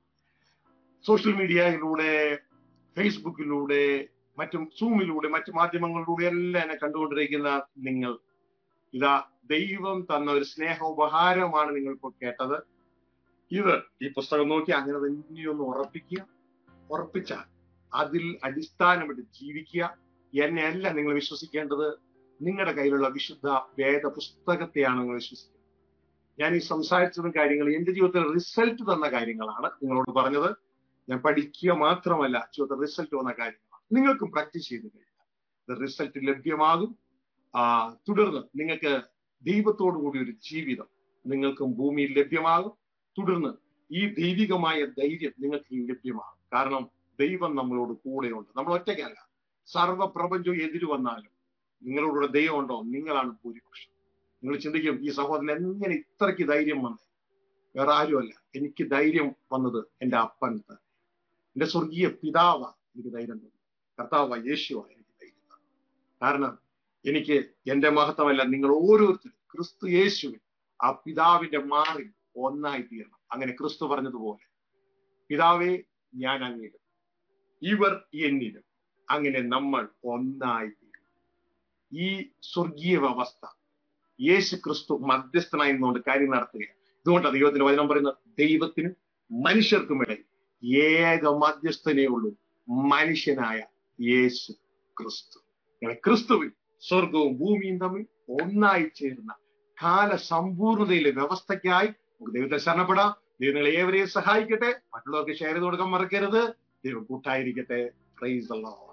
സോഷ്യൽ മീഡിയയിലൂടെ ഫേസ്ബുക്കിലൂടെ മറ്റും സൂമിലൂടെ മറ്റു മാധ്യമങ്ങളിലൂടെ എല്ലാം എന്നെ കണ്ടുകൊണ്ടിരിക്കുന്ന നിങ്ങൾ ഇതാ ദൈവം തന്ന ഒരു സ്നേഹ ഉപഹാരമാണ് നിങ്ങളിപ്പോൾ കേട്ടത് ഇത് ഈ പുസ്തകം നോക്കി അങ്ങനെ തന്നെയൊന്ന് ഉറപ്പിക്കുക ഉറപ്പിച്ചാൽ അതിൽ അടിസ്ഥാനമായിട്ട് ജീവിക്കുക എന്നെ അല്ല നിങ്ങൾ വിശ്വസിക്കേണ്ടത് നിങ്ങളുടെ കയ്യിലുള്ള വിശുദ്ധ വേദ പുസ്തകത്തെയാണ് നിങ്ങൾ വിശ്വസിക്കുന്നത് ഞാൻ ഈ സംസാരിച്ചതും കാര്യങ്ങൾ എന്റെ ജീവിതത്തിൽ റിസൾട്ട് തന്ന കാര്യങ്ങളാണ് നിങ്ങളോട് പറഞ്ഞത് ഞാൻ പഠിക്കുക മാത്രമല്ല ജീവിതത്തിൽ റിസൾട്ട് വന്ന കാര്യങ്ങളാണ് നിങ്ങൾക്കും പ്രാക്ടീസ് ചെയ്ത് കഴിഞ്ഞാൽ റിസൾട്ട് ലഭ്യമാകും ആ തുടർന്ന് നിങ്ങൾക്ക് ദൈവത്തോടു കൂടി ഒരു ജീവിതം നിങ്ങൾക്കും ഭൂമിയിൽ ലഭ്യമാകും തുടർന്ന് ഈ ദൈവികമായ ധൈര്യം നിങ്ങൾക്ക് ലഭ്യമാകും കാരണം ദൈവം നമ്മളോട് കൂടെയുണ്ട് നമ്മൾ ഒറ്റയ്ക്കല്ല സർവപ്രപഞ്ചവും എതിര് വന്നാലും നിങ്ങളോടുള്ള ദൈവം ഉണ്ടോ നിങ്ങളാണ് ഭൂരിപക്ഷം നിങ്ങൾ ചിന്തിക്കും ഈ സഹോദരൻ എങ്ങനെ ഇത്രയ്ക്ക് ധൈര്യം വന്നത് വേറെ ആരുമല്ല എനിക്ക് ധൈര്യം വന്നത് എന്റെ അപ്പൻ തന്നെ എന്റെ സ്വർഗീയ പിതാവ എനിക്ക് ധൈര്യം തന്നു കർത്താവ യേശുവ എനിക്ക് ധൈര്യം തന്നു കാരണം എനിക്ക് എന്റെ മഹത്വമല്ല നിങ്ങൾ ഓരോരുത്തരും ക്രിസ്തു യേശുവിൻ ആ പിതാവിന്റെ മാറിൽ ഒന്നായി തീരണം അങ്ങനെ ക്രിസ്തു പറഞ്ഞതുപോലെ പിതാവേ ഞാൻ അങ്ങിലും ഇവർ എന്നിലും അങ്ങനെ നമ്മൾ ഒന്നായി തീരും ഈ സ്വർഗീയ വ്യവസ്ഥ യേശു ക്രിസ്തു മധ്യസ്ഥനായി നിന്നുകൊണ്ട് കാര്യം നടത്തുക ഇതുകൊണ്ടാണ് ദൈവത്തിന്റെ വചനം പറയുന്നത് ദൈവത്തിനും മനുഷ്യർക്കും ഇടയിൽ ഏക മധ്യസ്ഥനേ ഉള്ളൂ മനുഷ്യനായ യേശു ക്രിസ്തു അങ്ങനെ ക്രിസ്തുവിൽ സ്വർഗവും ഭൂമിയും തമ്മിൽ ഒന്നായി ചേരുന്ന കാലസമ്പൂർണതയിലെ വ്യവസ്ഥയ്ക്കായി നമുക്ക് ദൈവത്തെ ശരണപ്പെടാം ദൈവം നിങ്ങളെ ഏവരെയും സഹായിക്കട്ടെ മറ്റുള്ളവർക്ക് ഷെയർ ചെയ്ത് കൊടുക്കാൻ മറക്കരുത് ദൈവം കൂട്ടായിരിക്കട്ടെ പ്രൈസ് അല്ലോ